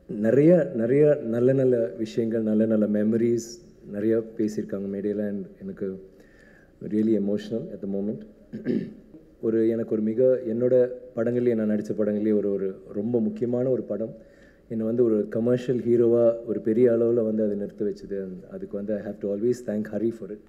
நிறைய நிறைய நல்ல நல்ல விஷயங்கள் நல்ல நல்ல மெமரிஸ் நிறைய பேசியிருக்காங்க மேடையில் அண்ட் எனக்கு really emotional at the moment ஒரு எனக்கு ஒரு மிக என்னோட படங்கள்லேயே நான் நடித்த படங்கள்லேயே ஒரு ஒரு ரொம்ப முக்கியமான ஒரு படம் என்னை வந்து ஒரு கமர்ஷியல் ஹீரோவாக ஒரு பெரிய அளவில் வந்து அதை நிறுத்த வச்சுது And அதுக்கு வந்து I have to always thank Hari for it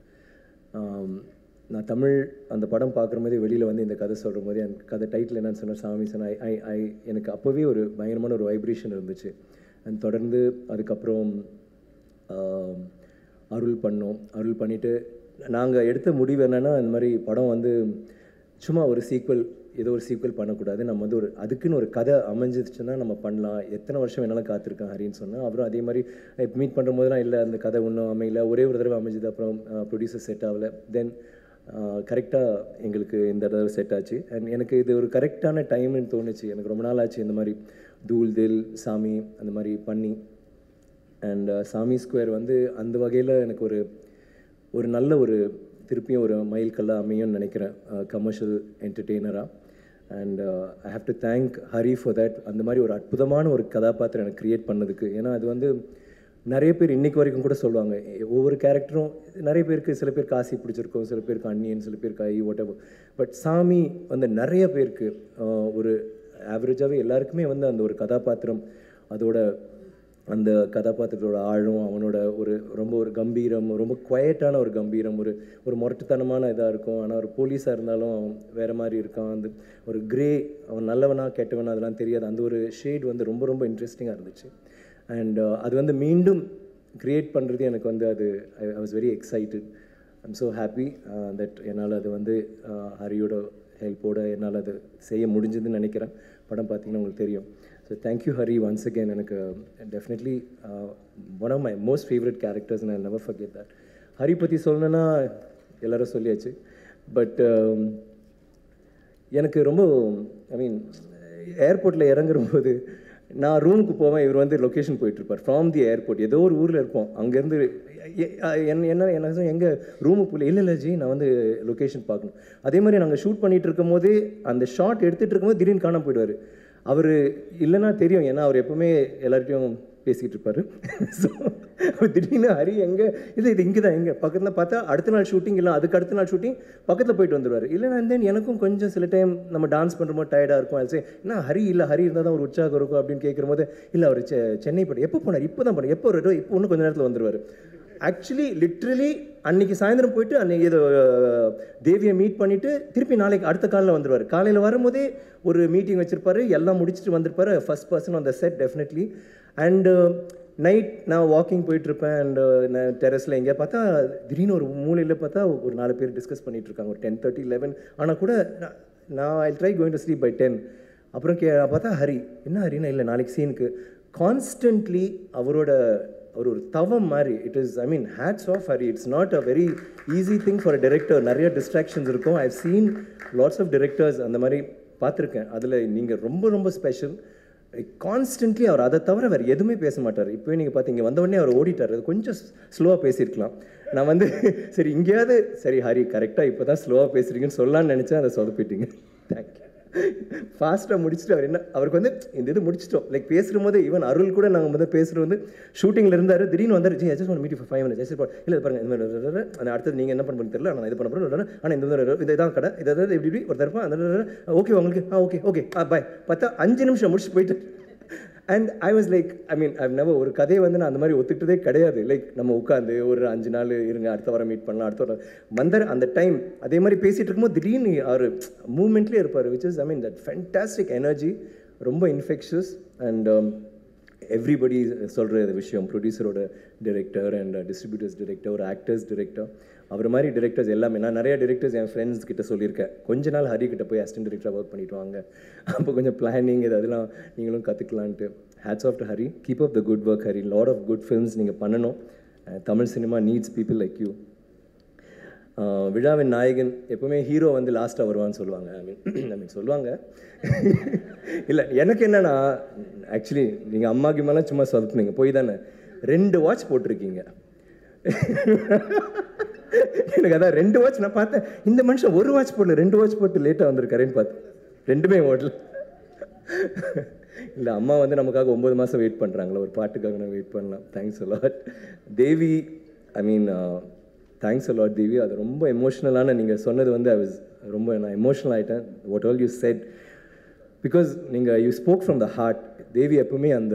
நான் தமிழ் அந்த படம் பார்க்குற மாதிரி வெளியில் வந்து இந்த கதை சொல்கிற மாதிரி அந்த கதை டைட்டில் என்னன்னு சொன்னால் சாமி சொன்ன ஐ ஐ ஐ எனக்கு அப்போவே ஒரு பயங்கரமான ஒரு வைப்ரேஷன் இருந்துச்சு அண்ட் தொடர்ந்து அதுக்கப்புறம் ஆம், அருள் பண்ணோம் அருள் பண்ணிவிட்டு நாங்கள் எடுத்த முடிவு என்னென்னா இந்த மாதிரி படம் வந்து சும்மா ஒரு சீக்வல் ஏதோ ஒரு சீக்வல் பண்ணக்கூடாது நம்ம வந்து ஒரு அதுக்குன்னு ஒரு கதை அமைஞ்சிச்சுன்னா நம்ம பண்ணலாம் எத்தனை வருஷம் வேணாலும் காத்திருக்கேன் ஹரின்னு சொன்னால் அப்புறம் அதே மாதிரி மீட் பண்ணுற போதெல்லாம் இல்லை அந்த கதை ஒன்றும் அமையல ஒரே ஒரு தடவை அமைஞ்சது அப்புறம் ப்ரொடியூசர் செட் ஆகல தென் கரெக்டாக எங்களுக்கு இந்த தடவை செட் ஆச்சு அண்ட் எனக்கு இது ஒரு கரெக்டான டைம்னு தோணுச்சு எனக்கு ரொம்ப நாள் ஆச்சு இந்த மாதிரி தூள் தில் சாமி அந்த மாதிரி பண்ணி அண்ட் சாமி ஸ்கொயர் வந்து அந்த வகையில் எனக்கு ஒரு ஒரு நல்ல ஒரு திருப்பியும் ஒரு மைல்கல்லாக அமையும்னு நினைக்கிறேன் கமர்ஷியல் என்டர்டெய்னராக and I have to thank Hari for that அந்த மாதிரி ஒரு அற்புதமான ஒரு கதாபாத்திரம் எனக்கு க்ரியேட் பண்ணதுக்கு ஏன்னா அது வந்து நிறைய பேர் இன்னைக்கு வரைக்கும் கூட சொல்லுவாங்க எ- ஒவ்வொரு கேரக்டரும் நிறைய பேருக்கு சில பேருக்கு காசி பிடிச்சிருக்கும் சில பேருக்கு அன்னியன் சில பேருக்கு ஐ வாட் பட் சாமி வந்து நிறைய பேருக்கு ஆஹ், ஒரு ஆவரேஜாகவே எல்லாருக்குமே வந்து அந்த ஒரு கதாபாத்திரம் அதோட அந்த கதாபாத்திரத்தோட ஆழம் அவனோட ஒரு ரொம்ப ஒரு கம்பீரம் ரொம்ப குவையட்டான ஒரு கம்பீரம் ஒரு ஒரு முரட்டுத்தனமான இதாக இருக்கும் ஆனால் ஒரு போலீஸாக இருந்தாலும் அவன் வேறு மாதிரி இருக்கான் அந்த ஒரு கிரே அவன் நல்லவனா கெட்டவனா அதெல்லாம் தெரியாது அந்த ஒரு ஷேட் வந்து ரொம்ப ரொம்ப இன்ட்ரெஸ்டிங்காக இருந்துச்சு அண்ட் அது வந்து மீண்டும் க்ரியேட் பண்ணுறது எனக்கு வந்து அது I was very excited I'm so happy that என்னால் அது வந்து uh, ஹரியோட ஹெல்ப்போட என்னால் அது செய்ய முடிஞ்சதுன்னு நினைக்கிறேன் படம் பார்த்தீங்கன்னா உங்களுக்கு தெரியும் so thank you Hari once again எனக்கு definitely one of my most favourite characters நான் நெவர் forget that ஹரி பற்றி சொல்லணுன்னா எல்லாரும் சொல்லியாச்சு பட் எனக்கு ரொம்ப ஐ மீன் ஏர்போர்ட்டில் இறங்குறபோது நான் ரூமுக்கு போவேன் இவர் வந்து லொக்கேஷன் போயிட்டுருப்பார் ஃப்ரம் தி ஏர்போர்ட் ஏதோ ஒரு ஊரில் இருப்போம் அங்கேருந்து என்ன என்ன என்ன எங்கே ரூமுக்கு போகல இல்லை இல்லை ஜி நான் வந்து லொக்கேஷன் பார்க்கணும் அதே மாதிரி நாங்கள் ஷூட் பண்ணிட்டு இருக்கும் போதே அந்த ஷாட் எடுத்துகிட்டு இருக்கும்போது திடீர்னு காணாம போயிடுவார் அவர் இல்லைன்னா தெரியும் ஏன்னா அவர் எப்பவுமே எல்லார்ட்டையும் பேசிக்கிட்டு இருப்பார் ஸோ திடீர்னு ஹரி எங்கே இல்லை இது இங்கே தான் எங்கே பக்கத்தில் பார்த்தா அடுத்த நாள் ஷூட்டிங் இல்லை அதுக்கு அடுத்த நாள் ஷூட்டிங் பக்கத்தில் போயிட்டு வந்துடுவார் இல்லைனா தென் எனக்கும் கொஞ்சம் சில டைம் நம்ம டான்ஸ் பண்ணுற போது டயர்டாக இருக்கும் அது என்ன ஹரி இல்லை ஹரி இருந்தால் தான் ஒரு உற்சாகம் இருக்கும் அப்படின்னு கேட்குற போது இல்லை அவர் செ சென்னை போய் எப்போ போனார் இப்போ தான் போனார் எப்போ வருவார் இப்போ இன்னும் கொஞ்ச நேரத்தில் வந்துடுவார் ஆக்சுவலி லிட்ரலி அன்னைக்கு சாயந்தரம் போயிட்டு அன்னைக்கு இது அஹ், தேவியை மீட் பண்ணிட்டு திருப்பி நாளைக்கு அடுத்த காலையில் வந்துடுவார் காலையில் வரும்போதே ஒரு மீட்டிங் வச்சிருப்பாரு எல்லாம் முடிச்சுட்டு வந்திருப்பாரு first person on the set definitely and night நான் வாக்கிங் போயிட்டுருப்பேன் அண்டு நான் டெரஸில் எங்கேயா பார்த்தா திடீர்னு ஒரு மூலையில் பார்த்தா ஒரு நாலு பேர் டிஸ்கஸ் பண்ணிட்டு இருக்காங்க ஒரு டென் தேர்ட்டி லெவன் ஆனால் கூட நான்- நான் I try going to sleep by ten அப்புறம் கே பார்த்தா ஹரி என்ன ஹரினா இல்லை நாளைக்கு சீனுக்கு கான்ஸ்டன்ட்லி அவரோட அவர் ஒரு தவம் மாதிரி it is I mean hats off Hari it's not a very easy thing for director நிறைய டிஸ்ட்ராக்ஷன்ஸ் இருக்கும் I seen lots of directors அந்த மாதிரி பார்த்துருக்கேன் அதில் நீங்கள் ரொம்ப ரொம்ப ஸ்பெஷல் கான்ஸ்டன்ட்லி அவர் அதை தவிர வேறு எதுவுமே பேச மாட்டார் இப்போவே நீங்கள் பார்த்தீங்க வந்த உடனே அவர் ஓடிட்டார் அது கொஞ்சம் ஸ்லோவாக பேசியிருக்கலாம் நான் வந்து சரி இங்கேயாவது சரி ஹரி கரெக்டாக இப்போ தான் ஸ்லோவாக பேசுகிறீங்கன்னு சொல்லலாம்னு நினச்சேன் அதை சொதப்பிட்டீங்க தேங்க்யூ ஃபாஸ்ட்டாக முடிச்சுட்டு அவர் என்ன அவருக்கு வந்து இந்த இது முடிச்சிட்டோம் லைக் பேசுகிற போது ஈவன் அருள் கூட நாங்கள் வந்து பேசுகிறது வந்து ஷூட்டிங்கில் இருந்தார் திடீர்னு வந்தார் ஜி just one meet five minutes just இல்லை இது பாருங்க இந்த மாதிரி ஆனால் அடுத்தது நீங்கள் என்ன பண்ண தெரியல நான் இது பண்ண போகிறேன் ஆனால் இந்த மாதிரி இது இதான் கடை இது இதாவது இப்படி இப்படி ஒரு தரப்பா அந்த ஓகே உங்களுக்கு ஆ ஓகே ஓகே ஆ பாய் பார்த்தா அஞ்சு நிமிஷம் முடிச்சுட்டு போயிட்டு and I was like I mean I never ஒரு கதையை வந்து நான் அந்த மாதிரி ஒத்துக்கிட்டதே கிடையாது லைக் நம்ம உட்காந்து ஒரு அஞ்சு நாள் இருங்க அடுத்த வாரம் மீட் பண்ணலாம் அடுத்த வாரம் வந்தார் அந்த டைம் அதே மாதிரி பேசிகிட்டு இருக்கும்போது திடீர்னு அவர் மூமெண்ட்லேயே இருப்பார் which is I mean that fantastic energy ரொம்ப இன்ஃபெக்ஷஸ் அண்ட் எவ்ரிபடி சொல்கிற விஷயம் ப்ரொடியூசரோட டிரெக்டர் அண்ட் டிஸ்ட்ரிபியூட்டர்ஸ் டிரெக்டர் ஒரு ஆக்டர்ஸ் டிரெக்டர் அவர் மாதிரி டிரெக்டர்ஸ் எல்லாமே நான் நிறைய டிரெக்டர்ஸ் என் ஃப்ரெண்ட்ஸ் கிட்ட சொல்லியிருக்கேன் கொஞ்ச நாள் ஹரி கிட்ட போய் அசிஸ்டன்ட் டிரெக்டராக ஒர்க் பண்ணிட்டு வாங்க அப்போ கொஞ்சம் பிளானிங் இது அதெல்லாம் நீங்களும் கற்றுக்கலான்ட்டு hats off to Hari keep up the good work Hari lot of good films நீங்கள் பண்ணணும் அஹ் Tamil cinema needs people like you ஆஹ் விழாவின் நாயகன் எப்பவுமே ஹீரோ வந்து லாஸ்ட்டாக வருவான்னு சொல்லுவாங்க ஐ மீன் ஐ மீன் சொல்லுவாங்க இல்லை எனக்கு என்னன்னா ஆக்சுவலி நீங்கள் அம்மா கிம்மாலாம் சும்மா சொதப்புனீங்க போய் தானே ரெண்டு வாட்ச் போட்டிருக்கீங்க எனக்கு அதான் ரெண்டு வாட்ச் நான் பார்த்தேன் இந்த மனுஷன் ஒரு வாட்ச் போடல ரெண்டு வாட்ச் போட்டு லேட்டாக வந்திருக்காருன்னு பார்த்தேன் ரெண்டுமே ஓடல இல்லை அம்மா வந்து நமக்காக ஒம்பது மாதம் வெயிட் பண்ணுறாங்களா ஒரு பாட்டுக்காக நான் வெயிட் பண்ணலாம் thanks a lot Devi I mean thanks a lot Devi அது ரொம்ப எமோஷ்னலான நீங்கள் சொன்னது வந்து ஐ வாஸ் ரொம்ப நான் எமோஷ்னல் ஆகிட்டேன் what all you said because நீங்கள் you spoke from the heart Devi எப்பவுமே அந்த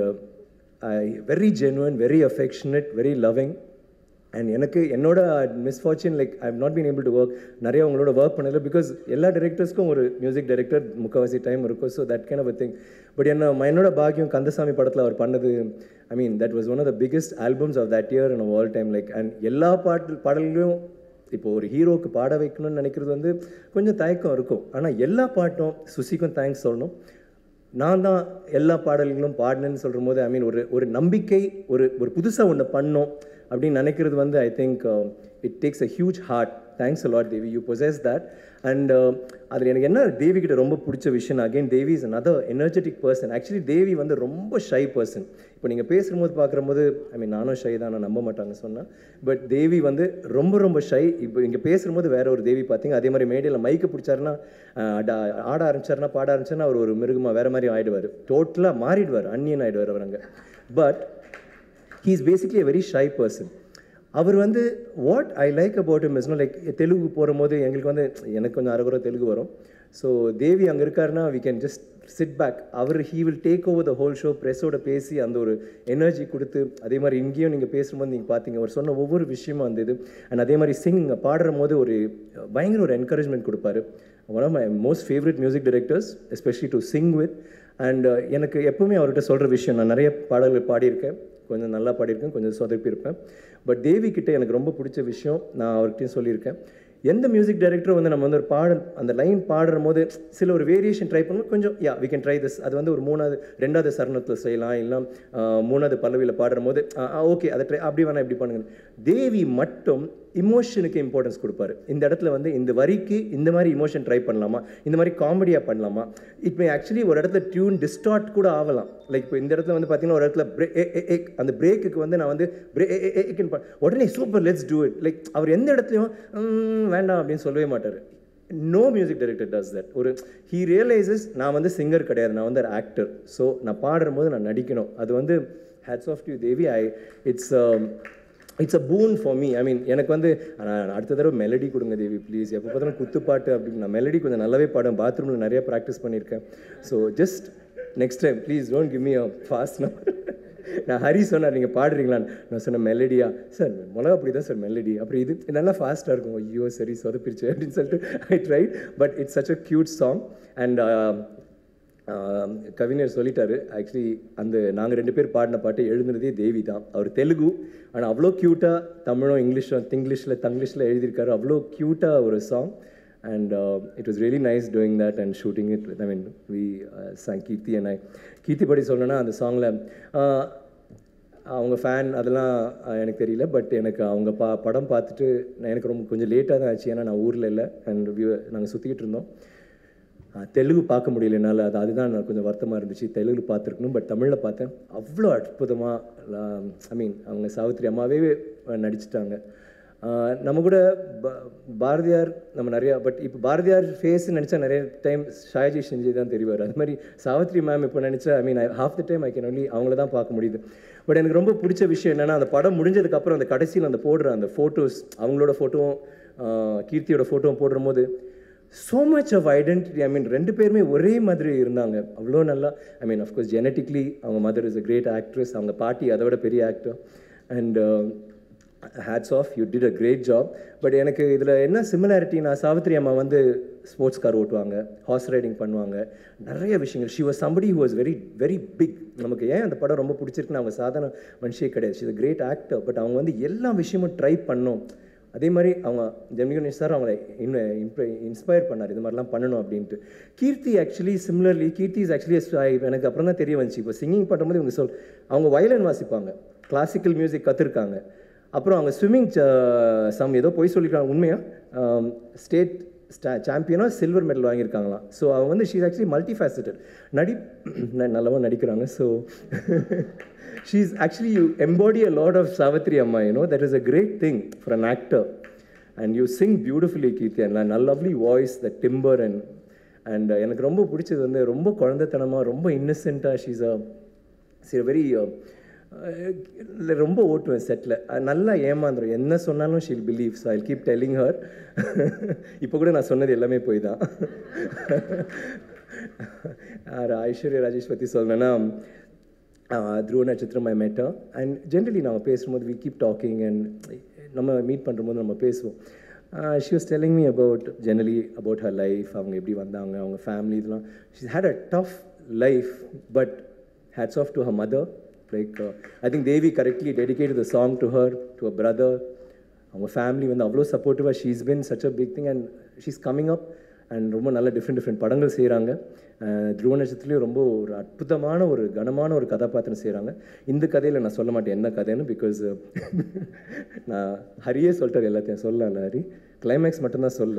very genuine very affectionate very loving and எனக்கு என்னோட misfortune like I not been able to work நிறைய அவங்களோட ஒர்க் பண்ணல பிகாஸ் எல்லா டேரக்டர்ஸ்க்கும் ஒரு மியூசிக் டைரக்டர் முக்கால்வாசி டைம் இருக்கும் so that kind of thing but என்ன என்னோட பாக்கியம் கந்தசாமி படத்தில் அவர் பண்ணது I mean that was one of the biggest albums of that year in all time like and எல்லா பாட்டு பாடல்களையும் இப்போ ஒரு ஹீரோக்கு பாட வைக்கணும்னு நினைக்கிறது வந்து கொஞ்சம் தயக்கம் இருக்கும் ஆனால் எல்லா பாட்டும் சுசிக்கும் தேங்க்ஸ் சொல்லணும் நான் தான் எல்லா பாடல்களும் பாடினேன்னு சொல்கிற போது ஐ மீன் ஒரு ஒரு நம்பிக்கை ஒரு ஒரு புதுசாக ஒன்று பண்ணோம் அப்படின்னு நினைக்கிறது வந்து I think it takes a huge heart thanks lot Devi you possess that and அதில் எனக்கு என்ன தேவி கிட்ட ரொம்ப பிடிச்ச விஷயம் again Devi is another energetic person actually Devi வந்து ரொம்ப ஷை பர்சன் இப்போ நீங்கள் பேசும்போது பார்க்குறம்போது ஐ மீன் நானும் ஷை தான் நான் நம்ப மாட்டாங்க சொன்னேன் பட் தேவி வந்து ரொம்ப ரொம்ப ஷை இப்போ இங்கே பேசும்போது வேற ஒரு தேவி பார்த்தீங்க அதே மாதிரி மேடையில் மைக்கை பிடிச்சாருன்னா அஹ், அட- ஆட ஆரம்பிச்சாருன்னா பாட ஆரம்பிச்சாருன்னா அவர் ஒரு மிருகமாக வேற மாதிரி ஆயிடுவார் டோட்டலாக மாறிடுவார் அந்நியன் ஆயிடுவார் அவர் அங்கே but he is basically a very shy person அவர் வந்து what I like about him is no like Telugu போகும்போது எங்களுக்கு வந்து எனக்கு கொஞ்சம் அரைகுறை தெலுங்கு வரும் ஸோ தேவி அங்கே இருக்காருன்னா we can just sit back அவர் he will take over the whole show ப்ரெஸ்ஸோட பேசி அந்த ஒரு எனர்ஜி கொடுத்து அதே மாதிரி இங்கேயும் நீங்கள் பேசும்போது நீங்கள் பார்த்தீங்க அவர் சொன்ன ஒவ்வொரு விஷயமும் அந்த இது அண்ட் அதே மாதிரி சிங் பாடுற போது ஒரு பயங்கர ஒரு என்கரேஜ்மெண்ட் கொடுப்பாரு one of my most favourite music directors especially to sing with and எனக்கு எப்பவுமே அவர்கிட்ட சொல்கிற விஷயம் நான் நிறைய பாடல்கள் பாடியிருக்கேன் கொஞ்சம் நல்லா பாடியிருக்கேன் கொஞ்சம் சொதப்பியிருப்பேன் பட் தேவி கிட்ட எனக்கு ரொம்ப பிடிச்ச விஷயம் நான் அவர்கிட்டயும் சொல்லியிருக்கேன் எந்த மியூசிக் டைரக்டரும் வந்து நம்ம வந்து ஒரு பாடல் அந்த லைன் பாடுற போது சில ஒரு வேரியேஷன் ட்ரை பண்ணும்போது கொஞ்சம் yeah we can try this அது வந்து ஒரு மூணாவது ரெண்டாவது சரணத்தில் செய்யலாம் இல்லை ஆஹ், மூணாவது பல்லவியில் பாடுற போது ஓகே அதை ட்ரை அப்படி வேணா இப்படி பண்ணுங்க தேவி மட்டும் இமோஷனுக்கு இம்பார்ட்டன்ஸ் கொடுப்பாரு இந்த இடத்துல வந்து இந்த வரிக்கு இந்த மாதிரி இமோஷன் ட்ரை பண்ணலாமா இந்த மாதிரி காமெடியாக பண்ணலாமா இட் மே ஆக்சுவலி ஒரு இடத்துல டியூன் டிஸ்டார்ட் கூட ஆகலாம் லைக் இப்போ இந்த இடத்துல வந்து பார்த்தீங்கன்னா ஒரு இடத்துல பிரே ஏ, ஏ, ஏ, அந்த பிரேக்குக்கு வந்து நான் வந்து பிரே ஏ, ஏ, ஏக்குன்னு பா- உடனே super let's do it like அவர் எந்த இடத்துலையும் "ம், வேண்டாம் அப்படின்னு சொல்லவே மாட்டார் no music director does that ஒரு ஹீ ரியலைசஸ் நான் வந்து சிங்கர் கிடையாது நான் வந்து ஒரு ஆக்டர் ஸோ நான் பாடுற போது நான் நடிக்கணும் அது வந்து hats off to Devi I it's it's a boon for me I mean எனக்கு வந்து நான் அடுத்த தடவை மெலடி கொடுங்க தேவி ப்ளீஸ் எப்போ பார்த்தாலும் குத்துப்பாட்டு அப்படின்னு நான் மெலடி கொஞ்சம் நல்லாவே பாடுவேன் பாத்ரூமில் நிறைய ப்ராக்டிஸ் பண்ணியிருக்கேன் so just next time please don't give me a fast number நான் ஹரி சொன்னார் நீங்கள் பாடுறீங்களான்னு நான் சொன்னேன் மெலடியா சார் மிளகா அப்படி தான் சார் மெலடி அப்புறம் இது இது நல்லா ஃபாஸ்ட்டாக இருக்கும் ஐயோ சரி சொதப்பிருச்சு அப்படின்னு சொல்லிட்டு I try but it's such a cute song and ஆஹ் கவிஞர் சொல்லிட்டாரு ஆக்சுவலி அந்த நாங்கள் ரெண்டு பேர் பாடின பாட்டு எழுதுனதே தேவி தான் அவர் தெலுங்கு ஆனால் அவ்வளோ க்யூட்டாக தமிழும் இங்கிலீஷும் திங்கிலீஷில் தங்கிலீஷில் எழுதியிருக்காரு அவ்வளோ க்யூட்டாக ஒரு song and it was really nice doing that and shooting it I mean we song Keerthy and I Keerthy படி சொல்லணும்னா அந்த சாங்கில் அவங்க ஃபேன் அதெல்லாம் அஹ், எனக்கு தெரியல பட் எனக்கு அவங்க பா படம் பார்த்துட்டு நான் எனக்கு ரொம்ப கொஞ்சம் லேட்டாக தான் ஆச்சு ஏன்னா நான் ஊரில் இல்லை அண்ட் நாங்கள் சுற்றிக்கிட்டு இருந்தோம் ஆஹ் தெலுங்கு பார்க்க முடியல என்னால் அது அதுதான் நான் கொஞ்சம் வருத்தமாக இருந்துச்சு தெலுங்கு பார்த்துருக்கணும் பட் தமிழில் பார்த்தேன் அவ்வளோ அற்புதமாக ஐ மீன் அவங்க சாவித்திரி அம்மாவே நடிச்சிட்டாங்க ஆஹ் நம்ம கூட பா- பாரதியார் நம்ம நிறையா பட் இப்போ பாரதியார் ஃபேஸ் நினச்சா நிறைய டைம் ஷாயஜி செஞ்சு தான் தெரிவார் அது மாதிரி சாவித்ரி மேம் இப்போ நினச்சா I mean half the time I can only அவங்கள தான் பார்க்க முடியுது பட் எனக்கு ரொம்ப பிடிச்ச விஷயம் என்னென்னா அந்த படம் முடிஞ்சதுக்கப்புறம் அந்த கடைசியில் அந்த போடுற அந்த ஃபோட்டோஸ் அவங்களோட ஃபோட்டோவும் கீர்த்தியோட ஃபோட்டோவும் போடுற போது so much of identity I mean ரெண்டு பேருமே ஒரே மாதிரி இருந்தாங்க அவ்வளோ நல்லா ஐ மீன் அஃப்கோர்ஸ் ஜெனட்டிக்லி அவங்க mother is a great actress அவங்க பாட்டி அதை விட பெரிய actor and hats off you did a great job but எனக்கு இதில் என்ன சிமிலாரிட்டி நான் சாவித்ரி அம்மா வந்து ஸ்போர்ட்ஸ் கார் ஓட்டுவாங்க ஹார்ஸ் ரைடிங் பண்ணுவாங்க நிறைய விஷயங்கள் she was somebody who was very very big நமக்கு ஏன் அந்த படம் ரொம்ப பிடிச்சிருக்குன்னு அவங்க சாதாரண மனுஷியே கிடையாது ஷி கிரேட் ஆக்டர் பட் அவங்க வந்து எல்லா விஷயமும் ட்ரை பண்ணோம் அதே மாதிரி அவங்க ஜெமினி கணேஷ் சார் அவங்களை இன்னும் இன்ஸ்பயர் பண்ணார் இது மாதிரிலாம் பண்ணணும் அப்படின்ட்டு Keerthy actually similarly Keerthy is actually எனக்கு அப்புறம் தான் தெரிய வந்துச்சு இப்போ சிங்கிங் பண்ணும்போது இவங்க சொல் அவங்க வயலின் வாசிப்பாங்க கிளாசிக்கல் மியூசிக் கற்றுருக்காங்க அப்புறம் அவங்க ஸ்விம்மிங் சம் ஏதோ போய் சொல்லியிருக்காங்க உண்மையா ஸ்டேட் ஸ்டா சாம்பியனோ சில்வர் மெடல் வாங்கியிருக்காங்களாம் ஸோ அவங்க வந்து ஷீஸ் ஆக்சுவலி மல்டி ஃபேசட்டட் நடி ந- நல்லவா நடிக்கிறாங்க so she's actually you embody a lot of Savitri அம்மா you know that is a great thing for an actor and you sing beautifully Keerthy and நல்ல lovely voice the timbre and and எனக்கு ரொம்ப பிடிச்சது வந்து ரொம்ப குழந்தைத்தனமாக ரொம்ப இன்னசென்ட்டாக ஷீஸ் அ சி வெரி ரொம்ப ஓட்டுவேன் செட்டில் நல்லா ஏமாந்துரும் என்ன சொன்னாலும் she'll believe so I keep telling her இப்போ கூட நான் சொன்னது எல்லாமே போய் தான் ஐஸ்வர்யா ராஜேஷ் பற்றி சொல்லணும்னா த்ரூ நட்சத்திரம் ஐ மெட்டா அண்ட் ஜென்ரலி நம்ம பேசும்போது வி கீப் டாக்கிங் அண்ட் நம்ம மீட் பண்ணும்போது நம்ம பேசுவோம் she was telling me about generally about her life அவங்க எப்படி வந்தாங்க அவங்க ஃபேமிலி இதெல்லாம் she had a tough life but hats off to her mother like I think Devi correctly dedicate the song to her to a brother அவங்க family வந்து அவ்வளோ சப்போர்ட்டிவாக she's been such a big thing and she's coming up and ரொம்ப நல்ல different different படங்கள் செய்கிறாங்க துருவ நட்சத்திரத்துலேயும் ரொம்ப ஒரு அற்புதமான ஒரு கனமான ஒரு கதாபாத்திரம் செய்கிறாங்க இந்த கதையில் நான் சொல்ல மாட்டேன் என்ன கதைன்னு பிகாஸ் நான் ஹரியே சொல்லிட்டார் எல்லாத்தையும் சொல்லல ஹரி கிளைமேக்ஸ் மட்டும்தான் சொல்ல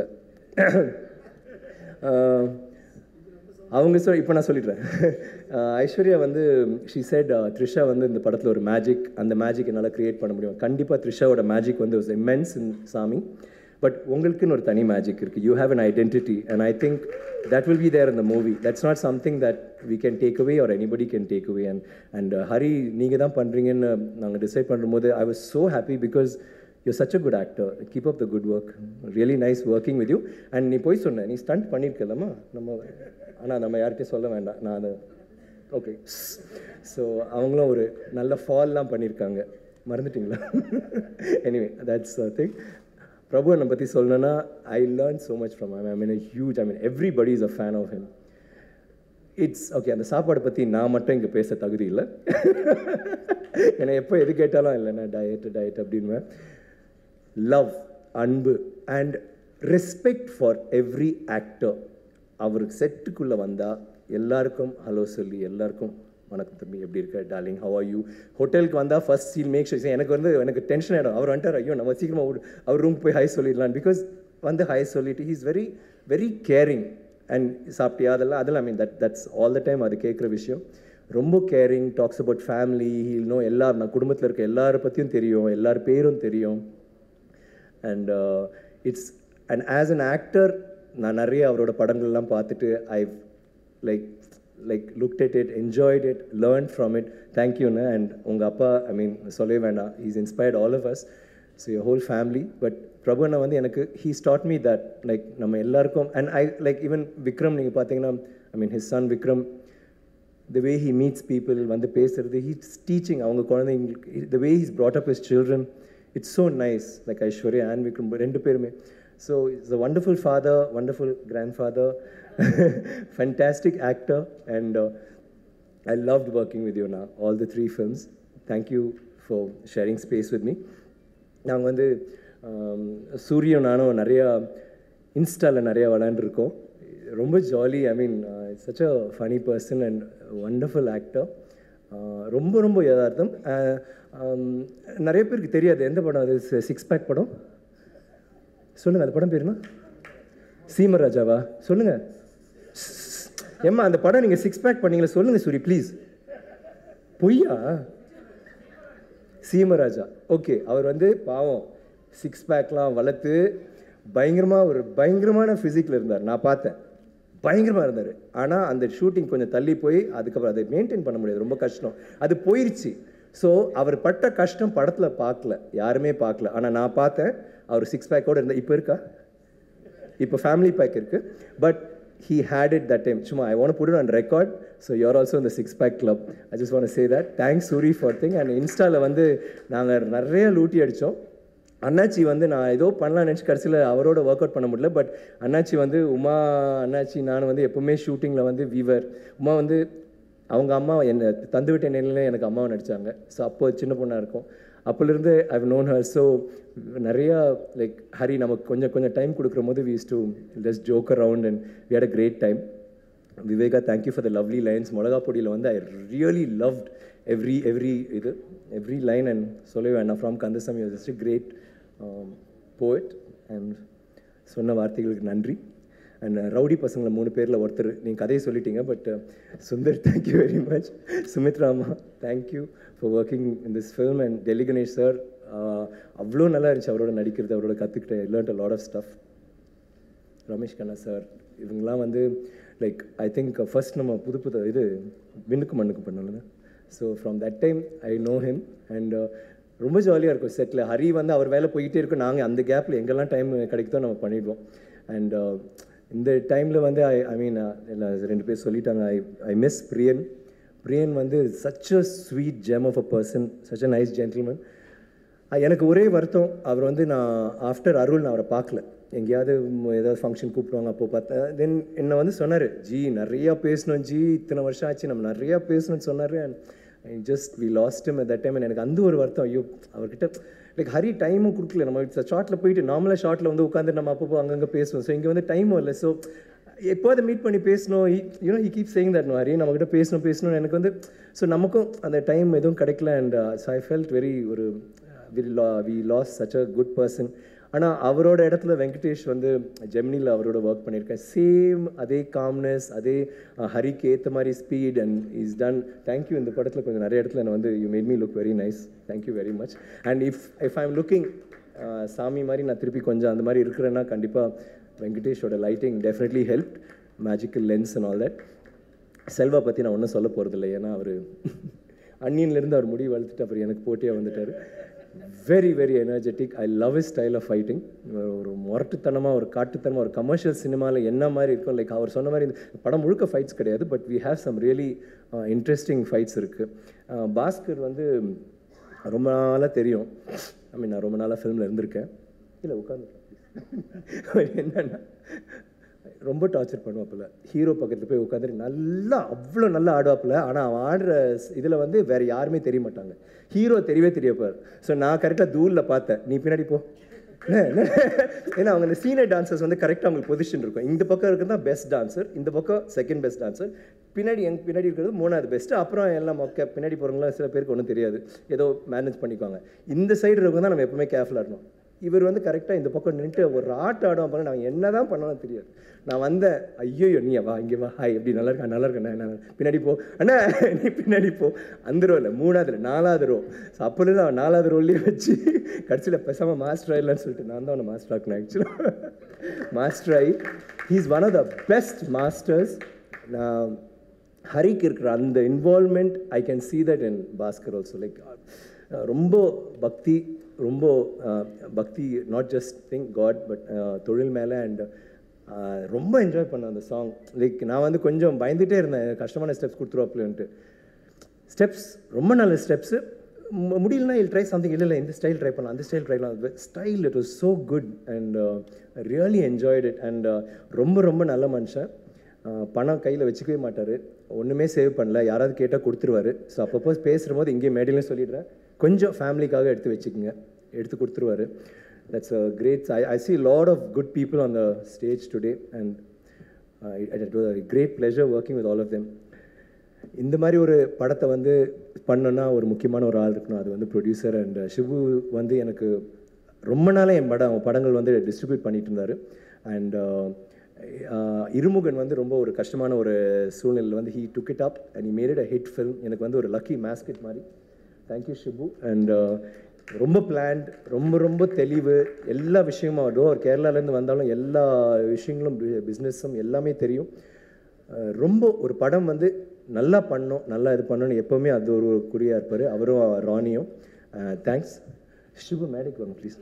அவங்க சொல் இப்போ நான் சொல்லிடுறேன் ஐஸ்வர்யா வந்து ஷி செட் த்ரிஷா வந்து இந்த படத்தில் ஒரு மேஜிக் அந்த மேஜிக் என்னால் க்ரியேட் பண்ண முடியும் கண்டிப்பாக த்ரிஷாவோட மேஜிக் வந்து இம்மென்ஸ் இன் சாமி பட் உங்களுக்குன்னு ஒரு தனி மேஜிக் இருக்குது you have an identity and I think that will be there இந்த movie that's not something that we can take away or anybody can take away and and Hari நீங்கள் தான் பண்ணுறீங்கன்னு நாங்கள் டிசைட் பண்ணும்போது I was so happy because you such a good actor keep up the good work really nice working with you and நீ போய் சொன்ன நீ stunt பண்ணியிருக்கலாமா நம்ம ஆனால் நம்ம யார்கிட்டையும் சொல்ல வேண்டாம் நான் அதை ஓகே ஸோ அவங்களும் ஒரு நல்ல ஃபால்லாம் பண்ணியிருக்காங்க மறந்துட்டிங்களா எனிவே தட்ஸ் திங் பிரபு என்னை பற்றி சொல்லணும்னா I learn so much from I mean huge I mean everybody is a fan of him it's okay அந்த சாப்பாடை பற்றி நான் மட்டும் இங்கே பேச தகுதி இல்லை ஏன்னா எப்போ எது கேட்டாலும் இல்லை நான் டயட் டயட் அப்படின்னு லவ் அன்பு and respect for every actor அவருக்கு செட்டுக்குள்ளே வந்தால் எல்லாருக்கும் ஹலோ சொல்லி எல்லாருக்கும் வணக்கம் தம்பி எப்படி இருக்க டார்லிங் ஹவ் ஆர் யூ ஹோட்டலுக்கு வந்தால் ஃபர்ஸ்ட் சீல் மேக் ஷூர் எனக்கு வந்து எனக்கு டென்ஷன் ஆகிடும் அவர் வந்துட்டார் ஐயோ நம்ம சீக்கிரமாக அவர் அவர் ரூமுக்கு போய் ஹை சொல்லிடலாம் பிகாஸ் வந்து ஹை சொல்லிட்டு he's very very caring and சாப்பிட்டியா அதெல்லாம் அதெல்லாம் I mean that that's all the time அது கேட்குற விஷயம் ரொம்ப caring talks about family he'll know எல்லார் நான் குடும்பத்தில் இருக்க எல்லாரை பற்றியும் தெரியும் எல்லார் பேரும் தெரியும் and it's and as an actor நான் நிறைய அவரோட படங்கள்லாம் பார்த்துட்டு I like like looked at it enjoyed it learn from it தேங்க்யூன்னு அண்ட் உங்கள் அப்பா ஐ மீன் சொல்லவே வேண்டாம் is inspired all of us so your whole family but Prabhu அண்ணா வந்து எனக்கு he start me that like நம்ம எல்லாருக்கும் and I like even Vikram நீங்கள் பார்த்தீங்கன்னா I mean his son Vikram the way he meets people வந்து பேசுறது ஹீஸ் டீச்சிங் அவங்க குழந்தைங்களுக்கு the way he's brought up is children it's so nice like Aishwarya and Vikram ரெண்டு பேருமே so it's a wonderful father wonderful grand father fantastic actor and I loved working with you நான் all the three films thank you for sharing space with me நாங்கள் வந்து சூரியும் நானும் நிறையா இன்ஸ்டாவில் நிறையா விளாண்டுருக்கோம் ரொம்ப jolly I mean such a funny person and wonderful actor ரொம்ப ரொம்ப யதார்த்தம் நிறைய பேருக்கு தெரியாது எந்த படம் அது சிக்ஸ் பேக் படம் சொல்லுங்கள் அந்த படம் பேருனா சீமராஜாவா சொல்லுங்கள் ஏம்மா அந்த படம் நீங்கள் சிக்ஸ் பேக் பண்ணீங்களா சொல்லுங்கள் சூரி ப்ளீஸ் பொய்யா சீமராஜா ஓகே அவர் வந்து பாவம் சிக்ஸ் பேக்லாம் வளர்த்து பயங்கரமாக ஒரு பயங்கரமான ஃபிசிக்கில் இருந்தார் நான் பார்த்தேன் பயங்கரமாக இருந்தார் ஆனால் அந்த ஷூட்டிங் கொஞ்சம் தள்ளி போய் அதுக்கப்புறம் அதை மெயின்டைன் பண்ண முடியாது ரொம்ப கஷ்டம் அது போயிடுச்சு ஸோ அவர் பட்ட கஷ்டம் படத்தில் பார்க்கல யாருமே பார்க்கல ஆனால் நான் பார்த்தேன் அவர் சிக்ஸ் பேக்கோடு இருந்தால் இப்போ இருக்கா இப்போ ஃபேமிலி பேக் இருக்குது but he had it that time சும்மா I want put on record so you're also இந்த six pack club I just want say that thanks Suri for thing and இன்ஸ்டாவில் வந்து நாங்கள் நிறைய லூட்டி அடித்தோம் அண்ணாச்சி வந்து நான் ஏதோ பண்ணலாம்னு நினச்சி கடைசியில் அவரோட ஒர்க் அவுட் பண்ண முடியல பட் அண்ணாச்சி வந்து உமா அண்ணாச்சி நான் வந்து எப்போவுமே ஷூட்டிங்கில் வந்து வீவர் உமா வந்து அவங்க அம்மா என்னை தந்துவிட்ட நிலையில் எனக்கு அம்மாவை நடித்தாங்க ஸோ அப்போ சின்ன பொண்ணாக இருக்கும் அப்போலேருந்து ஐவ் நோன் ஹர் ஸோ நிறையா லைக் ஹரி நமக்கு கொஞ்சம் கொஞ்சம் டைம் கொடுக்குற போது we use to just joke around and we had a great time Viveka thank you for the lovely lines மிளகா பொடியில் வந்து I really loved every every இது எவ்ரி லைன் அண்ட் சொல்லவே வேண்டாம் from Kandasamy just a great poet and சொன்ன வார்த்தைகளுக்கு நன்றி and rowdy பசங்களை மூணு பேரில் ஒருத்தர் நீங்கள் கதையை சொல்லிட்டீங்க but Sundar thank you very much சுமித்ராமா thank you for working in this film and Delhi Ganesh sir அவ்வளோ நல்லா இருந்துச்சு அவரோட நடிக்கிறது அவரோட கற்றுக்கிட்டேன் learned a lot of stuff Ramesh Kanna sir இவங்கெல்லாம் வந்து லைக் ஐ திங்க் ஃபர்ஸ்ட் நம்ம புது புது இது விண்ணுக்கு மண்ணுக்கு பண்ணல so from that time I know him and ரொம்ப ஜாலியாக இருக்கும் செட்டில் ஹரி வந்து அவர் வேலை போயிட்டே இருக்கும் நாங்கள் அந்த கேப்பில் எங்கெல்லாம் டைம் கிடைக்குதோ நம்ம பண்ணிடுவோம் அண்ட் இந்த டைமில் வந்து ஐ ஐ மீன் ரெண்டு பேர் சொல்லிட்டாங்க ஐ ஐ மிஸ் பிரியன் பிரியன் வந்து such a sweet gem of a person such a nice gentleman எனக்கு ஒரே வருத்தம் அவர் வந்து நான் ஆஃப்டர் அருள் நான் அவரை பார்க்கல எங்கேயாவது ம், ஏதாவது ஃபங்க்ஷன் கூப்பிடுவாங்க அப்போ பார்த்தேன் தென் என்னை வந்து சொன்னார் ஜி நிறையா பேசணும் ஜி இத்தனை வருஷம் ஆச்சு நம்ம நிறையா பேசணும்னு சொன்னார் and just we lost at that time எனக்கு அந்த ஒரு வருத்தம் ஐயோ அவர்கிட்ட லைக் ஹரி டைமும் கொடுக்கல நம்ம ஷார்ட்டில் போயிட்டு நார்மலாக ஷார்ட்டில் வந்து உட்காந்து நம்ம அப்பப்போ அங்கங்கே பேசுவோம் ஸோ இங்கே வந்து டைமும் இல்லை ஸோ எப்போது மீட் பண்ணி பேசணும் you know he keep saying that Hari நம்மக்கிட்ட பேசணும் பேசணும் எனக்கு வந்து ஸோ நமக்கும் அந்த டைம் எதுவும் கிடைக்கல and so I felt very ஒரு வி லா we lost such a good person ஆனால் அவரோட இடத்துல வெங்கடேஷ் வந்து ஜெமினியில் அவரோட ஒர்க் பண்ணியிருக்கேன் சேம் அதே காம்னஸ் அதே அஹ், ஹரிக்கு ஏற்ற மாதிரி speed and is done thank you இந்த படத்தில் கொஞ்சம் நிறைய இடத்துல நான் வந்து you made me look very nice thank you very much and if if I am looking Saamy மாதிரி நான் திருப்பி கொஞ்சம் அந்த மாதிரி இருக்கிறேன்னா கண்டிப்பாக வெங்கடேஷோட lighting definitely help magical lens and all that Selva பற்றி நான் ஒன்றும் சொல்ல போகிறதில்ல ஏன்னா அவர் அன்னியன்லேருந்து அவர் முடி வளர்த்துட்டு அப்புறம் எனக்கு போட்டியாக வந்துட்டார் very very energetic I love his style of fighting ஒரு முரட்டுத்தனமாக ஒரு காட்டுத்தனமாக ஒரு கமர்ஷியல் சினிமாவில் என்ன மாதிரி இருக்கும் லைக் அவர் சொன்ன மாதிரி இந்த படம் முழுக்க ஃபைட்ஸ் கிடையாது but we have some really interesting fights இருக்குது பாஸ்கர் வந்து ரொம்ப நாளாக தெரியும் ஐ மீன் நான் ரொம்ப நாளாக ஃபிலிமில் இருந்திருக்கேன் இல்லை உட்காந்து என்னன்னா ரொம்ப டார்ச்சர் பண்ணுவாப்புல ஹீரோ பக்கத்தில் போய் உட்காந்துட்டு நல்லா அவ்வளோ நல்லா ஆடுவாப்புல ஆனால் அவன் ஆடுற இதில் வந்து வேற யாருமே தெரிய மாட்டாங்க ஹீரோ தெரியவே தெரியப்பார் ஸோ நான் கரெக்டாக தூரில் பார்த்தேன் நீ பின்னாடி போ என்ன, என்ன? ஏன்னா அவங்க இந்த சீனியர் டான்சர்ஸ் வந்து கரெக்டாக அவங்களுக்கு பொசிஷன் இருக்கும் இந்த பக்கம் இருக்கிறது தான் பெஸ்ட் டான்சர் இந்த பக்கம் செகண்ட் பெஸ்ட் டான்சர் பின்னாடி எங்க பின்னாடி இருக்கிறது மூணாவது பெஸ்ட்டு அப்புறம் எல்லாம் மொக்க பின்னாடி போகிறவங்களாம் சில பேருக்கு ஒன்றும் தெரியாது ஏதோ மேனேஜ் பண்ணிக்குவாங்க இந்த சைடு இருக்கவங்க தான் நம்ம எப்பவுமே கேர்ஃபுல்லாக இருக்கணும் இவர் வந்து கரெக்டாக இந்த பக்கம் நின்றுட்டு ஒரு ஆட்டம் ஆடும் பாருங்க நான் என்ன தான் பண்ணலாம் தெரியாது நான் வந்தேன் ஐயோ நீ வா இங்கே வா ஹாய் எப்படி நல்லா இருக்கா நல்லா இருக்கா நான் பின்னாடி போ அண்ணா நீ பின்னாடி போ அந்த ரோவில் மூணாவது நாலாவது ரோ ஸோ அப்போலேருந்து அவன் நாலாவது ரோல்லையே வச்சு கடைசியில் பேசாமல் மாஸ்டர் ஆயிடலான்னு சொல்லிட்டு நான் தான் அவனை மாஸ்டர் ஆக்கினேன் ஆக்சுவலாக மாஸ்டர் ஆகி he's one of the best masters நான் ஹரிக்கு இருக்கிற அந்த involvement I can see that in Bhaskar also like ரொம்ப பக்தி ரொம்ப அஹ், பக்தி not just think god but தொழில் மேலே அண்ட் ரொம்ப என்ஜாய் பண்ணேன் அந்த சாங் லைக் நான் வந்து கொஞ்சம் பயந்துட்டே இருந்தேன் கஷ்டமான ஸ்டெப்ஸ் கொடுத்துருவாப்லன்ட்டு ஸ்டெப்ஸ் ரொம்ப நல்ல ஸ்டெப்ஸு முடியலனா இல் ட்ரை சம்திங் இல்லை இல்லை இந்த ஸ்டைல் ட்ரை பண்ணலாம் அந்த ஸ்டைல் ட்ரை பண்ணலாம் style it was so good and really enjoyed it and ரொம்ப ரொம்ப நல்ல மனுஷன் Uh, பணம் கையில் வச்சுக்கவே மாட்டார் ஒன்றுமே சேவ் பண்ணல யாராவது கேட்டால் கொடுத்துருவாரு ஸோ அப்பப்போ பேசுகிற போது இங்கேயே மேடையிலையும் சொல்லிடுறேன் கொஞ்சம் ஃபேமிலிக்காக எடுத்து வச்சுக்கோங்க எடுத்து கொடுத்துருவாரு that's a great I I see lot of good people on the stage today and it was great pleasure working with all of them இந்த மாதிரி ஒரு படத்தை வந்து பண்ணோன்னா ஒரு முக்கியமான ஒரு ஆள் இருக்கணும் அது வந்து ப்ரொடியூசர் அண்ட் சிவு வந்து எனக்கு ரொம்ப நாளாக என் படம் படங்கள் வந்து டிஸ்ட்ரிபியூட் பண்ணிட்டு இருந்தார் அண்ட் இருமுகன் வந்து ரொம்ப ஒரு கஷ்டமான ஒரு சூழ்நிலையில் வந்து he took it up and he made it a hit film எனக்கு வந்து ஒரு லக்கி மேஸ்கெட் மாதிரி தேங்க்யூ ஷிபு அண்ட் ரொம்ப பிளான்ட் ரொம்ப ரொம்ப தெளிவு எல்லா விஷயமும் அதோ அவர் கேரளாலேருந்து வந்தாலும் எல்லா விஷயங்களும் பிஸ்னஸும் எல்லாமே தெரியும் அஹ் ரொம்ப ஒரு படம் வந்து நல்லா பண்ணோம் நல்லா இது பண்ணணும்னு எப்போவுமே அது ஒரு குறியாக இருப்பார் அவரும் ராணியும் தேங்க்ஸ் ஷிபு மேடிக் வாங்க ப்ளீஸ்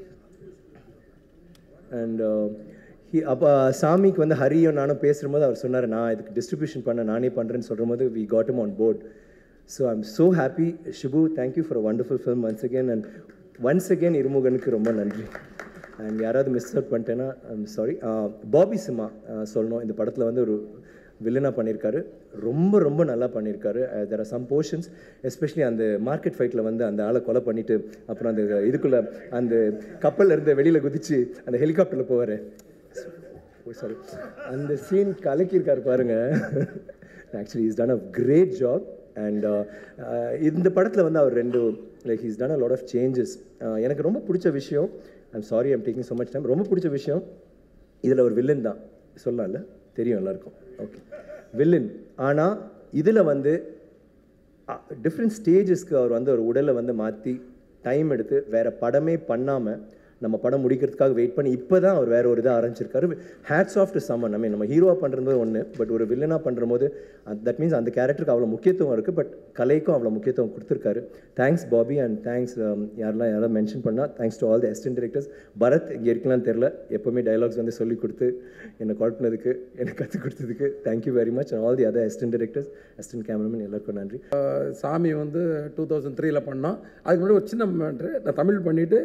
அண்ட் அப்போ சாமிக்கு வந்து ஹரியும் நானும் பேசும்போது அவர் சொன்னார் நான் இதுக்கு டிஸ்ட்ரிபியூஷன் பண்ண நானே பண்ணுறேன்னு சொல்கிற போது we got on board so I'm so happy Shibu thank you for a wonderful film once again and once again இருமுகனுக்கு ரொம்ப நன்றி அண்ட் யாராவது மிஸ் அவுட் பண்ணிட்டேன்னா ஐம் சாரி பாபி சிம்மா அஹ், சொல்லணும் இந்த படத்தில் வந்து ஒரு வில்லனாக பண்ணியிருக்காரு ரொம்ப ரொம்ப நல்லா பண்ணியிருக்காரு there are some portions especially அந்த மார்க்கெட் ஃபைட்டில் வந்து அந்த ஆளை கொலை பண்ணிட்டு அப்புறம் அந்த இதுக்குள்ளே அந்த கப்பல்ல இருந்து வெளியில் குதிச்சு அந்த ஹெலிகாப்டரில் போவார் சாரி அந்த சீன் கலக்கியிருக்காரு பாருங்க actually is done a great job and இந்த படத்தில் வந்து அவர் ரெண்டு like is done a lot of changes எனக்கு ரொம்ப பிடிச்ச விஷயம் I'm sorry I'm taking so much time ரொம்ப பிடிச்ச விஷயம் இதில் ஒரு வில்லன் தான் சொல்லலாம்ல தெரியும் எல்லாருக்கும் ஓகே வில்லன் ஆனால் இதில் வந்து டிஃப்ரெண்ட் ஸ்டேஜஸ்க்கு அவர் வந்து ஒரு உடலை வந்து மாற்றி டைம் எடுத்து வேற படமே பண்ணாமல் நம்ம படம் முடிக்கிறதுக்காக வெயிட் பண்ணி இப்போ தான் அவர் வேற ஒரு இதை ஆரம்பிச்சிருக்காரு ஹேட்ஸ் ஆஃப் டு சம்மன் ஐ மீன் நம்ம ஹீரோவாக பண்ணுறது ஒன்று பட் ஒரு வில்லனாக பண்ணுற போது தட் மீன்ஸ் அந்த கேரக்டருக்கு அவ்வளோ முக்கியத்துவம் இருக்குது பட் கலைக்கும் அவ்வளோ முக்கியத்துவம் கொடுத்துருக்காரு தேங்க்ஸ் பாபி அண்ட் தேங்க்ஸ் யாரெல்லாம் யாராவது மென்ஷன் பண்ணால் thanks to all the assistant directors Bharath இங்கே இருக்கலாம்னு தெரில எப்போவுமே டைலாக்ஸ் வந்து சொல்லி கொடுத்து என்னை கால் பண்ணதுக்கு எனக்கு கற்றுக் கொடுத்ததுக்கு thank you very much all the other assistant directors assistant cameraman எல்லாருக்கும் நன்றி சாமி வந்து டூ தௌசண்ட் த்ரீல பண்ணோம் அதுக்கு முன்னாடி ஒரு சின்ன மேட்ரு நான் தமிழ் பண்ணிவிட்டு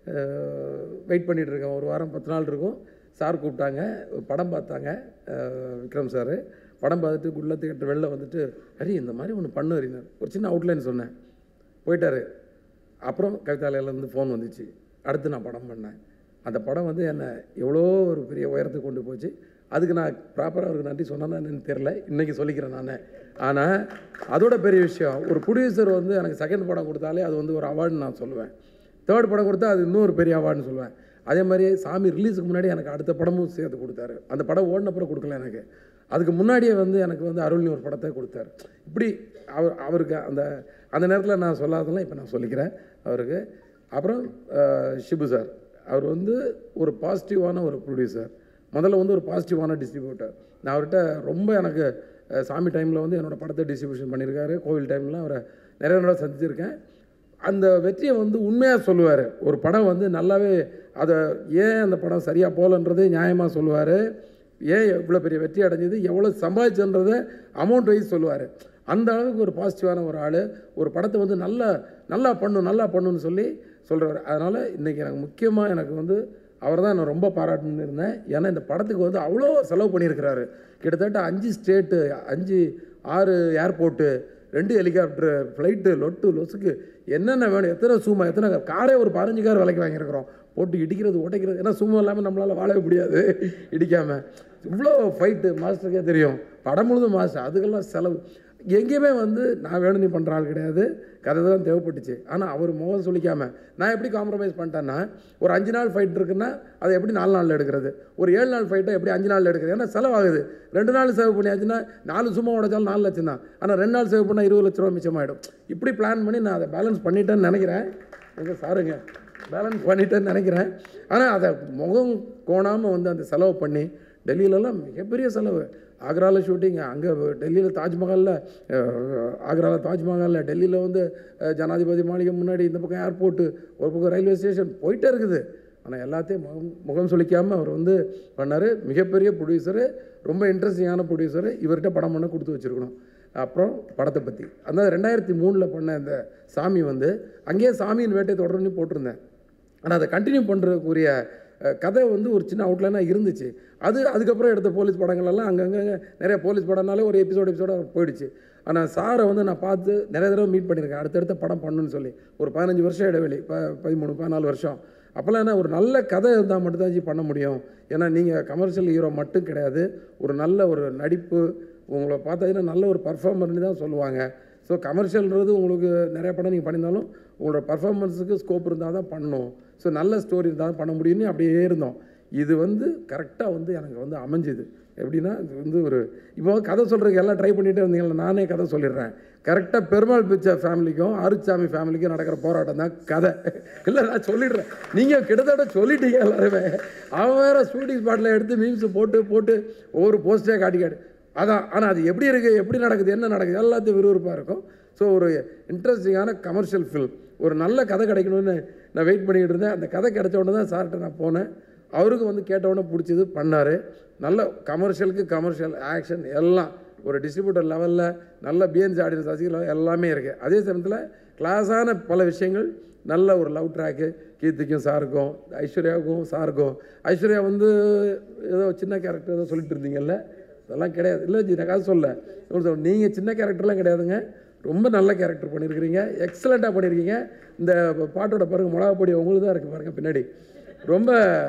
வெயிட் பண்ணிகிட்டு இருக்கேன் ஒரு வாரம் பத்து நாள் இருக்கும் சார் கூப்பிட்டாங்க ஒரு படம் பார்த்தாங்க அஹ், விக்ரம் சார் படம் பார்த்துட்டு குள்ள தியேட்டர் வெளில வந்துட்டு ஹரி இந்த மாதிரி ஒன்று பண்ணு ஹரினார் ஒரு சின்ன அவுட்லைன் சொன்னேன் போயிட்டாரு அப்புறம் கவிதாலயிலேருந்து ஃபோன் வந்துச்சு அடுத்து நான் படம் பண்ணேன் அந்த படம் வந்து என்னை எவ்வளோ ஒரு பெரிய உயரத்துக்கு கொண்டு போச்சு அதுக்கு நான் ப்ராப்பராக அவருக்கு நன்றி சொன்னேன்னா என்னன்னு தெரில இன்றைக்கி சொல்லிக்கிறேன் நான் ஆனால் அதோட பெரிய விஷயம் ஒரு ப்ரொடியூசர் வந்து எனக்கு செகண்ட் படம் கொடுத்தாலே அது வந்து ஒரு அவார்டுன்னு நான் சொல்லுவேன் தேர்ட் படம் கொடுத்தா அது இன்னொரு பெரிய அவார்டுன்னு சொல்லுவேன் அதே மாதிரி சாமி ரிலீஸுக்கு முன்னாடி எனக்கு அடுத்த படமும் சேர்த்து கொடுத்தாரு அந்த படம் ஓடினப்புறம் கொடுக்கல எனக்கு அதுக்கு முன்னாடியே வந்து எனக்கு வந்து அருள்னி ஒரு படத்தை கொடுத்தாரு இப்படி அவர் அவருக்கு அந்த அந்த நேரத்தில் நான் சொல்லாததெல்லாம் இப்போ நான் சொல்லிக்கிறேன் அவருக்கு அப்புறம் அஹ், ஷிபு சார் அவர் வந்து ஒரு பாசிட்டிவான ஒரு ப்ரொடியூசர் முதல்ல வந்து ஒரு பாசிட்டிவான டிஸ்ட்ரிபியூட்டர் நான் அவர்கிட்ட ரொம்ப எனக்கு அஹ், சாமி டைமில் வந்து என்னோடய படத்தை டிஸ்ட்ரிபியூஷன் பண்ணியிருக்காரு கோவில் டைம்லாம் அவரை நிறைய தடவை சந்திச்சிருக்கேன் அந்த வெற்றியை வந்து உண்மையாக சொல்லுவார் ஒரு படம் வந்து நல்லாவே அதை ஏன் அந்த படம் சரியாக போகலன்றது நியாயமாக சொல்லுவார் ஏன் இவ்வளோ பெரிய வெற்றி அடைஞ்சது எவ்வளோ சம்பாதிச்சுன்றதை அமௌண்ட் வைஸ் சொல்லுவார் அந்த அளவுக்கு ஒரு பாசிட்டிவான ஒரு ஆள் ஒரு படத்தை வந்து நல்லா நல்லா பண்ணும் நல்லா பண்ணுன்னு சொல்லி சொல்கிறவர் அதனால் இன்றைக்கி எனக்கு முக்கியமாக எனக்கு வந்து அவர் தான் நான் ரொம்ப பாராட்டுன்னு இருந்தேன் ஏன்னா இந்த படத்துக்கு வந்து அவ்வளோ செலவு பண்ணியிருக்கிறாரு கிட்டத்தட்ட அஞ்சு ஸ்டேட்டு அஞ்சு ஆறு ஏர்போர்ட்டு ரெண்டு ஹெலிகாப்டரு ஃப்ளைட்டு லொட்டு லொசுக்கு என்னென்ன வேணும் எத்தனை சூமா எத்தனை கார் காரே ஒரு பதினஞ்சு கார் விலைக்கு வாங்கியிருக்கிறோம் போட்டு இடிக்கிறது உடைக்கிறது ஏன்னா சும்மா இல்லாமல் நம்மளால் வாழவே முடியாது இடிக்காமல் இவ்வளோ ஃபைட்டு மாஸ்டருக்கே தெரியும் படம் முழுதும் மாஸ்டர் அதுக்கெல்லாம் செலவு எங்கேயுமே வந்து நான் வேணும் நீ பண்ணுற ஆள் கிடையாது கதை தான் தேவைப்பட்டுச்சு ஆனால் அவர் முகம் சொல்லிக்காம நான் எப்படி காம்ப்ரமைஸ் பண்ணிட்டேன்னா ஒரு அஞ்சு நாள் ஃபைட் இருக்குன்னா அதை எப்படி நாலு நாளில் எடுக்கிறது ஒரு ஏழு நாள் ஃபைட்டை எப்படி அஞ்சு நாளில் எடுக்கிறது ஏன்னா செலவாகுது ரெண்டு நாள் சேவ் பண்ணியாச்சுன்னா நாலு சும்மா உடைச்சாலும் நாலு லட்சம் தான் ஆனால் ரெண்டு நாள் சேவ் பண்ணால் இருபது லட்ச ரூபா மிச்சமாயிடும் இப்படி பிளான் பண்ணி நான் அதை பேலன்ஸ் பண்ணிட்டேன்னு நினைக்கிறேன் எங்கள் சாருங்க பேலன்ஸ் பண்ணிட்டேன்னு நினைக்கிறேன் ஆனால் அதை முகம் கோணாமல் வந்து அந்த செலவு பண்ணி டெல்லியிலலாம் மிகப்பெரிய செலவு ஆக்ராவில் ஷூட்டிங் அங்கே டெல்லியில் தாஜ்மஹாலில் ஆக்ராவில் தாஜ்மஹாலில் டெல்லியில் வந்து அஹ், ஜனாதிபதி மாளிகை முன்னாடி இந்த பக்கம் ஏர்போர்ட்டு ஒரு பக்கம் ரயில்வே ஸ்டேஷன் போயிட்டே இருக்குது ஆனால் எல்லாத்தையும் முகம் முகம் சுளிக்காமல் அவர் வந்து பண்ணார் மிகப்பெரிய ப்ரொடியூசரு ரொம்ப இன்ட்ரெஸ்டிங்கான ப்ரொடியூசரு இவர்கிட்ட படம் பண்ண கொடுத்து வச்சுருக்கணும் அப்புறம் படத்தை பற்றி அந்த ரெண்டாயிரத்தி மூணில் பண்ண இந்த சாமி வந்து அங்கேயே சாமியின் வேட்டை தொடர்ந்து போட்டிருந்தேன் ஆனால் அதை கண்டினியூ பண்ணுறதுக்குரிய அஹ், கதை வந்து ஒரு சின்ன அவுட்லைனாக இருந்துச்சு அது அதுக்கப்புறம் எடுத்த போலீஸ் படங்கள் எல்லாம் அங்கங்கே நிறைய போலீஸ் படம்னாலே ஒரு எபிசோடு எபிசோட போயிடுச்சு ஆனால் சாரை வந்து நான் பார்த்து நிறைய தடவை மீட் பண்ணியிருக்கேன் அடுத்தடுத்த படம் பண்ணணும்னு சொல்லி ஒரு பதினஞ்சு வருஷம் இடைவெளி ப பதிமூணு பதினாலு வருஷம் அப்போல்லாம் என்ன ஒரு நல்ல கதை இருந்தால் மட்டும்தான் ஜி பண்ண முடியும் ஏன்னா நீங்கள் கமர்ஷியல் ஹீரோ மட்டும் கிடையாது ஒரு நல்ல ஒரு நடிப்பு உங்களை பார்த்தீங்கன்னா நல்ல ஒரு பர்ஃபார்மர்னு தான் சொல்லுவாங்க ஸோ கமர்ஷியல்ன்றது உங்களுக்கு நிறைய படம் நீங்கள் பண்ணியிருந்தாலும் உங்களோட பர்ஃபார்மன்ஸுக்கு ஸ்கோப் இருந்தால் தான் பண்ணணும் ஸோ நல்ல ஸ்டோரி இருந்தால் தான் பண்ண முடியும்னு அப்படியே இருந்தோம் இது வந்து கரெக்டாக வந்து எனக்கு வந்து அமைஞ்சுது எப்படின்னா இது வந்து ஒரு இப்போ கதை சொல்கிறதுக்கு எல்லாம் ட்ரை பண்ணிகிட்டே இருந்தீங்களா நானே கதை சொல்லிடுறேன் கரெக்டாக பெருமாள் பிச்சை ஃபேமிலிக்கும் ஆறுச்சாமி ஃபேமிலிக்கும் நடக்கிற போராட்டம் தான் கதை இல்லை நான் சொல்லிடுறேன் நீங்கள் கிட்டத்தட்ட சொல்லிட்டீங்க எல்லாருமே அவன் வேறு ஷூட்டிங் ஸ்பாட்டில் எடுத்து மீம்ஸ் போட்டு போட்டு ஒவ்வொரு போஸ்டே காட்டி காட்டி அதான் ஆனால் அது எப்படி இருக்குது எப்படி நடக்குது என்ன நடக்குது எல்லாத்தையும் விறுவிறுப்பாக இருக்கும் ஸோ ஒரு இன்ட்ரெஸ்டிங்கான கமர்ஷியல் ஃபில்ம் ஒரு நல்ல கதை கிடைக்கணும்னு நான் வெயிட் பண்ணிக்கிட்டு இருந்தேன் அந்த கதை கிடைச்ச உடனே தான் சார்கிட்ட நான் போனேன் அவருக்கு வந்து கேட்ட உடனே பிடிச்சது பண்ணார் நல்ல கமர்ஷியலுக்கு கமர்ஷியல் ஆக்ஷன் எல்லாம் ஒரு டிஸ்ட்ரிபியூட்டர் லெவலில் நல்ல பிஎன்சி ஆடியன்ஸ் ரசிகர்கள் எல்லாமே இருக்குது அதே சமயத்தில் கிளாஸான பல விஷயங்கள் நல்ல ஒரு லவ் ட்ராக்கு கீர்த்திக்கும் சாருக்கும் ஐஸ்வர்யாவுக்கும் சாருக்கும் ஐஸ்வர்யா வந்து ஏதோ சின்ன கேரக்டர் ஏதோ சொல்லிட்டு இருந்தீங்கல்ல அதெல்லாம் கிடையாது இல்லை ஜி நான் கதை சொல்ல நீங்கள் சின்ன கேரக்டர்லாம் கிடையாதுங்க ரொம்ப நல்ல கேரக்டர் பண்ணியிருக்கிறீங்க எக்ஸலண்ட்டாக பண்ணியிருக்கீங்க இந்த பாட்டோட பாருங்க மிளகா பொடி உங்களுக்கு தான் இருக்குது பாருங்கள் பின்னாடி ரொம்ப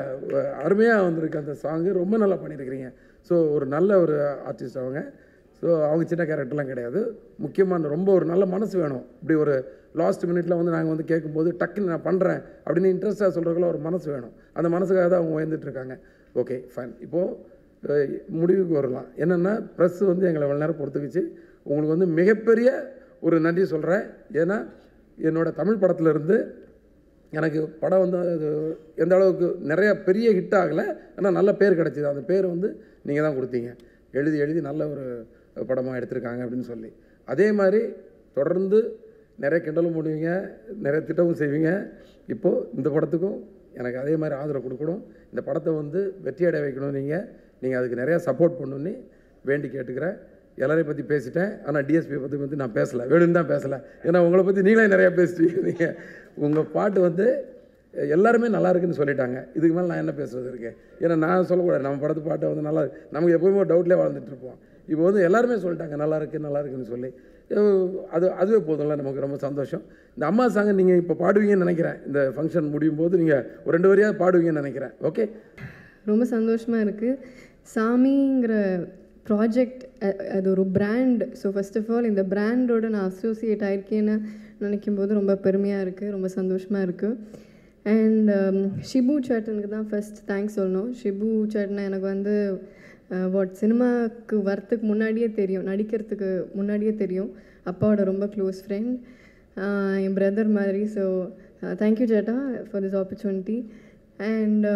அருமையாக வந்திருக்கு அந்த சாங்கு ரொம்ப நல்லா பண்ணியிருக்கிறீங்க ஸோ ஒரு நல்ல ஒரு ஆர்டிஸ்ட் அவங்க ஸோ அவங்க சின்ன கேரக்டர்லாம் கிடையாது முக்கியமான ரொம்ப ஒரு நல்ல மனசு வேணும் இப்படி ஒரு லாஸ்ட் மினிட்ல வந்து நாங்கள் வந்து கேட்கும்போது டக்குன்னு நான் பண்ணுறேன் அப்படின்னு இன்ட்ரெஸ்ட்டாக சொல்கிறதுக்குள்ள ஒரு மனசு வேணும் அந்த மனசுக்காக தான் அவங்க உயர்ந்துட்டு இருக்காங்க ஓகே ஃபைன் இப்போது முடிவுக்கு வரலாம் என்னென்னா ப்ரெஸ் வந்து எங்களை இவ்வளோ நேரம் பொறுத்துக்குச்சு உங்களுக்கு வந்து மிகப்பெரிய ஒரு நன்றி சொல்கிறேன் ஏன்னா என்னோட தமிழ் படத்துல இருந்து எனக்கு படம் வந்து அது எந்த அளவுக்கு நிறைய பெரிய ஹிட் ஆகலை ஆனால் நல்ல பேர் கிடச்சிது அந்த பேர் வந்து நீங்கள் தான் கொடுத்தீங்க எழுதி எழுதி நல்ல ஒரு படமாக எடுத்திருக்காங்க அப்படின்னு சொல்லி அதே மாதிரி தொடர்ந்து நிறைய கிண்டலும் பண்ணுவீங்க நிறைய திட்டமும் செய்வீங்க இப்போது இந்த படத்துக்கும் எனக்கு அதே மாதிரி ஆதரவு கொடுக்கணும் இந்த படத்தை வந்து வெற்றியடைய வைக்கணும் நீங்கள் நீங்கள் அதுக்கு நிறையா சப்போர்ட் பண்ணணுன்னு வேண்டி கேட்டுக்கிறேன் எல்லாரையும் பற்றி பேசிட்டேன் ஆனால் டிஎஸ்பி பற்றி வந்து நான் பேசலை வேணும்னு தான் பேசலை ஏன்னா உங்களை பற்றி நீங்களே நிறையா பேசிட்டீங்க நீங்கள் உங்கள் பாட்டு வந்து எல்லாருமே நல்லா இருக்குன்னு சொல்லிட்டாங்க இதுக்கு மேலே நான் என்ன பேசுறது இருக்கு ஏன்னா நான் சொல்லக்கூடாது நம்ம படத்து பாட்டை வந்து நல்லா இருக்கு. நமக்கு எப்போயுமே ஒரு டவுட்லேயே வாழ்ந்துட்டு இருப்போம் இப்போ வந்து எல்லாருமே சொல்லிட்டாங்க நல்லா இருக்கு நல்லா இருக்குன்னு சொல்லி அஹ் அது அதுவே போதும்ல நமக்கு ரொம்ப சந்தோஷம் இந்த அம்மா சாங்கை நீங்கள் இப்போ பாடுவீங்கன்னு நினைக்கிறேன் இந்த ஃபங்க்ஷன் முடியும் போது நீங்கள் ஒரு ரெண்டு வரியாவது பாடுவீங்கன்னு நினைக்கிறேன் ஓகே ரொம்ப சந்தோஷமாக இருக்குது சாமிங்கிற ப்ராஜெக்ட் அது ஒரு brand so first of all இந்த பிராண்டோட நான் அசோசியேட் ஆயிருக்கேன்னு நினைக்கும் போது ரொம்ப பெருமையாக இருக்குது ரொம்ப சந்தோஷமாக இருக்குது அண்ட் ஷிபு சேட்டனுக்கு தான் ஃபர்ஸ்ட் தேங்க்ஸ் சொல்லணும் ஷிபு சேட்டனை எனக்கு வந்து வாட் சினிமாவுக்கு வரத்துக்கு முன்னாடியே தெரியும் நடிக்கிறதுக்கு முன்னாடியே தெரியும் அப்பாவோட ரொம்ப க்ளோஸ் ஃப்ரெண்ட் என் பிரதர் மாதிரி ஸோ தேங்க்யூ சேட்டா for this opportunity and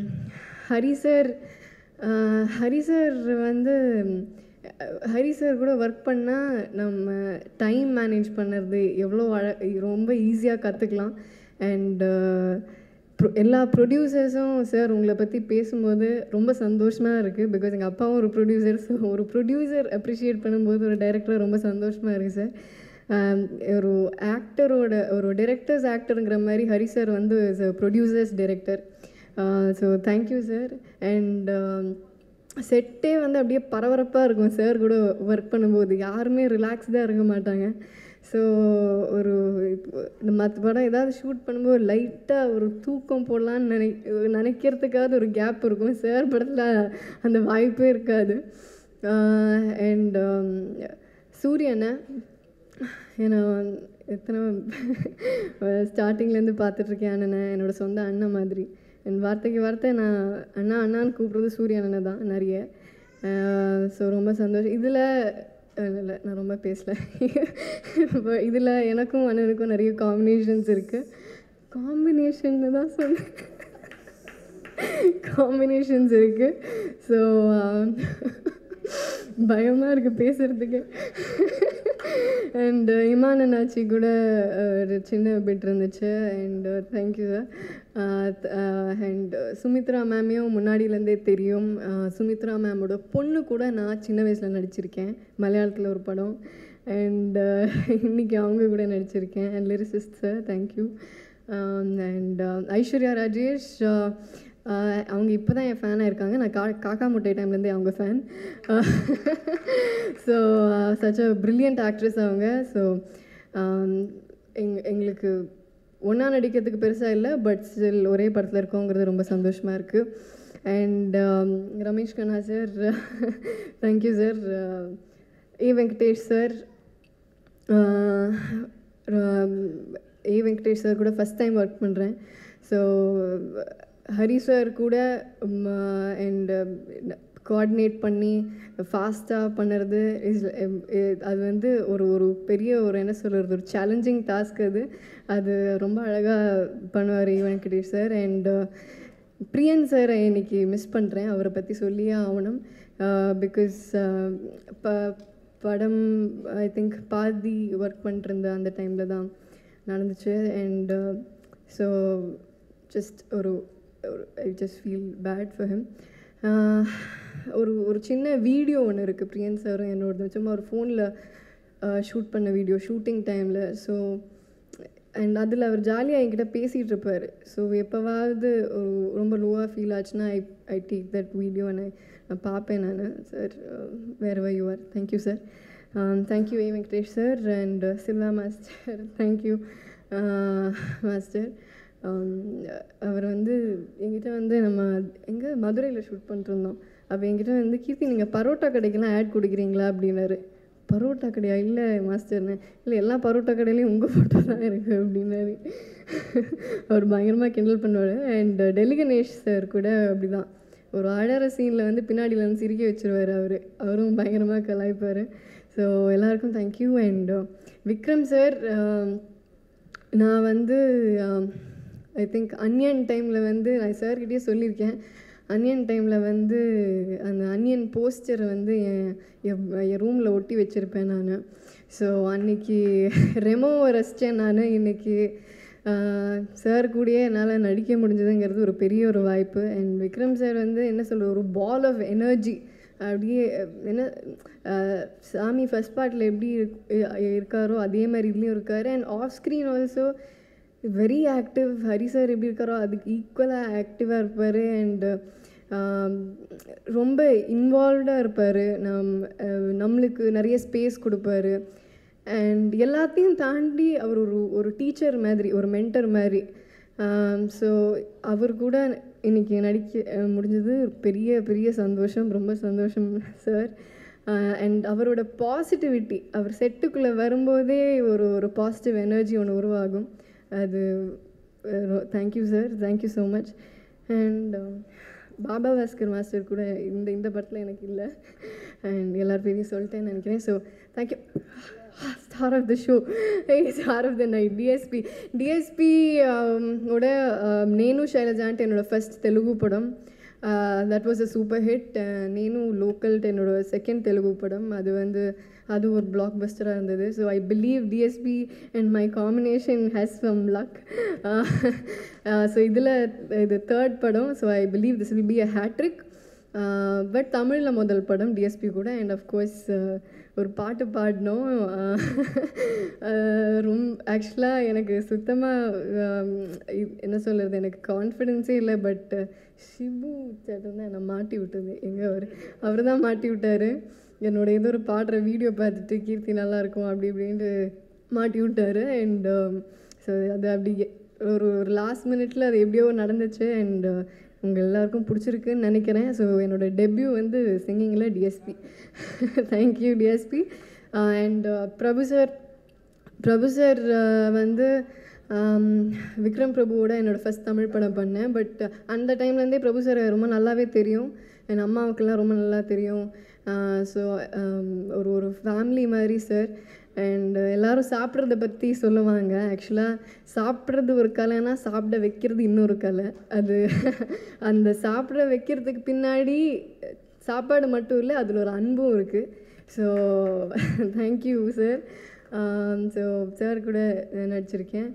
Hari sir Hari sir வந்து அஹ், ஹரி சார் கூட ஒர்க் பண்ணால் நம்ம டைம் மேனேஜ் பண்ணுறது எவ்வளோ அழ ரொம்ப ஈஸியாக கற்றுக்கலாம் அண்ட் எல்லா ப்ரொடியூசர்ஸும் சார் உங்களை பற்றி பேசும்போது ரொம்ப சந்தோஷமாக இருக்குது பிகாஸ் எங்கள் அப்பாவும் ஒரு ப்ரொடியூசர் ஸோ ஒரு ப்ரொடியூசர் அப்ரிஷியேட் பண்ணும்போது ஒரு டைரக்டர் ரொம்ப சந்தோஷமாக இருக்குது சார் ஆம், ஒரு ஆக்டரோட ஒரு டிரெக்டர்ஸ் ஆக்டருங்கிற மாதிரி ஹரி சார் வந்து producers director so thank you sir and செட்டே வந்து அப்படியே பரபரப்பாக இருக்கும் சார் கூட ஒர்க் பண்ணும்போது யாருமே ரிலாக்ஸ்டாக இருக்க மாட்டாங்க ஸோ ஒரு இப்போ இந்த மற்ற படம் ஏதாவது ஷூட் பண்ணும்போது லைட்டாக ஒரு தூக்கம் போடலான்னு நினை நினைக்கிறதுக்காவது ஒரு கேப் இருக்கும் சார் படத்தில் அந்த வாய்ப்பே இருக்காது அண்ட் சூரியனை ஏன்னா எத்தனை ஸ்டார்டிங்லேருந்து பார்த்துட்ருக்கேன் அண்ணனை என்னோட சொந்த அண்ணன் மாதிரி என் வார்த்தைக்கு வார்த்தை நான் அண்ணா அண்ணான்னு கூப்பிட்றது சூரிய அண்ணனை தான் நிறைய ஸோ ரொம்ப சந்தோஷம் இதில் இல்லை நான் ரொம்ப பேசல இதில் எனக்கும் அண்ணனுக்கும் நிறைய காம்பினேஷன்ஸ் இருக்குது காம்பினேஷன் தான் சொன்னேன் காம்பினேஷன்ஸ் இருக்குது ஸோ பயமாக இருக்குது பேசுகிறதுக்கு அண்ட் இமான் அண்ணாச்சி கூட அஹ், ஒரு சின்ன பிட் இருந்துச்சு and thank you sir and Sumitra மேமையும் முன்னாடியிலேருந்தே தெரியும் அஹ், சுமித்ரா மேமோட பொண்ணு கூட நான் சின்ன வயசில் நடிச்சிருக்கேன் மலையாளத்தில் ஒரு படம் அண்ட் இன்னைக்கு அவங்க கூட நடிச்சிருக்கேன் and lyricist sir thank you and Aishwarya Rajesh uh, uh, அவங்க இப்போ தான் என் ஃபேனாக இருக்காங்க நான் கா காக்கா முட்டை டைம்லேருந்தே அவங்க fan so such a brilliant actress அவங்க ஸோ எங் எங்களுக்கு ஒன்றா நடிக்கிறதுக்கு பெருசாக இல்லை பட் ஸ்டில் ஒரே படத்தில் இருக்கோங்கிறது ரொம்ப சந்தோஷமாக இருக்குது and Ramesh Kanna sir thank you sir A Venkatesh sir A Venkatesh sir கூட ஃபஸ்ட் டைம் ஒர்க் பண்ணுறேன் ஸோ ஹரி சார் கூட அண்ட் கோஆர்டினேட் பண்ணி ஃபாஸ்ட்டாக பண்ணுறது இஸ் அது வந்து ஒரு ஒரு பெரிய ஒரு என்ன சொல்கிறது ஒரு சேலஞ்சிங் டாஸ்க் அது அது ரொம்ப அழகாக பண்ணுவார் A Venkatesh sir and Priyan சாரை இன்னைக்கு மிஸ் பண்ணுறேன் அவரை பற்றி சொல்லியே ஆகணும் பிகாஸ் ப படம் ஐ திங்க் பாதி ஒர்க் பண்ணிருந்த அந்த டைமில் தான் நடந்துச்சு அண்ட் ஸோ ஜஸ்ட் ஒரு I just feel bad for him ஒரு ஒரு சின்ன வீடியோ ஒன்று இருக்குது பிரியன் சாரும் என்னோடது சும்மா ஒரு ஃபோனில் ஷூட் பண்ண வீடியோ ஷூட்டிங் டைமில் ஸோ அண்ட் அதில் அவர் ஜாலியாக என்கிட்ட பேசிகிட்டு இருப்பார் ஸோ எப்போவாவது ஒரு ரொம்ப லோவாக ஃபீல் ஆச்சுன்னா I I take that video நான் நான் பார்ப்பேன் நான் சார் வேறு why you're thank you sir thank you A Venkatesh sir and Silva master thank you master அவர் வந்து என்கிட்ட வந்து நம்ம எங்கே மதுரையில் ஷூட் பண்ணிட்டுருந்தோம் அப்போ என்கிட்ட வந்து கீர்த்தி நீங்கள் பரோட்டா கடைக்கெல்லாம் ஆட் கொடுக்குறீங்களா அப்படின்னாரு பரோட்டா கடையா இல்லை மாஸ்டர்னு இல்லை எல்லா பரோட்டா கடையிலையும் உங்கள் ஃபோட்டோ தான் இருக்குது அப்படின்னாரு அவர் பயங்கரமாக கிண்டல் பண்ணுவார் அண்ட் டெல்லி கணேஷ் சார் கூட அப்படி தான் ஒரு அழற சீனில் வந்து பின்னாடியில் வந்து சிரிக்க வச்சிருவார் அவர் அவரும் பயங்கரமாக கலாய்ப்பார் ஸோ எல்லாருக்கும் தேங்க்யூ அண்ட் விக்ரம் சார் நான் வந்து ஐ திங்க் அன்யன் டைமில் வந்து நான் சார்கிட்டயே சொல்லியிருக்கேன் அன்யன் டைமில் வந்து அந்த அன்யன் போஸ்டர் வந்து என் என் என் ரூமில் ஒட்டி வச்சுருப்பேன் நான் ஸோ அன்னைக்கு ரெமோவை ரசித்தேன் நான் இன்னைக்கு சார் கூடயே என்னால் நடிக்க முடிஞ்சதுங்கிறது ஒரு பெரிய ஒரு வாய்ப்பு அண்ட் விக்ரம் சார் வந்து என்ன சொல்ற ஒரு பால் ஆஃப் எனர்ஜி அப்படியே என்ன அஹ், சாமி ஃபஸ்ட் பார்ட்டில் எப்படி இருக்- இ- இருக்காரோ அதே மாதிரி இதுலேயும் இருக்கார் and off screen also very active Hari sir எப்படி இருக்காரோ அதுக்கு ஈக்குவலாக ஆக்டிவாக இருப்பார் அண்டு ரொம்ப இன்வால்வ்டாக இருப்பார் நம் அஹ், நம்மளுக்கு நிறைய ஸ்பேஸ் கொடுப்பாரு அண்ட் எல்லாத்தையும் தாண்டி அவர் ஒரு ஒரு டீச்சர் மாதிரி ஒரு மென்டர் மாதிரி ஸோ அவர் கூட இன்னைக்கு நடிக்க அஹ், முடிஞ்சது ஒரு பெரிய பெரிய சந்தோஷம் ரொம்ப சந்தோஷம் சார் அண்ட் அவரோட பாசிட்டிவிட்டி அவர் செட்டுக்குள்ளே வரும்போதே ஒரு ஒரு பாசிட்டிவ் எனர்ஜி ஒன்று உருவாகும் அது thank you sir thank you so much and Baba Bhaskar master கூட இந்த இந்த படத்தில் எனக்கு இல்லை அண்ட் எல்லார் பேரையும் சொல்லிட்டேன்னு நினைக்கிறேன் so thank you star of the show star of the night DSP DSP ஓட நேனு ஷைலஜான்ட்டு என்னோட ஃபர்ஸ்ட் தெலுங்கு படம் that was a super hit Nenu லோக்கல்ட்டு என்னோட செகண்ட் தெலுங்கு படம் அது வந்து அது ஒரு பிளாக் பஸ்டராக இருந்தது so I believe DSP and my combination has some luck so இதில் இது தேர்ட் படம் so I believe this will be a hattrick but தமிழில் முதல் படம் டிஎஸ்பி கூட அண்ட் அஃப்கோர்ஸ் ஒரு பாட்டு பாடினோம் ரொம்ப ஆக்சுவலாக எனக்கு சுத்தமாக என்ன சொல்கிறது எனக்கு கான்ஃபிடென்ஸே இல்லை பட் ஷிபு சேட்டன் தான் என்னை மாட்டி விட்டது எங்கே அவர் அவர் தான் மாட்டி விட்டார் என்னோட ஏதோ ஒரு பாடுற வீடியோ பார்த்துட்டு கீர்த்தி நல்லா இருக்கும் அப்படி இப்படின்ட்டு மாட்டி விட்டாரு அண்ட் ஸோ அது அப்படி ஒரு ஒரு லாஸ்ட் மினிட்ல அது எப்படியோ நடந்துச்சு அண்ட் உங்கள் எல்லாருக்கும் பிடிச்சிருக்குன்னு நினைக்கிறேன் ஸோ என்னோட டெபியூ வந்து சிங்கிங்கில் DSP thank you DSP and Prabhu sir Prabhu sir வந்து ஆம், விக்ரம் பிரபுவோட என்னோடய ஃபஸ்ட் தமிழ் படம் பண்ணேன் பட் அந்த டைம்லேருந்தே பிரபு சார் ரொம்ப நல்லாவே தெரியும் என் அம்மாவுக்கெல்லாம் ரொம்ப நல்லா தெரியும் ஸோ ஒரு ஒரு ஃபேமிலி மாதிரி சார் அண்ட் எல்லாரும் சாப்பிட்றத பற்றி சொல்லுவாங்க ஆக்சுவலாக சாப்பிட்றது ஒரு கலைனா சாப்பிட வைக்கிறது இன்னொரு கலை அது அந்த சாப்பிட வைக்கிறதுக்கு பின்னாடி சாப்பாடு மட்டும் இல்லை அதில் ஒரு அன்பும் இருக்குது so thank you sir so sir கூட நடிச்சிருக்கேன்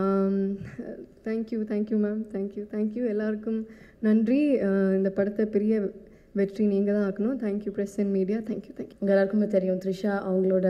thank you thank you ma'am thank you thank you எல்லாருக்கும் நன்றி ஆஹ் இந்த படத்தை பெரிய வெற்றி நீங்கள் தான் ஆக்கணும் thank you press and media thank you thank you உங்கள் எல்லாருக்குமே தெரியும் த்ரிஷா அவங்களோட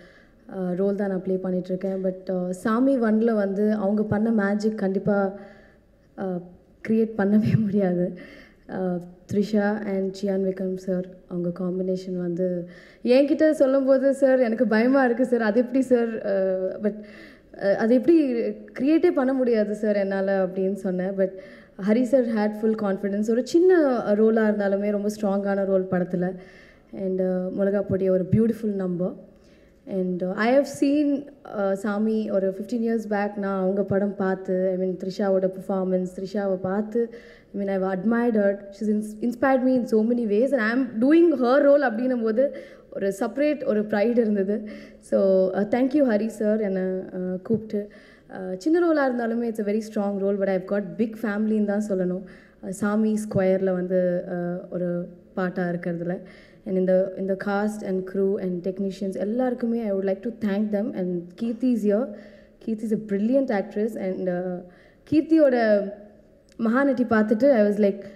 ரோல் தான் நான் ப்ளே பண்ணிகிட்ருக்கேன் பட் சாமி ஒன்ல வந்து அவங்க பண்ண மேஜிக் கண்டிப்பாக க்ரியேட் பண்ணவே முடியாது அஹ், த்ரிஷா அண்ட் சியான் விக்ரம் சார் அவங்க காம்பினேஷன் வந்து என்கிட்ட சொல்லும்போது சார் எனக்கு பயமாக இருக்குது சார் அது எப்படி சார் பட் அது எப்படி க்ரியேட்டே பண்ண முடியாது சார் என்னால் அப்படின்னு சொன்னேன் but Hari sir had full confidence ஒரு சின்ன ரோலாக இருந்தாலுமே ரொம்ப ஸ்ட்ராங்கான ரோல் படத்தில் அண்ட் மிளகா பொடி ஒரு beautiful number and I have seen Saamy ஒரு ஃபிஃப்டீன் இயர்ஸ் பேக் நான் அவங்க படம் பார்த்து ஐ மீன் த்ரிஷாவோட பெர்ஃபார்மன்ஸ் த்ரிஷாவை பார்த்து I mean I admired her she's இன்ஸ் inspired me in so many ways and I am doing her role அப்படின்னும் போது ஒரு செப்பரேட் ஒரு ப்ரைட் இருந்தது ஸோ தேங்க்யூ ஹரி சார் என்னை uh, கூப்பிட்டு uh, சின்ன ரோலாக இருந்தாலுமே it's a very strong role but I've got big ஃபேமிலின்னு தான் சொல்லணும் Uh, சாமி ஸ்கொயரில் வந்து uh, ஒரு பாட்டாக இருக்கிறதுல அண்ட் இந்த இந்த cast and crew and technicians எல்லாருக்குமே I would like to thank them and Keerthi is here Keerthi is a brilliant actress and கீர்த்தியோட மகாநட்டி பார்த்துட்டு ஐ வாஸ் லைக்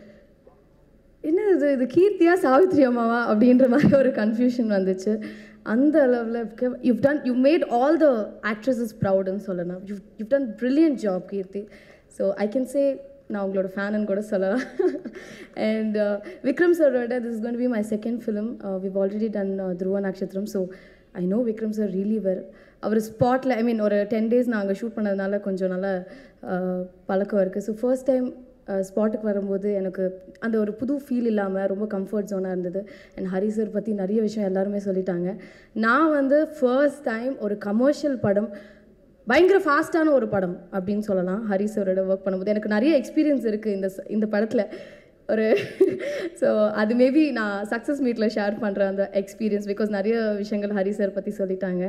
என்ன இது இது கீர்த்தியா சாவித்ரி அம்மாவா அப்படின்ற மாதிரி ஒரு கன்ஃபியூஷன் வந்துச்சு அந்த அளவில் you've done you made all the actresses ப்ரவுடுன்னு சொல்லலாம் you you've done brilliant job Keerthi so I can say நான் உங்களோட ஃபேனுன்னு கூட சொல்லலாம் அண்ட் விக்ரம் சரோட this is gonna be my second film we've already done Dhruva Natchathiram so I know Vikram sir really well அவர் ஸ்பாட்டில் ஐ மீன் ஒரு டென் டேஸ் நான் அங்கே ஷூட் பண்ணதுனால கொஞ்சம் நல்லா uh, பழக்கம் இருக்குது ஸோ ஃபர்ஸ்ட் டைம் ஸ்பாட்டுக்கு வரும்போது எனக்கு அந்த ஒரு புது ஃபீல் இல்லாமல் ரொம்ப கம்ஃபர்ட் ஜோனாக இருந்தது அண்ட் ஹரி சார் பற்றி நிறைய விஷயம் எல்லாருமே சொல்லிட்டாங்க நான் வந்து ஃபர்ஸ்ட் டைம் ஒரு கமர்ஷியல் படம் பயங்கர ஃபாஸ்ட்டான ஒரு படம் அப்படின்னு சொல்லலாம் ஹரி சாரோட ஒர்க் பண்ணும்போது எனக்கு நிறைய எக்ஸ்பீரியன்ஸ் இருக்குது இந்த ச- இந்த படத்தில் ஒரு ஸோ அது மேபி நான் சக்ஸஸ் மீட்டில் ஷேர் பண்ணுறேன் அந்த எக்ஸ்பீரியன்ஸ் பிகாஸ் நிறைய விஷயங்கள் ஹரி சார் பற்றி சொல்லிட்டாங்க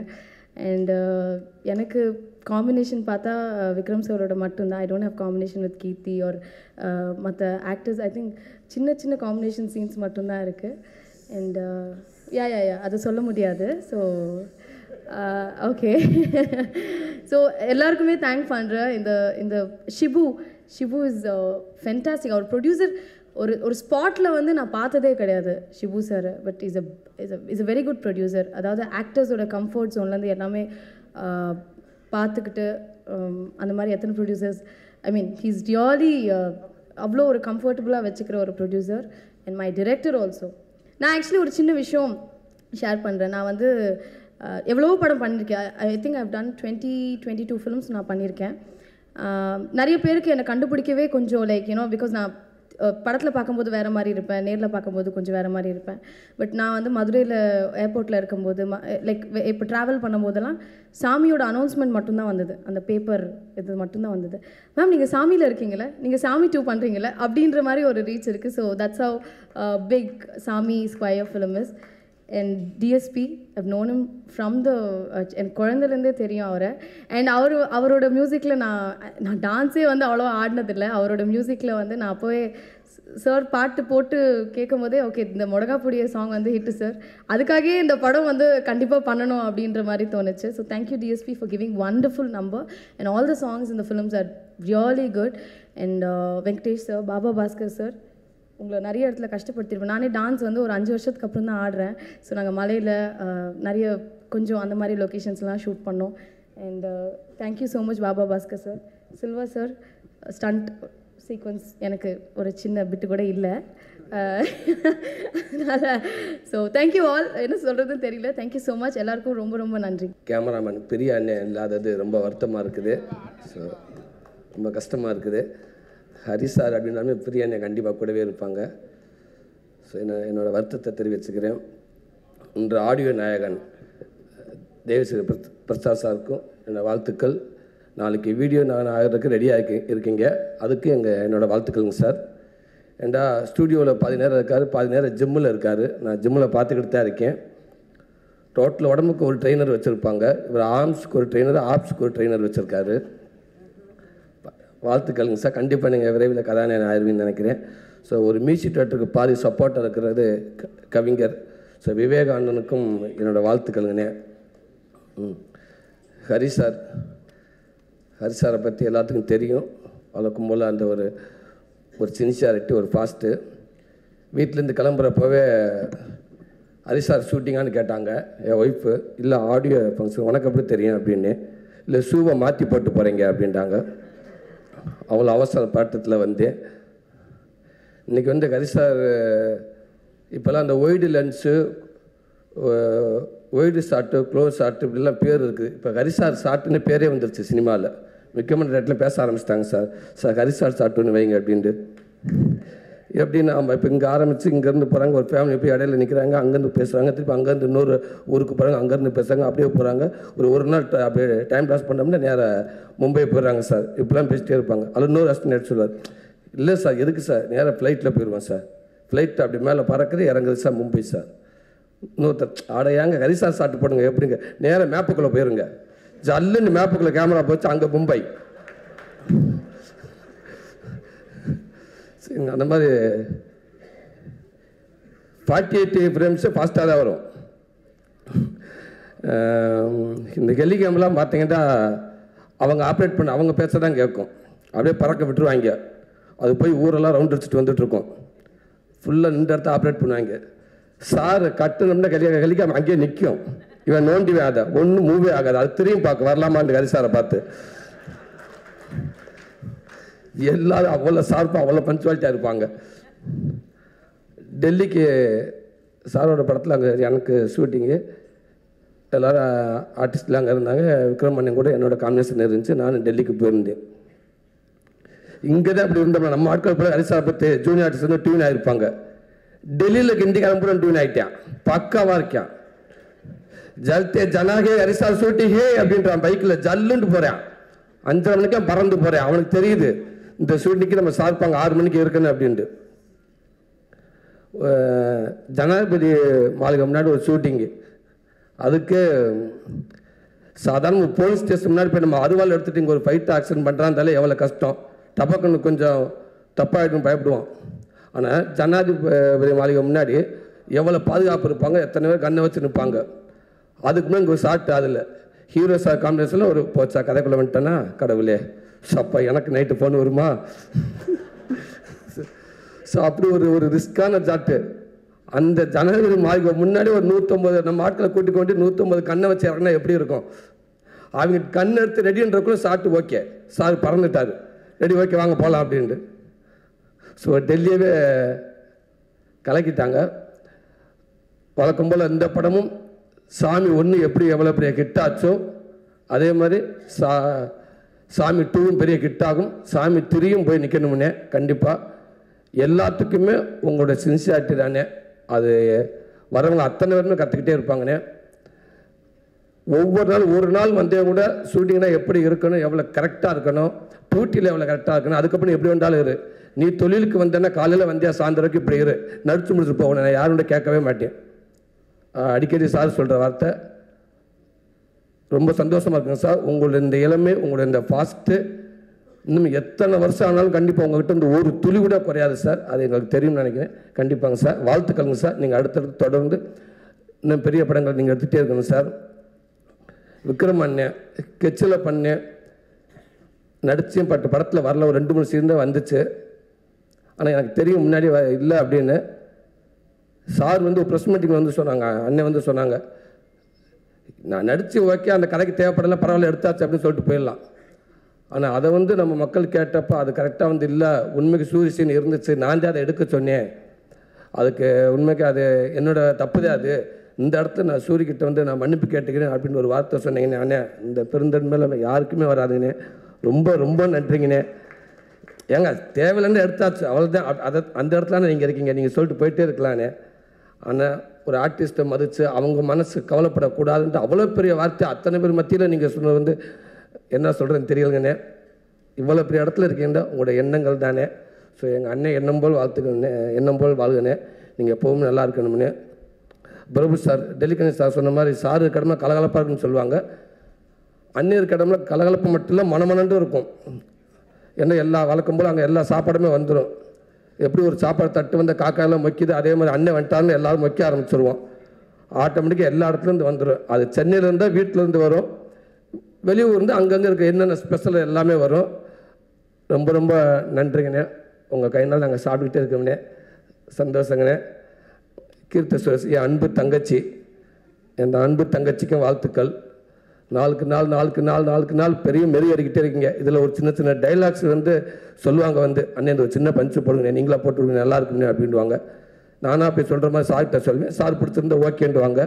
அண்ட் எனக்கு காம்பினேஷன் பார்த்தா அஹ், விக்ரம் சாரோட மட்டும்தான் I don't have combination with Keerthi or மற்ற ஆக்டர்ஸ் ஐ திங்க் சின்ன சின்ன காம்பினேஷன் சீன்ஸ் மட்டும்தான் இருக்குது அண்ட் யா யா யா அது சொல்ல முடியாது ஸோ ஓகே ஸோ எல்லாருக்குமே தேங்க் பண்ணுறேன் இந்த இந்த ஷிபு ஷிபு இஸ் ஃபென்டாஸ்டிக் அவர் ப்ரொடியூசர் ஒரு ஒரு ஸ்பாட்டில் வந்து நான் பார்த்ததே கிடையாது Shibu sir but is a is a is a very good producer அதாவது ஆக்டர்ஸோட கம்ஃபர்ட் ஜோன்லேருந்து எல்லாமே ஆஹ், பார்த்துக்கிட்டு ஹம், அந்த மாதிரி எத்தனை producers I mean he's really அவ்வளோ ஒரு கம்ஃபர்டபுளாக வச்சுக்கிற ஒரு producer and my director also நான் ஆக்சுவலி ஒரு சின்ன விஷயம் ஷேர் பண்ணுறேன் நான் வந்து அஹ், எவ்வளவோ படம் பண்ணியிருக்கேன் I think I've done twenty twenty two films நான் பண்ணியிருக்கேன் அஹ், நிறைய பேருக்கு என்னை கண்டுபிடிக்கவே கொஞ்சம் லைக் யூனோ பிகாஸ் நான் படத்தில் பார்க்கும்போது வேறு மாதிரி இருப்பேன் நேரில் பார்க்கும்போது கொஞ்சம் வேறு மாதிரி இருப்பேன் பட் நான் வந்து மதுரையில் ஏர்போர்ட்டில் இருக்கும்போது லைக் இப்போ ட்ராவல் பண்ணும்போதெல்லாம் சாமியோட அனௌன்ஸ்மெண்ட் மட்டும்தான் வந்தது அந்த பேப்பர் இது மட்டும்தான் வந்தது மேம் நீங்கள் சாமியில் இருக்கீங்களே நீங்கள் சாமி டூ பண்ணுறீங்களே அப்படின்ற மாதிரி ஒரு ரீச் இருக்குது so that's how big Saamy square film is and DSP I've known him from the என் குழந்தைலேருந்தே தெரியும் அவரை அண்ட் அவர் அவரோட மியூசிக்கில் நான் நான் டான்ஸே வந்து அவ்வளோ ஆடினதில்லை அவரோட மியூசிக்கில் வந்து நான் அப்போவே சார் பாட்டு போட்டு கேட்கும் போதே ஓகே இந்த முடகாப்புடிய சாங் வந்து ஹிட்டு சார் அதுக்காகவே இந்த படம் வந்து கண்டிப்பாக பண்ணணும் அப்படின்ற மாதிரி தோணுச்சு so thank you DSP for giving wonderful number and all the songs இந்த films are really good and Venkatesh sir Baba Bhaskar sir உங்களை நிறைய இடத்துல கஷ்டப்படுத்திருப்பேன் நானே டான்ஸ் வந்து ஒரு அஞ்சு வருஷத்துக்கு அப்புறம் தான் ஆடுறேன் ஸோ நாங்கள் மலையில் நிறைய கொஞ்சம் அந்த மாதிரி லொக்கேஷன்ஸ்லாம் ஷூட் பண்ணோம் and thank you so much Baba Bhaskar sir Silva sir stunt sequence எனக்கு ஒரு சின்ன பிட்டு கூட இல்லை அதனால் ஸோ தேங்க்யூ ஆல் என்ன சொல்கிறதுன்னு தெரியல தேங்க்யூ ஸோ மச் எல்லாருக்கும் ரொம்ப ரொம்ப நன்றி கேமராமேன் பெரிய அண்ணன் இல்லாதது ரொம்ப வருத்தமாக இருக்குது ஸோ ரொம்ப கஷ்டமாக இருக்குது ஹரி சார் அப்படின்னாலுமே பெரிய அண்ணன் கண்டிப்பாக கூடவே இருப்பாங்க ஸோ என்ன என்னோடய வருத்தத்தை தெரிவிச்சுக்கிறேன் இன்று ஆடியோ நாயகன் தேவஸ்ரீ பிரத் பிரசாத் சாருக்கும் என்னோடய வாழ்த்துக்கள் நாளைக்கு வீடியோ நான் ஆகிறதுக்கு ரெடியாக இருக்கு இருக்கீங்க அதுக்கு எங்கள் என்னோடய வாழ்த்துக்கள்ங்க சார் ஏண்டா ஸ்டூடியோவில் பாதி நேரம் இருக்கார் பாதி நேரம் ஜிம்மில் இருக்கார் நான் ஜிம்மில் பார்த்துக்கிட்டு தான் இருக்கேன் டோட்டல் உடம்புக்கு ஒரு ட்ரெயினர் வச்சுருப்பாங்க இவர் ஆர்ம்ஸ்க்கு ஒரு ட்ரெயினர் ஆப்ஸ்க்கு ஒரு ட்ரெயினர் வச்சுருக்காரு வாழ்த்துக்கள்ங்க சார் கண்டிப்பாக நீங்கள் விரைவில் கதாநாயகன் ஆயிருவீங்கன்னு நினைக்கிறேன் ஸோ ஒரு மியூசிக் டேரக்டருக்கு பாதி சப்போர்ட்டாக இருக்கிறது க- கவிஞர் ஸோ விவேகானந்தனுக்கும் என்னோடய வாழ்த்துக்கள்ங்கண்ணே ம் ஹரி சார் ஹரி சாரை பற்றி எல்லாத்துக்கும் தெரியும் வழக்கம் போல் அந்த ஒரு ஒரு சின்சியாரிட்டி ஒரு ஃபாஸ்ட்டு வீட்டிலேருந்து கிளம்புறப்பவே ஹரி சார் ஷூட்டிங்கான்னு கேட்டாங்க என் ஒய்ஃபு இல்லை ஆடியோ ஃபங்க்ஷன் உனக்கு எப்படி தெரியும் அப்படின்னு இல்லை ஷூவை மாற்றி போட்டு போகிறீங்க அப்படின்ட்டாங்க அவ்வளோ அவசர பாட்டத்தில் வந்தேன் இன்றைக்கி வந்து ஹரி சார் இப்போல்லாம் அந்த wide lens wide shot close shot இப்படிலாம் பேர் இருக்குது இப்போ ஹரிசார் ஷாட்டுன்னு பேரே வந்துருச்சு சினிமாவில் முக்கியமான இடத்துல பேச ஆரம்பிச்சிட்டாங்க சார் சார் ஹரிசார் ஷாட்டுன்னு வைங்க அப்படின்ட்டு எப்படி நாம் இப்போ இங்கே ஆரம்பித்து இங்கேருந்து போகிறாங்க ஒரு ஃபேமிலி போய் இடையில நிற்கிறாங்க அங்கேருந்து பேசுகிறாங்க திருப்பி அங்கேருந்து இன்னொரு ஊருக்கு போகிறாங்க அங்கேருந்து பேசுகிறாங்க அப்படியே போகிறாங்க ஒரு ஒரு நாள் ட- அப்படியே டைம் பாஸ் பண்ணோம்னா நேராக மும்பை போயிடுறாங்க சார் இப்படிலாம் பேசிட்டே இருப்பாங்க அதில் இன்னொரு அஸ்டன் எடுத்து சொல்லுவார் இல்லை சார் எதுக்கு சார் நேராக ஃப்ளைட்டில் போயிடுவேன் சார் ஃப்ளைட் அப்படி மேலே பறக்குது இறங்குது சார் மும்பை சார் இன்னொருத்தர் ஆட ஏங்க ஹரிசார் சாட்டு போடுங்க எப்படிங்க நேராக மேப்புக்குள்ளே போயிருங்க ஜல்லுன்னு மேப்புக்குள்ளே கேமரா போச்சு அங்கே மும்பை சரிங்க அந்த மாதிரி ஃபார்ட்டி எயிட் ஃப்ரேம்ஸு ஃபாஸ்ட்டாக தான் வரும் அஹ் இந்த ஹெலிகேம்லாம் பார்த்தீங்கன்னா அவங்க ஆப்ரேட் பண்ண அவங்க பேச தான் கேட்கும் அப்படியே பறக்க விட்டுருவாங்க அது போய் ஊரெல்லாம் ரவுண்ட் அடிச்சுட்டு வந்துட்டு இருக்கோம் ஃபுல்லாக நின்று இடத்த ஆப்ரேட் பண்ணுவாங்க சார் கட்டணும்னா ஹெலி ஹெலிகாம் அங்கேயே நிற்கும் இவன் நோண்டி அதை ஒன்றும் மூவே ஆகாது அது திரும்பி பார்க்க வரலாமான்னு ஹரி சாரை பார்த்து எல்லாரும் அவ்வளோ ஷார்ப்பாக அவ்வளோ பஞ்சுவாலிட்டியாக இருப்பாங்க டெல்லிக்கு சாரோட படத்தில் அங்கே எனக்கு ஷூட்டிங்கு எல்லோரும் ஆர்டிஸ்ட்லாம் அங்கே இருந்தாங்க விக்ரமணியன் கூட என்னோட காம்பினேஷன் இருந்துச்சு நானும் டெல்லிக்கு போயிருந்தேன் இங்கே தான் அப்படி இருந்தோம்னா நம்ம ஆட்கள் போல ஹரிசாரை பற்றி ஜூனியர் ஆர்டிஸ்ட் வந்து டியூன் ஆகிருப்பாங்க டெல்லியில் ஹிந்திக்காரன் கூட டியூன் ஆகிட்டான் பக்காவாக இருக்கான் ஜல்தே ஜனாகே ஹரிசார் ஷூட்டி ஹே அப்படின்றான் பைக்கில் ஜல்லுன்ட்டு போகிறான் அஞ்சரை மணிக்கே பறந்து போகிறேன் அவனுக்கு தெரியுது இந்த ஷூட்டிங்க்கு நம்ம சார்பாங்க ஆறு மணிக்கு இருக்கணும் அப்படின்ட்டு அஹ் ஜனாதிபதி மாளிகை முன்னாடி ஒரு ஷூட்டிங்கு அதுக்கு சாதாரண ஒரு போலீஸ் ஸ்டேஷன் முன்னாடி போய் நம்ம அருவாள் எடுத்துட்டு இங்கே ஒரு ஃபைட் ஆக்சிடென்ட் பண்ணுறாந்தாலே எவ்வளோ கஷ்டம் டபக்குன்னு கொஞ்சம் தப்பாகிடும் பயப்படுவோம் ஆனால் ஜனாதிபதி மாளிகை முன்னாடி எவ்வளோ பாதுகாப்பு இருப்பாங்க எத்தனை பேர் கண்ணை வச்சு நிற்பாங்க அதுக்கு முன்னாடி இங்கே ஒரு ஷார்ட் அதில் ஹீரோ சார் காம்பினேஷனில் ஒரு போச்சா கதைக்குள்ளே வந்துட்டேன்னா கடவுளே சப்பா எனக்கு நைட்டு ஃபோன் வருமா ஸோ அப்படி ஒரு ஒரு ரிஸ்க்கான ஜாட்டு அந்த ஜனாதிபதி மாளிகை முன்னாடி ஒரு நூற்றம்பது நம்ம ஆட்களை கூட்டி கொண்டு நூற்றம்பது கண்ணை வச்சு இறங்கினா எப்படி இருக்கும் அவங்க கண் எடுத்து ரெடின்றக்குள்ள சாப்பிட்டு ஓகே சார் பறந்துட்டார் ரெடி ஓகே வாங்க போகலாம் அப்படின்ட்டு ஸோ டெல்லியவே கலக்கிட்டாங்க வழக்கம் போல் இந்த படமும் சாமி ஒன்று எப்படி எவ்வளோ பெரிய ஹிட் ஆச்சோ அதே மாதிரி சா சாமி டூவும் பெரிய ஹிட் ஆகும் சாமி த்ரீயும் போய் நிற்கணும்னே கண்டிப்பாக எல்லாத்துக்குமே உங்களோட சின்சியாரிட்டி தானே அது வரவங்க அத்தனை பேருமே கற்றுக்கிட்டே இருப்பாங்கண்ணே ஒவ்வொரு நாள் ஒரு நாள் வந்தே கூட ஷூட்டிங்னா எப்படி இருக்கணும் எவ்வளோ கரெக்டாக இருக்கணும் டியூட்டியில் எவ்வளோ கரெக்டாக இருக்கணும் அதுக்கப்புறம் எப்படி வந்தாலும் இரு நீ தொழிலுக்கு வந்தேன்னா காலையில் வந்தியா சாயந்தரக்கு இப்படி இரு நடிச்சு முடிச்சுட்டு போகணும் நான் யாரும் கேட்கவே மாட்டேன் ஆஹ் அடிக்கடி சார் சொல்கிற வார்த்தை ரொம்ப சந்தோஷமாக இருக்குங்க சார் உங்களோட இந்த இளமை உங்களோட இந்த ஃபாஸ்ட்டு இன்னும் எத்தனை வருஷம் ஆனாலும் கண்டிப்பாக உங்ககிட்ட இந்த ஒரு துளி கூட குறையாது சார் அது எங்களுக்கு தெரியும்னு நினைக்கிறேன் கண்டிப்பாங்க சார் வாழ்த்துக்கள்ங்க சார் நீங்கள் அடுத்தடுத்து தொடர்ந்து இன்னும் பெரிய படங்கள் நீங்கள் எடுத்துகிட்டே இருக்கணும் சார் விக்ரம் அண்ணன் கெச்சில் பண்ணேன் நடிச்சும் பட்ட படத்தில் வரல ஒரு ரெண்டு மூணு சீன் தான் வந்துச்சு ஆனால் எனக்கு தெரியும் முன்னாடி வ- இல்லை அப்படின்னு சார் வந்து ஒரு ப்ரெஸ் மீட்டிங் வந்து சொன்னாங்க அண்ணன் வந்து சொன்னாங்க நான் நடித்து ஓகே அந்த கதைக்கு தேவைப்படல பரவாயில்ல எடுத்தாச்சு அப்படின்னு சொல்லிட்டு போயிடலாம் ஆனால் அதை வந்து நம்ம மக்கள் கேட்டப்போ அது கரெக்டாக வந்து இல்லை உண்மைக்கு சூரியசீன் இருந்துச்சு நான் தான் அதை எடுக்க சொன்னேன் அதுக்கு உண்மைக்கு அது என்னோட தப்புதே அது இந்த இடத்துல நான் சூரியக்கிட்ட வந்து நான் மன்னிப்பு கேட்டுக்கிறேன் அப்படின்னு ஒரு வார்த்தை சொன்னீங்கண்ணே அண்ணே இந்த பெருந்தன்மையில் யாருக்குமே வராதுங்கண்ணே ரொம்ப ரொம்ப நன்றிங்கண்ணே ஏங்க தேவையில்லைன்னு எடுத்தாச்சு அவ்வளோதான் அ- அதை அந்த இடத்துல நீங்கள் இருக்கீங்க நீங்கள் சொல்லிட்டு போயிட்டே இருக்கலாண்ணே ஆனால் ஒரு ஆர்டிஸ்ட்டை மதித்து அவங்க மனசு கவலைப்படக்கூடாதுன்ட்டு அவ்வளோ பெரிய வார்த்தை அத்தனை பேர் மத்தியில் நீங்கள் சொன்னது வந்து என்ன சொல்கிறேன்னு தெரியலங்கண்ணே இவ்வளோ பெரிய இடத்துல இருக்கீங்க உங்களோட எண்ணங்கள் தானே ஸோ எங்கள் அண்ணன் எண்ணம் போல் வாழ்த்துக்கண்ணே எண்ணம் போல் வாழ்கண்ணே நீங்கள் எப்பவும் நல்லா இருக்கணும்னே பிரபு சார் டெல்லிக்கணி சார் சொன்ன மாதிரி சாரு கடமை கலகலப்பாக இருக்குன்னு சொல்லுவாங்க அந்நியர் கடமை கலகலப்பு மட்டும் இல்லை மனமனன்று இருக்கும் ஏன்னா எல்லா வழக்கம் போல் அங்கே எல்லா சாப்பாடுமே வந்துடும் எப்படி ஒரு சாப்பாடு தட்டு வந்து காக்காயெல்லாம் மொக்கிது அதே மாதிரி அண்ணன் வந்துட்டாருன்னு எல்லாரும் மொக்க ஆரம்பிச்சிருவோம் ஆட்டோமேட்டிக்காக எல்லா இடத்துலேருந்து வந்துடும் அது சென்னையில் இருந்தால் வீட்டிலேருந்து வரும் வெளியூர் இருந்து அங்கங்கே இருக்க என்னென்ன ஸ்பெஷல் எல்லாமே வரும் ரொம்ப ரொம்ப நன்றிங்கண்ணே உங்கள் கையினால் நாங்கள் சாப்பிட்டுக்கிட்டே இருக்கோம்ண்ணே சந்தோஷங்கண்ணே கீர்த்த சுரேஷ் என் அன்பு தங்கச்சி என் அன்பு தங்கச்சிக்கும் வாழ்த்துக்கள் நாளுக்கு நாள் நாளுக்கு நாள் நாளுக்கு நாள் பெரிய மெறி அடிக்கிட்டே இருக்கீங்க இதில் ஒரு சின்ன சின்ன டைலாக்ஸ் வந்து சொல்லுவாங்க வந்து அண்ணே இந்த ஒரு சின்ன பஞ்சு போடுங்க நீங்களா போட்டு விடுங்க நல்லா இருக்குங்க அப்படின்வாங்க நானாக போய் சொல்கிற மாதிரி சார்கிட்ட சொல்லுவேன் சார் பிடிச்சிருந்தா ஓகேன்டுவாங்க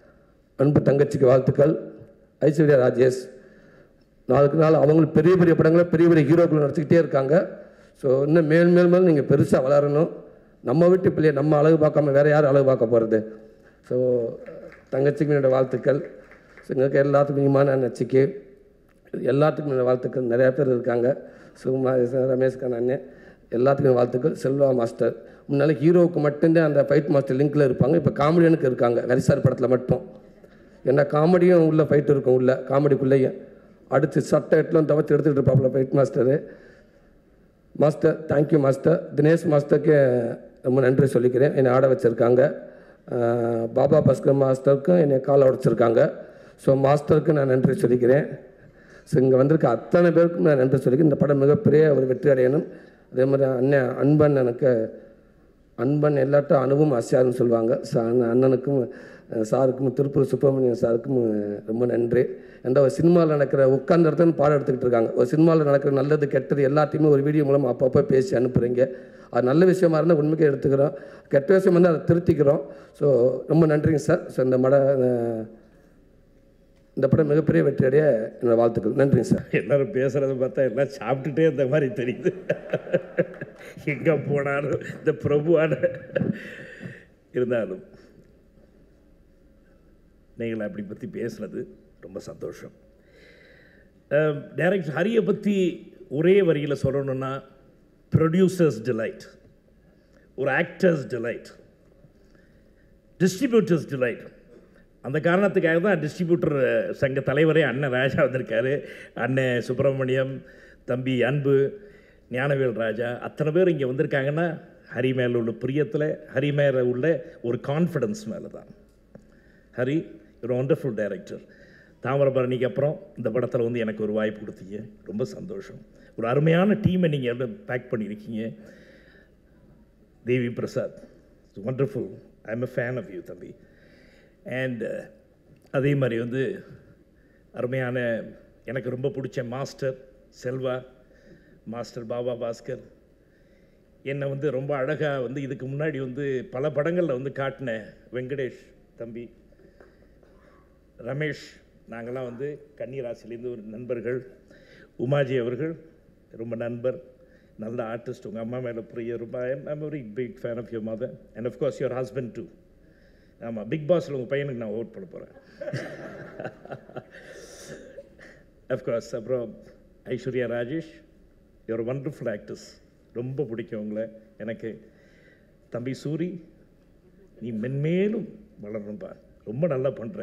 அன்பு தங்கச்சிக்கு வாழ்த்துக்கள் ஐஸ்வர்யா ராஜேஷ் நாளுக்கு நாள் அவங்களும் பெரிய பெரிய படங்களை பெரிய பெரிய ஹீரோக்கள் நடிச்சுக்கிட்டே இருக்காங்க ஸோ இன்னும் மேல் மேல் மேல் நீங்கள் பெருசாக வளரணும் நம்ம வீட்டு பிள்ளைய நம்ம அழகு பார்க்காம வேறு யார் அழகு பார்க்க போகிறது ஸோ தங்கச்சிக்கு என்னோட வாழ்த்துக்கள் ஸோ எங்களுக்கு எல்லாத்துக்கும் இமான நச்சிக்கு எல்லாத்துக்கும் என்னோட வாழ்த்துக்கள் நிறையா பேர் இருக்காங்க சுகுமா ரமேஷ்கான் அண்ணன் எல்லாத்துக்கும் வாழ்த்துக்கள் செல்வா மாஸ்டர் முன்னால் ஹீரோவுக்கு மட்டும்தான் அந்த ஃபைட் மாஸ்டர் லிங்க்கில் இருப்பாங்க இப்போ காமெடியனுக்கு இருக்காங்க ஹரிசார் படத்தில் மட்டும் ஏன்னா காமெடியும் உள்ள ஃபைட் இருக்கும் உள்ள காமெடிக்குள்ளேயே அடுத்து சட்டை எட்டெல்லாம் துவச்சி எடுத்துக்கிட்டு இருப்பாப்புல fight master master thank you master Dinesh மாஸ்டருக்கு ரொம்ப நன்றி சொல்லிக்கிறேன் என்னை ஆட வச்சுருக்காங்க பாபா பாஸ்கர் மாஸ்டருக்கும் என்னை காலை உடைச்சிருக்காங்க ஸோ மாஸ்டருக்கு நான் நன்றி சொல்லிக்கிறேன் ஸோ இங்கே வந்திருக்க அத்தனை பேருக்கும் நான் நன்றி சொல்லிக்கிறேன் இந்த படம் மிகப்பெரிய ஒரு வெற்றி அடையணும் அதே மாதிரி அண்ணன் அன்பன் எனக்கு அன்பன் எல்லாட்டும் அணுவும் அசியாருன்னு சொல்லுவாங்க ஸோ அண்ணன் அண்ணனுக்கும் அஹ், சாருக்கும் திருப்பூர் சுப்பிரமணியன் சாருக்கும் அஹ், ரொம்ப நன்றி எந்த ஒரு சினிமாவில் நடக்கிற உட்கார்ந்த இடத்துல பாடம் எடுத்துக்கிட்டு இருக்காங்க ஒரு சினிமாவில் நடக்கிற நல்லது கெட்டது எல்லாத்தையுமே ஒரு வீடியோ மூலம் அப்பப்போ பேசி அனுப்புகிறீங்க அது நல்ல விஷயமா இருந்தால் உண்மைக்கே எடுத்துக்கிறோம் கெட்ட விஷயம் வந்து அதை திருத்திக்கிறோம் ஸோ ரொம்ப நன்றிங்க சார் ஸோ இந்த மட அஹ், இந்த படம் மிகப்பெரிய வெற்றியடைய என்னோட வாழ்த்துக்கள் நன்றிங்க சார் எல்லாரும் பேசுகிறத பார்த்தா எல்லாம் சாப்பிட்டுட்டே இருந்த மாதிரி தெரியுது எங்கே போனாலும் இந்த பிரபுவான இருந்தாலும் நீங்கள் அப்படி பற்றி பேசுனது ரொம்ப சந்தோஷம் டைரக்ட் ஹரியை பற்றி ஒரே வரியில் சொல்லணும்னா ப்ரொடியூசர்ஸ் டிலைட் ஒரு ஆக்டர்ஸ் டிலைட் டிஸ்ட்ரிபியூட்டர்ஸ் டிலைட் அந்த காரணத்துக்காக தான் டிஸ்ட்ரிபியூட்டர் சங்க தலைவரே அண்ணன் ராஜா வந்திருக்காரு அண்ணன் சுப்பிரமணியம் தம்பி அன்பு ஞானவேல் ராஜா அத்தனை பேர் இங்கே வந்திருக்காங்கன்னா ஹரி மேலே உள்ள பிரியத்தில் ஹரி மேலே உள்ள ஒரு கான்ஃபிடன்ஸ் மேலே தான் ஹரி ஒரு ஒண்டர்ஃபுல் டைரக்டர் தாமிரபரணிக்கு அப்புறம் இந்த படத்தில் வந்து எனக்கு ஒரு வாய்ப்பு கொடுத்தீங்க ரொம்ப சந்தோஷம் ஒரு அருமையான டீமை நீங்கள் பேக் பண்ணியிருக்கீங்க Devi Prasad wonderful I am a fan of you தம்பி அண்ட் அதே மாதிரி வந்து அருமையான எனக்கு ரொம்ப பிடிச்ச மாஸ்டர் செல்வா மாஸ்டர் பாபா பாஸ்கர் என்னை வந்து ரொம்ப அழகாக வந்து இதுக்கு முன்னாடி வந்து பல படங்களில் வந்து காட்டின வெங்கடேஷ் தம்பி ரமேஷ் நாங்கள்லாம் வந்து கன்னிராசிலேருந்து ஒரு நண்பர்கள் உமாஜி அவர்கள் ரொம்ப நண்பர் நல்ல ஆர்டிஸ்ட் உங்கள் அம்மா மேலே பிரிய ரொம்ப I'm very big fan of your mother and of course your husband too ஆமாம் பிக் பாஸில் உங்கள் பையனுக்கு நான் ஓட் பண்ண போகிறேன் அஃப்கோர்ஸ் அப்புறம் Aishwarya Rajesh your wonderful actors ரொம்ப பிடிக்கும் உங்களை எனக்கு தம்பி சூரி நீ மென்மேலும் வளரணும்பா ரொம்ப நல்லா பண்ணுற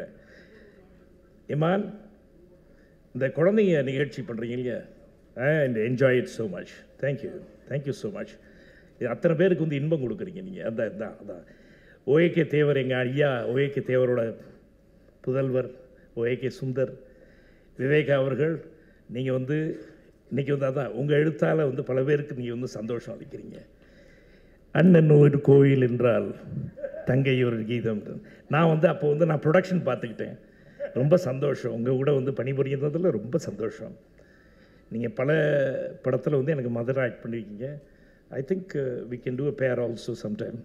இமான் இந்த குழந்தைங்க நிகழ்ச்சி பண்ணுறீங்க இல்லையா and enjoy it so much thank you thank you so much இது அத்தனை பேருக்கு வந்து இன்பம் கொடுக்குறீங்க நீங்கள் அதான் அதான் அதான் ஓஏகே தேவர் எங்கள் ஐயா ஓஏகே தேவரோட புதல்வர் ஓஏகே சுந்தர் விவேகா அவர்கள் நீங்கள் வந்து இன்றைக்கி வந்து அதான் உங்கள் எழுத்தால் வந்து பல பேருக்கு நீங்கள் வந்து சந்தோஷம் அளிக்கிறீங்க அண்ணன் ஒரு கோயில் என்றால் தங்கை ஒரு கீதம் நான் வந்து அப்போ வந்து நான் ப்ரொடக்ஷன் பார்த்துக்கிட்டேன் ரொம்ப சந்தோஷம் உங்கள் கூட வந்து பணிபுரிந்ததில் ரொம்ப சந்தோஷம் நீங்கள் பல படத்தில் வந்து எனக்கு மதர் ஆக்ட் பண்ணியிருக்கீங்க I think we can do a pair also sometime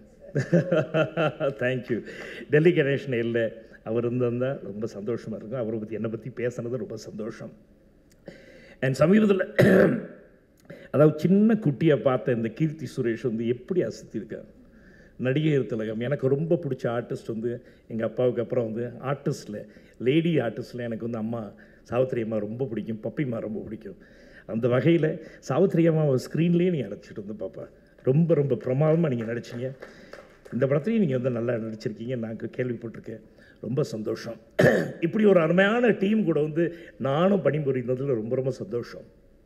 thank you Delhi Ganesh இல்லை அவர் இருந்திருந்தால் ரொம்ப சந்தோஷமாக இருக்கும் அவரை பற்றி என்னை பற்றி பேசுனது ரொம்ப சந்தோஷம் அண்ட் சமீபத்தில் அதாவது சின்ன குட்டியாக பார்த்த இந்த கீர்த்தி சுரேஷ் வந்து எப்படி அசத்தியிருக்கார் நடிகர் திலகம் எனக்கு ரொம்ப பிடிச்ச ஆர்டிஸ்ட் வந்து எங்கள் அப்பாவுக்கு அப்புறம் வந்து ஆர்டிஸ்டில் லேடி ஆர்டிஸ்டில் எனக்கு வந்து அம்மா சாவித்திரி அம்மா ரொம்ப பிடிக்கும் பப்பிம்மா ரொம்ப பிடிக்கும் அந்த வகையில் சாவித்திரி அம்மாவை ஸ்க்ரீன்லேயே நீங்கள் நடிச்சிட்டு வந்து பாப்பா ரொம்ப ரொம்ப பிரமாதமாக நீங்கள் நடிச்சீங்க இந்த படத்துலையும் நீங்கள் வந்து நல்லா நடிச்சிருக்கீங்க நான் கேள்விப்பட்டிருக்கேன் ரொம்ப சந்தோஷம் இப்படி ஒரு அருமையான டீம் கூட வந்து நானும் பணிபுரிந்ததில் ரொம்ப ரொம்ப சந்தோஷம்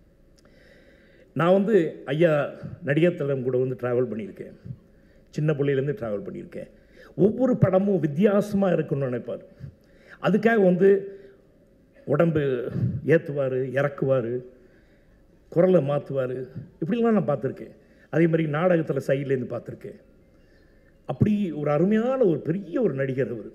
நான் வந்து ஐயா நடிகர் தலம் கூட வந்து ட்ராவல் பண்ணியிருக்கேன் சின்ன பிள்ளையிலேருந்து ட்ராவல் பண்ணியிருக்கேன் ஒவ்வொரு படமும் வித்தியாசமாக இருக்கணும்னு நினைப்பார் அதுக்காக வந்து உடம்பு ஏற்றுவார் இறக்குவார் குரலை மாற்றுவார் இப்படிலாம் நான் பார்த்துருக்கேன் அதே மாதிரி நாடகத்தில் சைட்லேருந்து பார்த்துருக்கேன் அப்படி ஒரு அருமையான ஒரு பெரிய ஒரு நடிகர் அவர்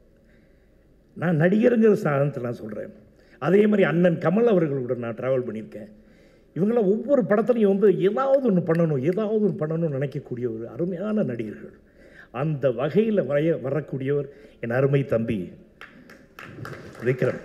நான் நடிகருங்கிற சாதனத்தில் நான் சொல்கிறேன் அதே மாதிரி அண்ணன் கமல் அவர்களோட நான் ட்ராவல் பண்ணியிருக்கேன் இவங்களாம் ஒவ்வொரு படத்துலையும் வந்து ஏதாவது ஒன்று பண்ணணும் ஏதாவது ஒன்று பண்ணணும்னு நினைக்கக்கூடிய ஒரு அருமையான நடிகர்கள் அந்த வகையில் வரைய வரக்கூடியவர் என் அருமை தம்பி விக்ரம்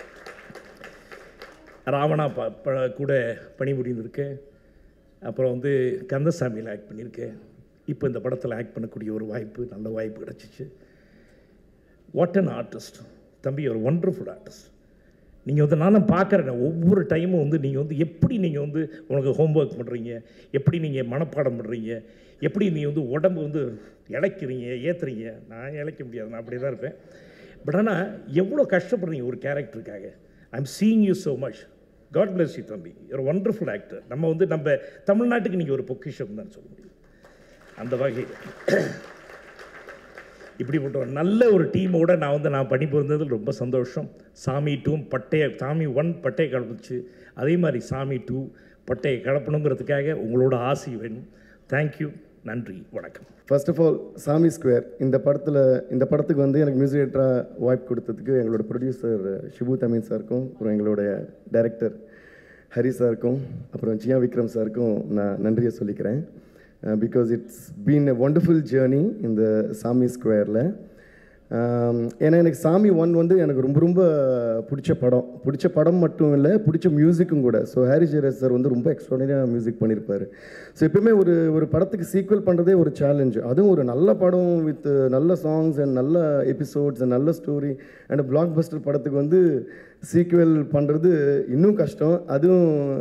ராவணா ப ப- கூட பணிபுரிந்திருக்கேன் அப்புறம் வந்து கந்தசாமியில் ஆக்ட் பண்ணியிருக்கேன் இப்போ இந்த படத்தில் ஆக்ட் பண்ணக்கூடிய ஒரு வாய்ப்பு நல்ல வாய்ப்பு கிடச்சிச்சு வாட் அன் ஆர்டிஸ்ட் தம்பி ஒரு ஒண்டர்ஃபுல் ஆர்டிஸ்ட் நீங்கள் வந்து நானும் பார்க்குறேன் ஒவ்வொரு டைமும் வந்து நீங்கள் வந்து எப்படி நீங்கள் வந்து உனக்கு ஹோம்ஒர்க் பண்ணுறீங்க எப்படி நீங்கள் மனப்பாடம் பண்ணுறீங்க எப்படி நீங்கள் வந்து உடம்பு வந்து இழைக்கிறீங்க ஏற்றுறீங்க நான் இழைக்க முடியாது நான் அப்படியே தான் இருப்பேன் பட் ஆனால் எவ்வளோ கஷ்டப்படுறீங்க ஒரு கேரக்டருக்காக I am seeing you so much god bless you தம்பி ஒரு ஒண்டர்ஃபுல் ஆக்டர் நம்ம வந்து நம்ம தமிழ்நாட்டுக்கு நீங்கள் ஒரு பொக்கிஷம் தான் சொல்ல முடியும் அந்த வகையில் இப்படிப்பட்ட ஒரு நல்ல ஒரு டீமோட நான் வந்து நான் பணிபுரிந்ததில் ரொம்ப சந்தோஷம் சாமி டூ பட்டைய சாமி ஒன் பட்டையை கலப்புச்சு அதே மாதிரி சாமி டூ பட்டையை கலப்பணுங்கிறதுக்காக உங்களோட ஆசை வேணும் தேங்க்யூ நன்றி வணக்கம் first of all Saamy square இந்த படத்தில் இந்த படத்துக்கு வந்து எனக்கு மியூசிக் டேரக்டராக வாய்ப்பு கொடுத்ததுக்கு எங்களோட ப்ரொடியூசர் ஷிபு தமின் சாருக்கும் அப்புறம் எங்களுடைய டைரக்டர் ஹரி சாருக்கும் அப்புறம் ஜியா விக்ரம் சாருக்கும் நான் நன்றியை சொல்லிக்கிறேன் because it's been a wonderful journey இந்த சாமி ஸ்கொயரில் ஏன்னா எனக்கு சாமி ஒன் வந்து எனக்கு ரொம்ப ரொம்ப பிடிச்ச படம் பிடிச்ச படம் மட்டும் இல்லை பிடிச்ச மியூசிக்கும் கூட ஸோ ஹாரி ஜெயராஜ் சார் வந்து ரொம்ப எக்ஸ்ட்ராடினரியாக மியூசிக் பண்ணியிருப்பார் ஸோ எப்பவுமே ஒரு ஒரு படத்துக்கு சீக்வல் பண்ணுறதே ஒரு சேலஞ்ச் அதுவும் ஒரு நல்ல படம் வித் நல்ல சாங்ஸ் அண்ட் நல்ல எபிசோட்ஸ் அண்ட் நல்ல ஸ்டோரி அண்ட் பிளாக் பஸ்டர் படத்துக்கு வந்து சீக்வல் பண்ணுறது இன்னும் கஷ்டம் அதுவும்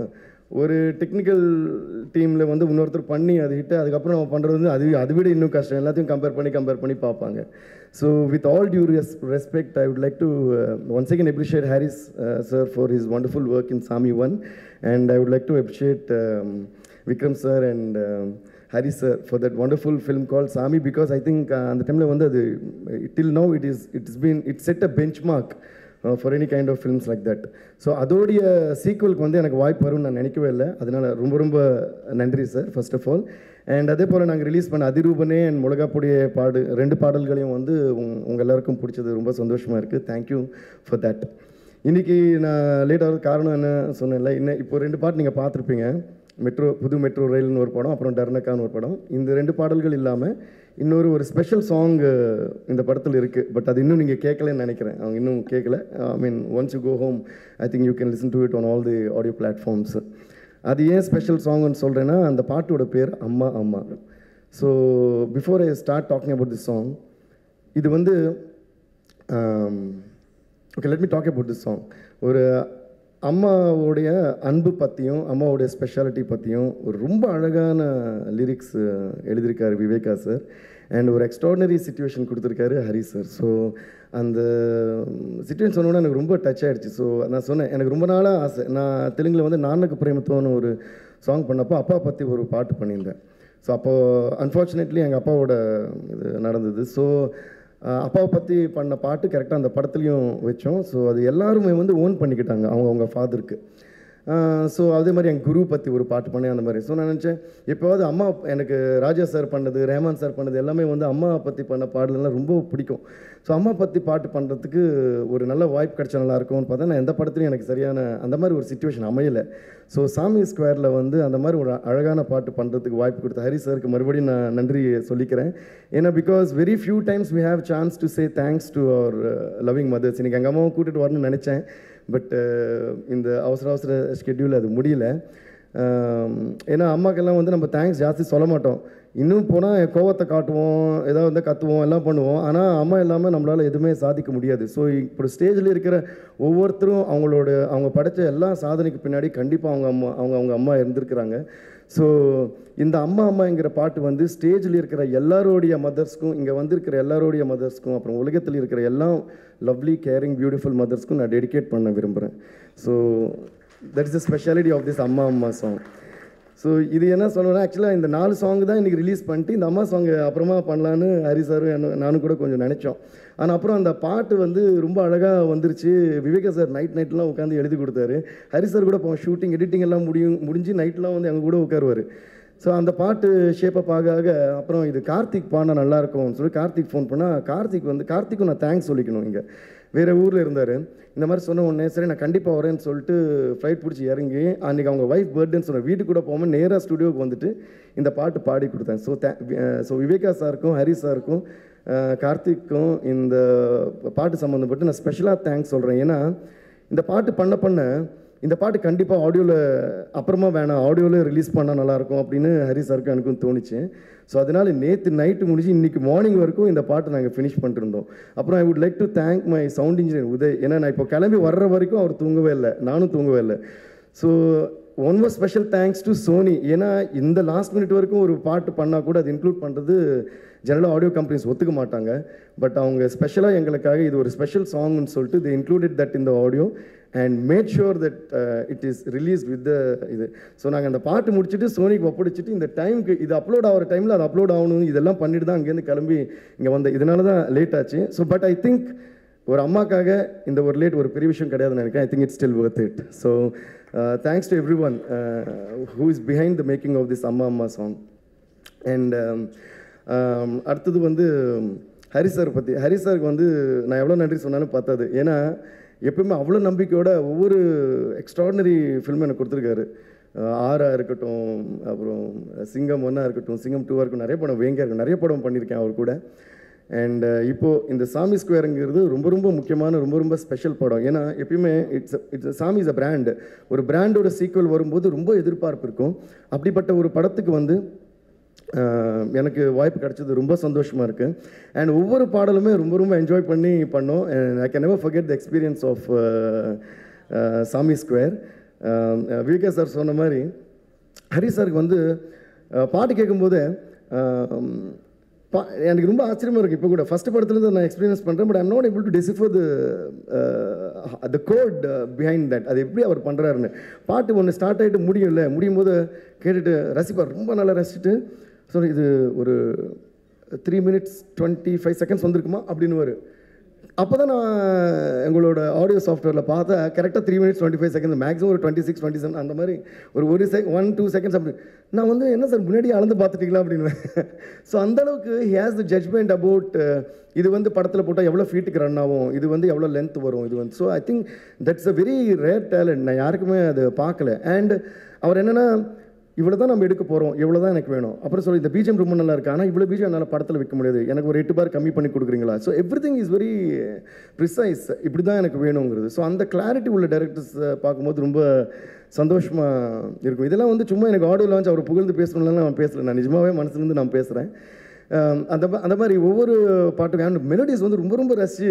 ஒரு டெக்னிக்கல் டீமில் வந்து இன்னொருத்தர் பண்ணி அது ஹிட்டு அதுக்கப்புறம் நம்ம பண்ணுறது வந்து அது அதை விட இன்னும் கஷ்டம் எல்லாத்தையும் கம்பேர் பண்ணி கம்பேர் பண்ணி பார்ப்பாங்க so with all due res respect I would like to once again appreciate Harris sir for his wonderful work in Saamy one and I would like to appreciate Vikram sir and Hari sir for that wonderful film call Saamy because I think அந்த டைமில் வந்து அது till now it is it's been it set a benchmark for any kind of films like that so அதோடைய சீக்குவலுக்கு வந்து எனக்கு வாய்ப்பு வரும்னு நான் நினைக்கவே இல்லை அதனால் ரொம்ப ரொம்ப நன்றி sir first of all and அதே போல் நாங்கள் ரிலீஸ் பண்ண அதிரூபனே அண்ட் முழகாப்புடைய பாடு ரெண்டு பாடல்களையும் வந்து உங் உங்கள் எல்லாருக்கும் பிடிச்சது ரொம்ப சந்தோஷமாக இருக்குது தேங்க்யூ ஃபார் தட் இன்றைக்கி நான் லேட் ஆகிறது காரணம் என்ன சொன்னேன்ல இன்னும் இப்போ ரெண்டு பாட்டு நீங்கள் பார்த்துருப்பீங்க மெட்ரோ புது மெட்ரோ ரயில்னு ஒரு படம் அப்புறம் டர்னக்கான்னு ஒரு படம் இந்த ரெண்டு பாடல்கள் இல்லாமல் இன்னொரு ஒரு ஸ்பெஷல் சாங் இந்த படத்தில் இருக்குது பட் அது இன்னும் நீங்கள் கேட்கலன்னு நினைக்கிறேன் அவங்க இன்னும் கேட்கல I mean once you go home I think you can listen to it on all the audio platforms அது ஏன் ஸ்பெஷல் சாங்னு சொல்கிறேன்னா அந்த பாட்டோட பேர் அம்மா அம்மா so before I start talking about this song இது வந்து okay let me talk about this song ஒரு அம்மாவுடைய அன்பு பற்றியும் அம்மாவுடைய ஸ்பெஷாலிட்டி பற்றியும் ஒரு ரொம்ப அழகான லிரிக்ஸ் எழுதியிருக்காரு விவேகா சார் அண்ட் ஒரு எக்ஸ்ட்ராடினரி சுச்சுவேஷன் கொடுத்துருக்காரு ஹரி சார் ஸோ அந்த சுச்சுவேஷன் சொன்னோன்னே எனக்கு ரொம்ப டச் ஆகிடுச்சு ஸோ நான் சொன்னேன் எனக்கு ரொம்ப நாளாக ஆசை நான் தெலுங்கில் வந்து நானக்கு பிரேமத்துவம்னு ஒரு சாங் பண்ணப்போ அப்பா பற்றி ஒரு பாட்டு பண்ணியிருந்தேன் ஸோ அப்போது அன்ஃபார்ச்சுனேட்லி எங்கள் அப்பாவோட இது நடந்தது ஸோ அப்பாவை பற்றி பண்ண பாட்டு கரெக்டாக அந்த படத்துலையும் வச்சோம் ஸோ அது எல்லாருமே வந்து ஓன் பண்ணிக்கிட்டாங்க அவங்க அவங்க ஃபாதருக்கு ஸோ அதே மாதிரி என் குரு பற்றி ஒரு பாட்டு பண்ணேன் அந்த மாதிரி ஸோ நான் நினச்சேன் எப்போவாவது அம்மா எனக்கு ராஜா சார் பண்ணது ரேமான் சார் பண்ணது எல்லாமே வந்து அம்மா பற்றி பண்ண பாடலெல்லாம் ரொம்ப பிடிக்கும் ஸோ அம்மா பற்றி பாட்டு பண்ணுறதுக்கு ஒரு நல்ல வாய்ப்பு கிடைச்சா நல்லா இருக்கும்னு பார்த்தா நான் எந்த படத்துலையும் எனக்கு சரியான அந்த மாதிரி ஒரு சுச்சுவேஷன் அமையலை ஸோ சாமி ஸ்கொயரில் வந்து அந்த மாதிரி ஒரு அழகான பாட்டு பண்ணுறதுக்கு வாய்ப்பு கொடுத்த ஹரி சாருக்கு மறுபடியும் நான் நன்றி சொல்லிக்கிறேன் ஏன்னா because very few times we have chance to say thanks to our loving mothers இன்றைக்கி எங்கள் அம்மாவும் கூட்டிகிட்டு வரணும்னு நினச்சேன் பட் இந்த அவசர அவசர ஸ்கெட்யூல் அது முடியல ஏன்னா அம்மாக்கெல்லாம் வந்து நம்ம தேங்க்ஸ் ஜாஸ்தி சொல்ல மாட்டோம் இன்னும் போனால் கோவத்தை காட்டுவோம் ஏதாவது வந்து கத்துவோம் எல்லாம் பண்ணுவோம் ஆனால் அம்மா இல்லாமல் நம்மளால் எதுவுமே சாதிக்க முடியாது ஸோ இப்போ ஸ்டேஜில் இருக்கிற ஒவ்வொருத்தரும் அவங்களோட அவங்க படைச்ச எல்லா சாதனைக்கு பின்னாடி கண்டிப்பாக அவங்க அம்மா அவங்க அவங்க அம்மா இருந்திருக்கிறாங்க ஸோ இந்த அம்மா அம்மாங்கிற பாட்டு வந்து ஸ்டேஜில் இருக்கிற எல்லாரோடைய மதர்ஸ்க்கும் இங்கே வந்திருக்கிற எல்லாரோடைய மதர்ஸ்க்கும் அப்புறம் உலகத்தில் இருக்கிற எல்லா லவ்லி கேரிங் பியூட்டிஃபுல் மதர்ஸ்க்கும் நான் டெடிகேட் பண்ண விரும்புகிறேன் so that is the speciality of this அம்மா அம்மா சாங் ஸோ இது என்ன சொல்லணும்னா ஆக்சுவலாக இந்த நாலு சாங் தான் இன்றைக்கி ரிலீஸ் பண்ணிட்டு இந்த அம்மா சாங் அப்புறமா பண்ணலான்னு ஹரி சாரும் என்ன நானும் கூட கொஞ்சம் நினச்சோம் ஆனால் அப்புறம் அந்த பாட்டு வந்து ரொம்ப அழகாக வந்துருச்சு விவேகா சார் நைட் நைட்லாம் உட்காந்து எழுதி கொடுத்தாரு ஹரி சார் கூட போவோம் ஷூட்டிங் எடிட்டிங் எல்லாம் முடியும் முடிஞ்சு நைட்லாம் வந்து எங்கள் கூட உட்காருவார் ஸோ அந்த பாட்டு ஷேப்பப் ஆக ஆக அப்புறம் இது கார்த்திக் பாடினா நல்லாயிருக்கும்னு சொல்லி கார்த்திக் ஃபோன் பண்ணால் கார்த்திக் வந்து கார்த்திக்கும் நான் தேங்க்ஸ் சொல்லிக்கணும் இங்கே வேறு ஊரில் இருந்தார் இந்த மாதிரி சொன்ன உடனே சரி நான் கண்டிப்பாக வரேன்னு சொல்லிட்டு ஃப்ளைட் பிடிச்சி இறங்கி அன்றைக்கி அவங்க ஒய்ஃப் பர்த்டேன்னு சொன்ன வீட்டுக்கு கூட போகாமல் நேராக ஸ்டுடியோவுக்கு வந்துட்டு இந்த பாட்டு பாடி கொடுத்தேன் ஸோ தே ஸோ விவேகா சாருக்கும் ஹரி சாருக்கும் கார்த்திக்கும் இந்த பாட்டு சம்மந்தப்பட்டு நான் ஸ்பெஷலாக தேங்க்ஸ் சொல்கிறேன் ஏன்னா இந்த பாட்டு பண்ண பண்ண இந்த பாட்டு கண்டிப்பாக ஆடியோவில் அப்புறமா வேணாம் ஆடியோவில் ரிலீஸ் பண்ணால் நல்லாயிருக்கும் அப்படின்னு ஹரி சாருக்கும் எனக்கும் தோணுச்சு ஸோ அதனால் நேற்று நைட்டு முடிஞ்சு இன்றைக்கி மார்னிங் வரைக்கும் இந்த பாட்டை நாங்கள் ஃபினிஷ் பண்ணிருந்தோம் அப்புறம் I would like to thank my sound engineer Uday ஏன்னா நான் இப்போ கிளம்பி வர்ற வரைக்கும் அவர் தூங்கவே இல்லை நானும் தூங்கவே இல்லை so one more special thanks to Sony ஏன்னா இந்த லாஸ்ட் மினிட் வரைக்கும் ஒரு பாட்டு பண்ணால் கூட அது இன்க்ளூட் பண்ணுறது ஜெனரலாக ஆடியோ கம்பெனிஸ் ஒத்துக்க மாட்டாங்க பட் அவங்க ஸ்பெஷலாக எங்களுக்காக இது ஒரு ஸ்பெஷல் சாங்னு சொல்லிட்டு தி இன்க்ளூடட் தட் இந்த audio and made sure that it is release with the இது ஸோ நாங்கள் அந்த பாட்டு முடிச்சுட்டு சோனிக்கு ஒப்படைச்சிட்டு இந்த டைமுக்கு இது அப்லோட் ஆகிற டைமில் அது அப்லோட் ஆகணும் இதெல்லாம் பண்ணிட்டு தான் அங்கேருந்து கிளம்பி இங்கே வந்த இதனால தான் லேட் ஆச்சு ஸோ பட் ஐ திங்க் ஒரு அம்மாக்காக இந்த ஒரு லேட் ஒரு பெரிய விஷயம் கிடையாதுன்னு நினைக்கிறேன் I think it's still worth it so thanks to everyone who is behind the making of this அம்மா அம்மா சாங் அண்ட் அடுத்தது வந்து ஹரி சார் பற்றி ஹரி சாருக்கு வந்து நான் எவ்வளோ நன்றி சொன்னாலும் பார்த்தது ஏன்னா எப்பவுமே அவ்வளோ நம்பிக்கையோட ஒவ்வொரு எக்ஸ்ட்ராடினரி ஃபில்ம் எனக்கு கொடுத்துருக்காரு ஆறாக இருக்கட்டும் அப்புறம் சிங்கம் ஒன்னாக இருக்கட்டும் சிங்கம் டூவாக இருக்கட்டும் நிறைய படம் வேங்கியாக இருக்கும் நிறைய படம் பண்ணியிருக்கேன் அவர் கூட அண்ட் இப்போது இந்த சாமி ஸ்கொயருங்கிறது ரொம்ப ரொம்ப முக்கியமான ரொம்ப ரொம்ப ஸ்பெஷல் படம் ஏன்னா எப்பயுமே it's it's Saamy is a brand ஒரு பிராண்டோட சீக்குவல் வரும்போது ரொம்ப எதிர்பார்ப்பு இருக்கும் அப்படிப்பட்ட ஒரு படத்துக்கு வந்து எனக்கு வாய்ப்பு கிடைச்சது ரொம்ப சந்தோஷமாக இருக்குது அண்ட் ஒவ்வொரு பாடலுமே ரொம்ப ரொம்ப என்ஜாய் பண்ணி பண்ணோம் and I can never forget the experience of Saamy square VK sir சொன்ன மாதிரி ஹரி சாருக்கு வந்து அஹ், பாட்டு கேட்கும்போது அஹ், பா எனக்கு ரொம்ப ஆச்சரியமாக இருக்குது இப்போ கூட ஃபஸ்ட் படத்துலேருந்து நான் எக்ஸ்பீரியன்ஸ் பண்ணுறேன் but I'm not able to decipher the the code behind that அது எப்படி அவர் பண்ணுறாருன்னு பாட்டு ஒன்று ஸ்டார்ட் ஆகிட்டு முடியும்ல முடியும் போது கேட்டுட்டு ரசிப்பார் ரொம்ப நல்லா ரசிச்சுட்டு ஸோ இது ஒரு three minutes twenty five seconds வந்திருக்குமா அப்படின்னு அப்போ தான் நான் எங்களோட ஆடியோ சாஃப்ட்வேரில் பார்த்தா கரெக்டாக three minutes twenty five second maximum ஒரு டுவெண்ட்டி சிக்ஸ் டுவெண்ட்டி செவன் அந்த மாதிரி ஒரு ஒரு செக் ஒன் டூ செகண்ட்ஸ் அப்படி நான் வந்து என்ன சார் முன்னாடி அளந்து பார்த்துட்டீங்களா அப்படின்னு ஸோ அந்தளவுக்கு he has the judgement about இது வந்து படத்தில் போட்டால் எவ்வளோ ஃபீட்டுக்கு ரன் ஆகும் இது வந்து எவ்வளோ லென்த் வரும் இது வந்து so I think that's a very rare talent நான் யாருக்குமே அது பார்க்கல அண்ட் அவர் என்னென்னா இவ்வளோ தான் நம்ம எடுக்க போகிறோம் இவ்வளோ தான் எனக்கு வேணும் அப்புறம் சொல்லி இந்த பீஜம் ரொம்ப நல்லா இருக்கு ஆனால் இவ்வளோ பீஜம் என்னால் படத்தில் வைக்க முடியாது எனக்கு ஒரு எட்டு பார் கம்மி பண்ணி கொடுக்குறீங்களா so everything is very precise இப்படி தான் எனக்கு வேணுங்கிறது ஸோ அந்த கிளாரிட்டி உள்ள டேரக்டர்ஸ் பார்க்கும்போது ரொம்ப சந்தோஷமாக இருக்கும் இதெல்லாம் வந்து சும்மா எனக்கு ஆடியோ லான்ச் அவர் புகழ்ந்து பேசணும்லாம் நான் பேசல நான் நிஜமாவே மனசுலேருந்து நான் பேசுகிறேன் அந்த ம- அந்த மாதிரி ஒவ்வொரு பாட்டுக்கும் மெலடிஸ் வந்து ரொம்ப ரொம்ப ரசித்து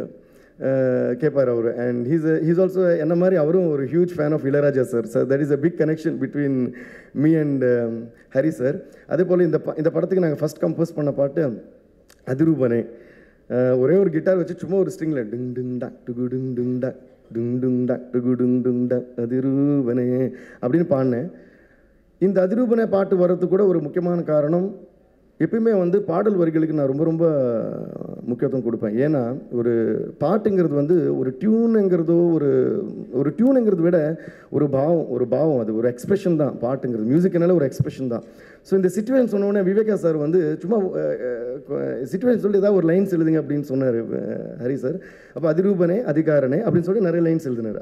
கேட்பார் அவர் அண்ட் ஹீஸ் ஹீஸ் ஆல்சோ என்ன மாதிரி அவரும் ஒரு huge fan of Ilaiyaraaja sir sir that is a big connection between me and Hari sir அதே போல் இந்த ப- இந்த படத்துக்கு நாங்கள் ஃபஸ்ட் கம்போஸ் பண்ண பாட்டு அதிரூபனே அஹ், ஒரே ஒரு கிட்டார் வச்சு சும்மா ஒரு ஸ்ட்ரிங்கில் டுங் டுங் டா டுகு டுங் டுங் டா டுங் டுங் டா டுகு டுங் டுங் டா அதிரூபனே அப்படின்னு பாடினேன் இந்த அதிரூபனை பாட்டு வர்றதுக்கு கூட ஒரு முக்கியமான காரணம் எப்பயுமே வந்து பாடல் வரிகளுக்கு நான் ரொம்ப ரொம்ப முக்கியத்துவம் கொடுப்பேன் ஏன்னா ஒரு பாட்டுங்கிறது வந்து ஒரு டியூனுங்கிறதோ ஒரு ஒரு டியூனுங்கிறத விட ஒரு பாவம் ஒரு பாவம் அது ஒரு எக்ஸ்பிரஷன் தான் பாட்டுங்கிறது மியூசிக்னால ஒரு எக்ஸ்பிரஷன் தான் ஸோ இந்த சுச்சுவேஷன் சொன்னோடனே விவேகா சார் வந்து சும்மா சுச்சுவேஷன் சொல்லி ஏதாவது ஒரு லைன்ஸ் எழுதுங்க அப்படின்னு சொன்னார் ஹரி சார் அப்போ அதிரூபனே அதிகாரனே அப்படின்னு சொல்லி நிறைய லைன்ஸ் எழுதினார்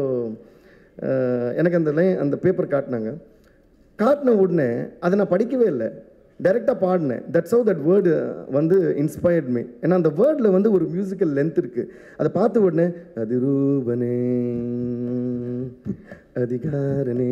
அப்போது எனக்கு அந்த லைன் அந்த பேப்பர் காட்டினாங்க காட்டின உடனே அதை நான் படிக்கவே இல்லை டைரெக்டாக பாடினேன் தட்ஸ் ஹவு தட் வேர்டு வந்து இன்ஸ்பயர்ட் மீ ஏன்னா அந்த வேர்டில் வந்து ஒரு மியூசிக்கல் லென்த் இருக்குது அதை பார்த்த உடனே அதிரூபனே அதிகாரனே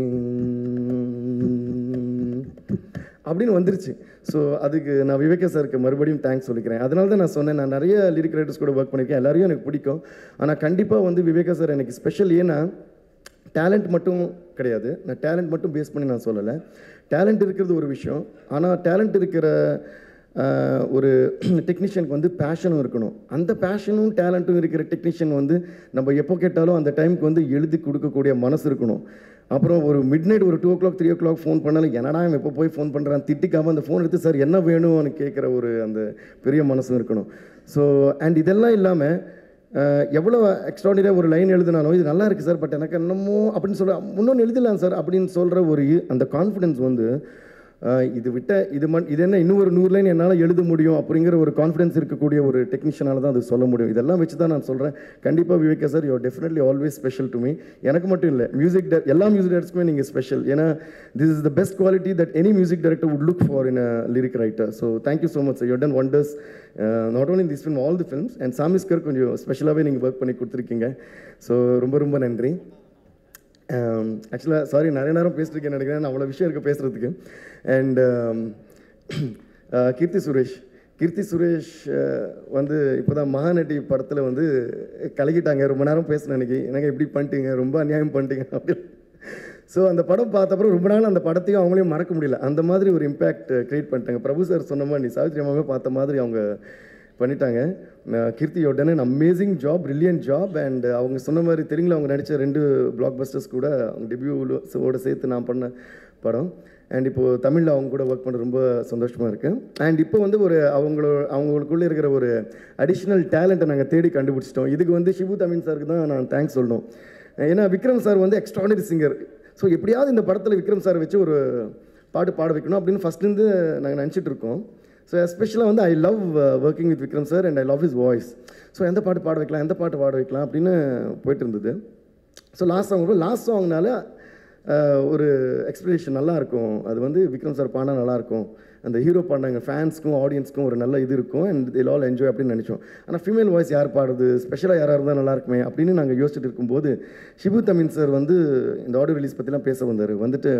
அப்படின்னு வந்துருச்சு ஸோ அதுக்கு நான் விவேக சாருக்கு மறுபடியும் தேங்க்ஸ் சொல்லிக்கிறேன் அதனால தான் நான் சொன்னேன் நான் நிறைய லிரிக் ரைட்டர்ஸ் கூட ஒர்க் பண்ணியிருக்கேன் எல்லாரையும் எனக்கு பிடிக்கும் ஆனால் கண்டிப்பாக வந்து விவேகா சார் எனக்கு ஸ்பெஷல் ஏன்னா டேலண்ட் மட்டும் கிடையாது நான் டேலண்ட் மட்டும் பேஸ் பண்ணி நான் சொல்லலை டேலண்ட் இருக்கிறது ஒரு விஷயம் ஆனால் டேலண்ட் இருக்கிற ஆஹ், ஒரு டெக்னீஷியனுக்கு வந்து பேஷனும் இருக்கணும் அந்த பேஷனும் டேலண்ட்டும் இருக்கிற டெக்னீஷியன் வந்து நம்ம எப்போ கேட்டாலும் அந்த டைமுக்கு வந்து எழுதி கொடுக்கக்கூடிய மனசு இருக்கணும் அப்புறம் ஒரு மிட் நைட் ஒரு two o'clock three o'clock phone பண்ணாலும் என்னடா இவன் எப்போ போய் ஃபோன் பண்ணுறான் திட்டிக்காமல் அந்த ஃபோன் எடுத்து சார் என்ன வேணும்னு கேட்குற ஒரு அந்த பெரிய மனசும் இருக்கணும் ஸோ அண்ட் இதெல்லாம் இல்லாமல் அஹ் எவ்வளோ எக்ஸ்ட்ராடினரியாக ஒரு லைன் எழுதினாலும் இது நல்லா இருக்குது சார் பட் எனக்கு என்னமோ அப்படின்னு சொல்ல இன்னொன்று எழுதலாம் சார் அப்படின்னு சொல்கிற ஒரு இ- அந்த கான்ஃபிடென்ஸ் வந்து அஹ் இது விட்ட இது மண் இது என்ன இன்னும் ஒரு நூறு லைன் என்னால் எழுத முடியும் அப்படிங்கிற ஒரு கான்ஃபிடென்ஸ் இருக்கக்கூடிய ஒரு டெக்னீஷியனால தான் அது சொல்ல முடியும் இதெல்லாம் வச்சு தான் நான் சொல்கிறேன் கண்டிப்பாக Viveka sir you're definitely always special to me எனக்கு மட்டும் இல்லை மியூசிக் எல்லா மியூசிக் டேரக்டர்ஸ்க்குமே நீங்கள் ஸ்பெஷல் ஏன்னா this is the best quality that any music director would look for in a lyric writer so thank you so much you done wonders not only in this film all the films and Saamy square கொஞ்சம் ஸ்பெஷலாகவே நீங்கள் work பண்ணி கொடுத்துருக்கீங்க so ரொம்ப ரொம்ப நன்றி ஆக்சுவலாக sorry நிறைய நேரம் பேசிட்டுருக்கேன் நினைக்கிறேன் நான் அவ்வளோ விஷயம் இருக்குது பேசுகிறதுக்கு அண்ட் கீர்த்தி சுரேஷ் கீர்த்தி சுரேஷ் அஹ், வந்து இப்போ தான் மகாநட்டி படத்தில் வந்து கலக்கிட்டாங்க ரொம்ப நேரம் பேசினேன் அன்னைக்கு எனக்கு இப்படி பண்ணிட்டீங்க ரொம்ப அநியாயம் பண்ணிட்டீங்க அப்படின்னு ஸோ அந்த படம் பார்த்த அப்புறம் ரொம்ப நாள் அந்த படத்தையும் அவங்களையும் மறக்க முடியல அந்த மாதிரி ஒரு இம்பேக்ட் க்ரியேட் பண்ணிட்டாங்க பிரபு சார் சொன்ன மாதிரி சாவித்ரி அம்மாவே பார்த்த மாதிரி அவங்க பண்ணிட்டாங்க அஹ் கீர்த்தி உடனே amazing job brilliant job and அவங்க சொன்ன மாதிரி தெலுங்குல அவங்க நடித்த ரெண்டு பிளாக் பஸ்டர்ஸ் கூட அவங்க டெபியூவோட சேர்த்து நான் பண்ண படம் அண்ட் இப்போது தமிழில் அவங்க கூட ஒர்க் பண்ண ரொம்ப சந்தோஷமாக இருக்குது அண்ட் இப்போ வந்து ஒரு அவங்களோ அவங்களுக்குள்ளே இருக்கிற ஒரு அடிஷ்னல் டேலண்ட்டை நாங்கள் தேடி கண்டுபிடிச்சிட்டோம் இதுக்கு வந்து ஷிபு தமிழ் சாருக்கு தான் நான் தேங்க்ஸ் சொல்லணும் ஏன்னா விக்ரம் சார் வந்து எக்ஸ்ட்ரானரி சிங்கர் ஸோ எப்படியாவது இந்த படத்தில் விக்ரம் சார் வச்சு ஒரு பாட்டு பாட வைக்கணும் அப்படின்னு ஃபஸ்ட்லேருந்து நாங்கள் நினச்சிட்டு இருக்கோம் ஸோ எஸ்பெஷலாக வந்து I love working with Vikram sir and I love his voice so எந்த பாட்டு பாட வைக்கலாம் எந்த பாட்டு பாட வைக்கலாம் அப்படின்னு போயிட்டு இருந்தது ஸோ லாஸ்ட் சாங் லாஸ்ட் சாங்னால ஒரு எக்ஸ்பிரேஷன் நல்லா இருக்கும் அது வந்து விக்ரம் சார் பாடினா நல்லா இருக்கும் அந்த ஹீரோ பாடினாங்க ஃபேன்ஸ்க்கும் ஆடியன்ஸ்க்கும் ஒரு நல்ல இது இருக்கும் அண்ட் தில் ஆல் என்ஜாய் அப்படின்னு நினச்சோம் ஆனால் ஃபீமேல் வாய்ஸ் யார் பாடுறது ஸ்பெஷலாக யாராக இருந்தால் நல்லா இருக்குமே அப்படின்னு நாங்கள் யோசிச்சுட்டு இருக்கும்போது ஷிபு தமின் சார் வந்து இந்த ஆடியோ ரிலீஸ் பற்றிலாம் பேச வந்தார் வந்துட்டு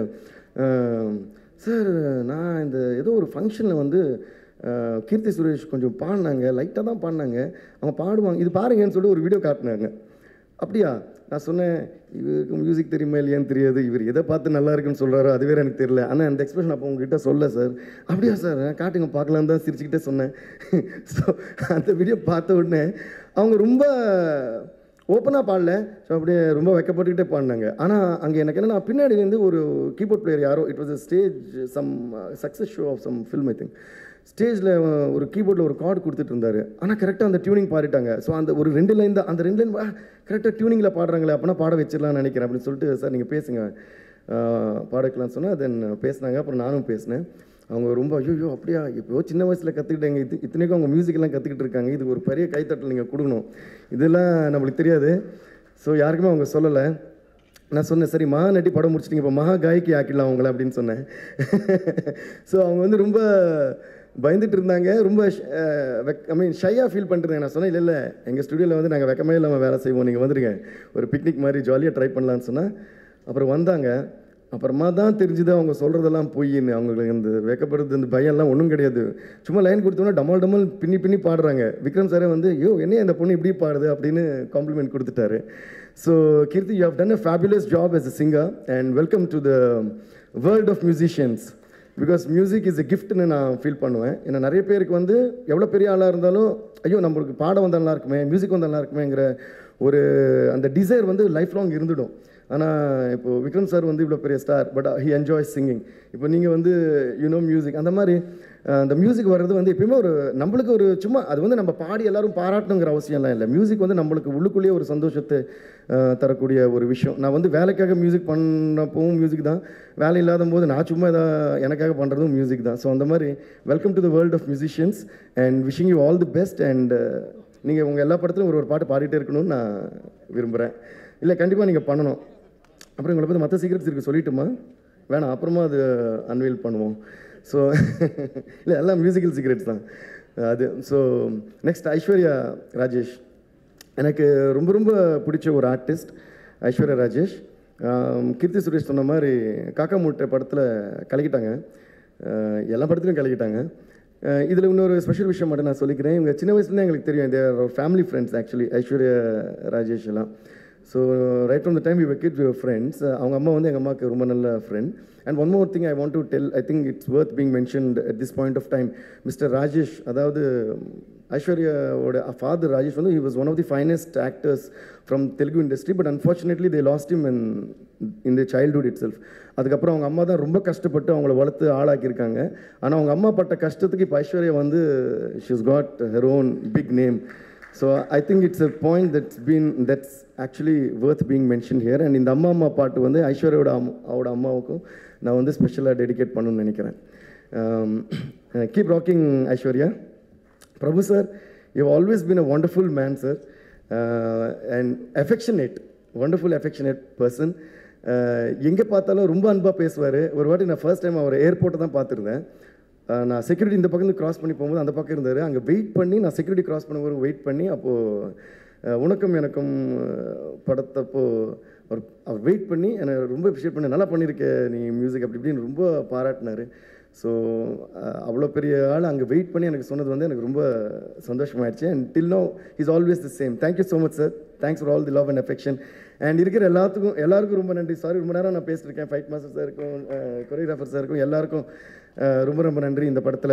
சார் நான் இந்த ஏதோ ஒரு ஃபங்க்ஷனில் வந்து அஹ், கீர்த்தி சுரேஷ் கொஞ்சம் பாடினாங்க லைட்டாக தான் பாடினாங்க அவங்க பாடுவாங்க இது பாருங்கன்னு சொல்லிட்டு ஒரு வீடியோ காட்டினாங்க அப்படியா நான் சொன்னேன் இவருக்கு மியூசிக் தெரியுமா இல்லையான்னு தெரியாது இவர் எதை பார்த்து நல்லா இருக்குன்னு சொல்கிறாரோ அது வேற எனக்கு தெரியல ஆனால் அந்த எக்ஸ்பிரஷன் அப்போ உங்ககிட்ட சொல்ல சார் அப்படியா சார் காட்டுங்க பார்க்கலாம் தான் சிரிச்சுக்கிட்டே சொன்னேன் ஸோ அந்த வீடியோ பார்த்த உடனே அவங்க ரொம்ப ஓப்பனாக பாடல ஸோ அப்படியே ரொம்ப வெக்கப்பட்டுக்கிட்டே பாடினாங்க ஆனால் அங்கே எனக்கு என்னன்னா பின்னாடிலேருந்து ஒரு கீபோர்ட் பிளேயர் யாரோ it was a stage some success show of some film I think ஸ்டேஜில் ஒரு கீபோர்டில் ஒரு கார்டு கொடுத்துட்டு இருந்தாரு ஆனால் கரெக்டாக அந்த டியூனிங் பாடிட்டாங்க ஸோ அந்த ஒரு ரெண்டு லைன் தான் அந்த ரெண்டு லைன் கரெக்டாக டியூனிங்கில் பாடுறாங்களே அப்போனா பாட வச்சிடலாம்னு நினைக்கிறேன் அப்படின்னு சொல்லிட்டு சார் நீங்கள் பேசுங்க ஆஹ் பாட வைக்கலாம்னு சொன்னால் தென் பேசினாங்க அப்புறம் நானும் பேசினேன் அவங்க ரொம்ப ஐயோ அப்படியா இப்போ சின்ன வயசில் கற்றுக்கிட்டாங்க இது இத்தனைக்கும் அவங்க மியூசிக்கெல்லாம் கற்றுக்கிட்டு இருக்காங்க இது ஒரு பெரிய கைத்தட்டல் நீங்கள் கொடுக்கணும் இதெல்லாம் நம்மளுக்கு தெரியாது ஸோ யாருக்குமே அவங்க சொல்லலை நான் சொன்னேன் சரி மகா நட்டி படம் முடிச்சிட்டிங்க இப்போ மகா காய்க்கு ஆக்கிடலாம் அவங்கள அப்படின்னு சொன்னேன் ஸோ அவங்க வந்து ரொம்ப பயந்துட்டு இருந்தாங்க ரொம்ப ஐ மீன் ஷையாக ஃபீல் பண்ணிருந்தாங்க நான் சொன்னேன் இல்லை இல்லை எங்கள் ஸ்டுடியோவில் வந்து நாங்கள் வெக்கமே இல்லாமல் வேலை செய்வோம் நீங்கள் வந்துருங்க ஒரு பிக்னிக் மாதிரி ஜாலியாக ட்ரை பண்ணலான்னு சொன்னால் அப்புறம் வந்தாங்க அப்புறமா தான் தெரிஞ்சுது அவங்க சொல்கிறதெல்லாம் பொய்ன்னு அவங்களுக்கு இந்த வெக்கப்படுறது இந்த பயம்லாம் ஒன்றும் கிடையாது சும்மா லைன் கொடுத்தோன்னா டமால் டமால் பின்னி பின்னி பாடுறாங்க விக்ரம் சாரே வந்து ஐயோ என்ன இந்த பொண்ணு இப்படி பாடுது அப்படின்னு காம்ப்ளிமெண்ட் கொடுத்துட்டாரு so Keerthy you have done a fabulous job as a singer and welcome to the world of musicians because music is a கிஃப்ட்னு நான் ஃபீல் பண்ணுவேன் ஏன்னா நிறைய பேருக்கு வந்து எவ்வளோ பெரிய ஆளாக இருந்தாலும் ஐயோ நம்மளுக்கு பாட வந்தால் நல்லா இருக்குமே மியூசிக் வந்தால் நல்லா இருக்குமேங்கிற ஒரு அந்த டிசைர் வந்து லைஃப் லாங் இருந்துடும் ஆனால் இப்போ விக்ரம் சார் வந்து இவ்வளோ பெரிய star but he enjoy singing இப்போ நீங்கள் வந்து யூனோ மியூசிக் அந்த மாதிரி அஹ், அந்த மியூசிக் வர்றது வந்து எப்பயுமே ஒரு நம்மளுக்கு ஒரு சும்மா அது வந்து நம்ம பாடி எல்லாரும் பாராட்டணுங்கிற அவசியம்லாம் இல்லை மியூசிக் வந்து நம்மளுக்கு உள்ளுக்குள்ளேயே ஒரு சந்தோஷத்தை அஹ், தரக்கூடிய ஒரு விஷயம் நான் வந்து வேலைக்காக மியூசிக் பண்ணப்பவும் மியூசிக் தான் வேலை இல்லாத போது நான் சும்மா எதா எனக்காக பண்ணுறதும் மியூசிக் தான் ஸோ அந்த மாதிரி welcome to the world of musicians and wishing you all the best and நீங்கள் உங்கள் எல்லா படத்துலையும் ஒரு ஒரு பாட்டு பாடிட்டே இருக்கணும்னு நான் விரும்புகிறேன் இல்லை கண்டிப்பாக நீங்கள் பண்ணணும் அப்புறம் உங்களை பற்றி மற்ற சீக்கிரட்ஸ் இருக்கு சொல்லிட்டுமா வேணாம் அப்புறமா அது அன்வீல் பண்ணுவோம் ஸோ இல்லை எல்லாம் மியூசிக்கல் சீக்ரெட்ஸ் தான் அது ஸோ நெக்ஸ்ட் ஐஸ்வர்யா ராஜேஷ் எனக்கு ரொம்ப ரொம்ப பிடிச்ச ஒரு ஆர்டிஸ்ட் ஐஸ்வர்யா ராஜேஷ் ஆம், கீர்த்தி சுரேஷ் சொன்ன மாதிரி காக்கா மூட்டை படத்தில் கலக்கிட்டாங்க அஹ், எல்லா படத்துலையும் கலக்கிட்டாங்க இதில் இன்னொரு ஸ்பெஷல் விஷயம் மட்டும் நான் சொல்லிக்கிறேன் இவங்க சின்ன வயசுலேருந்து எங்களுக்கு தெரியும் their family friends actually Aishwarya Rajesh எல்லாம் so right from the time we kid your friends அவங்க அம்மா வந்து எங்கள் அம்மாவுக்கு ரொம்ப நல்ல friend and one more thing I want to tell I think it's worth being mentioned at this point of time mister Rajesh அதாவது ஐஸ்வர்யாவோட ஃபாதர் ராஜேஷ் வந்து he was one of the finest actors from Telugu industry but unfortunately they lost him இன் இந்த childhood it self அதுக்கப்புறம் அவங்க அம்மா தான் ரொம்ப கஷ்டப்பட்டு அவங்கள வளர்த்து ஆளாக்கியிருக்காங்க ஆனால் அவங்க அம்மா பட்ட கஷ்டத்துக்கு இப்போ ஐஸ்வர்யா வந்து she's got her own big name so I think it's a point that's been that's actually worth being mention here and இந்த அம்மா அம்மா பாட்டு வந்து ஐஸ்வர்யோட அம் அவரோட அம்மாவுக்கும் நான் வந்து ஸ்பெஷலாக டெடிகேட் பண்ணணும்னு நினைக்கிறேன் keep rocking Aishwarya Prabhu sir you always been a wonderful man sir and affectionate wonderful affectionate person எங்கே பார்த்தாலும் ரொம்ப அன்பாக பேசுவார் ஒரு வாட்டி நான் ஃபர்ஸ்ட் டைம் அவர் ஏர்போர்ட்டை தான் பார்த்துருந்தேன் அஹ் நான் செக்யூரிட்டி இந்த பக்கம் கிராஸ் பண்ணி போகும்போது அந்த பக்கம் இருந்தார் அங்கே வெயிட் பண்ணி நான் செக்யூரிட்டி கிராஸ் பண்ணும்போது வெயிட் பண்ணி அப்போது உனக்கும் எனக்கும் அஹ், படத்தப்போ அவர் அவர் வெயிட் பண்ணி என்னை ரொம்ப அப்ரிஷியேட் பண்ணி நல்லா பண்ணியிருக்க நீ மியூசிக் அப்படி இப்படின்னு ரொம்ப பாராட்டினார் ஸோ அவ்வளோ பெரிய ஆள் அங்கே வெயிட் பண்ணி எனக்கு சொன்னது வந்து எனக்கு ரொம்ப சந்தோஷமாயிடுச்சு and till now is always the same thank you so much sir thanks for all the love and affection and இருக்கிற எல்லாத்துக்கும் எல்லாருக்கும் ரொம்ப நன்றி சாரி ரொம்ப நேரம் நான் பேசியிருக்கேன் ஃபைட் மாஸ்டர் சாருக்கும் கொரியோகிராஃபர் சாருக்கும் எல்லாருக்கும் அஹ், ரொம்ப ரொம்ப நன்றி இந்த படத்தில்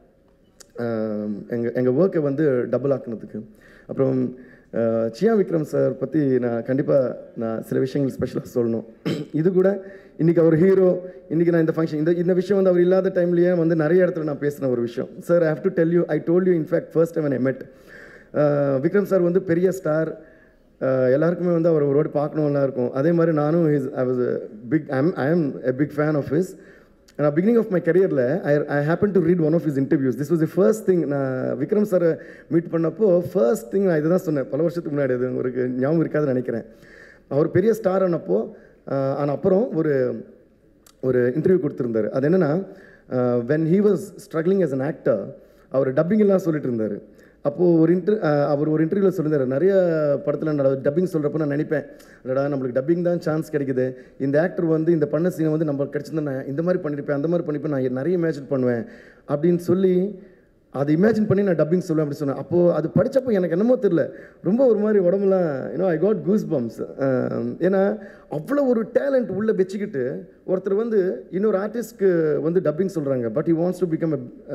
எங்கள் எங்கள் ஒர்க்கை வந்து டபுள் ஆக்குனதுக்கு அப்புறம் அஹ், சியா விக்ரம் சார் பற்றி நான் கண்டிப்பாக நான் சில விஷயங்கள் ஸ்பெஷலாக சொல்லணும் இது கூட இன்றைக்கி அவர் ஹீரோ இன்றைக்கி நான் இந்த ஃபங்க்ஷன் இந்த இந்த விஷயம் வந்து அவர் இல்லாத டைம்லேயே வந்து நிறைய இடத்துல நான் பேசின ஒரு விஷயம் sir I have to tell you I told you in fact first time I met Vikram sir வந்து பெரிய ஸ்டார் எல்லாருக்குமே வந்து அவர் ஒரு வாட்டி பார்க்கணும்லாம் இருக்கும் அதே மாதிரி நானும் is I was big I'm I am a big fan of his நான் பிகினிங் ஆஃப் மை கரியரில் I I happen to read one of his interviews this was the first thing நான் விக்ரம் சாரை மீட் பண்ணப்போ ஃபர்ஸ்ட் திங் நான் இதுதான் சொன்னேன் பல வருஷத்துக்கு முன்னாடி அது உங்களுக்கு ஞாபகம் இருக்காதுன்னு நினைக்கிறேன் அவர் பெரிய ஸ்டார் ஆனப்போ ஆன அப்புறம் ஒரு ஒரு இன்டர்வியூ கொடுத்துருந்தாரு அது என்னென்னா when he was struggling as an actor அவர் டப்பிங் எல்லாம் சொல்லிட்டு இருந்தார் அப்போது ஒரு இன்டர் அவர் ஒரு இன்டர்வியூவில் சொல்லியிருந்தாரு நிறைய படத்தில் நான் டப்பிங் சொல்கிறப்ப நான் நினைப்பேன் அடடா நம்மளுக்கு டப்பிங் தான் சான்ஸ் கிடைக்குது இந்த ஆக்டர் வந்து இந்த பண்ண சீனை வந்து நம்ம கிடச்சிருந்தா நான் இந்த மாதிரி பண்ணியிருப்பேன் அந்த மாதிரி பண்ணியிருப்பேன் நான் நிறைய இமேஜின் பண்ணுவேன் அப்படின்னு சொல்லி அதை இமேஜின் பண்ணி நான் டப்பிங் சொல்லுவேன் அப்படி சொன்னேன் அப்போது அது படித்தப்போ எனக்கு என்னமோ தெரியல ரொம்ப ஒரு மாதிரி உடம்புலாம் you know I got goose bumps ஏன்னா அவ்வளோ ஒரு டேலண்ட் உள்ளே வச்சுக்கிட்டு ஒருத்தர் வந்து இன்னொரு ஆர்டிஸ்ட்க்கு வந்து டப்பிங் சொல்கிறாங்க but he wants to become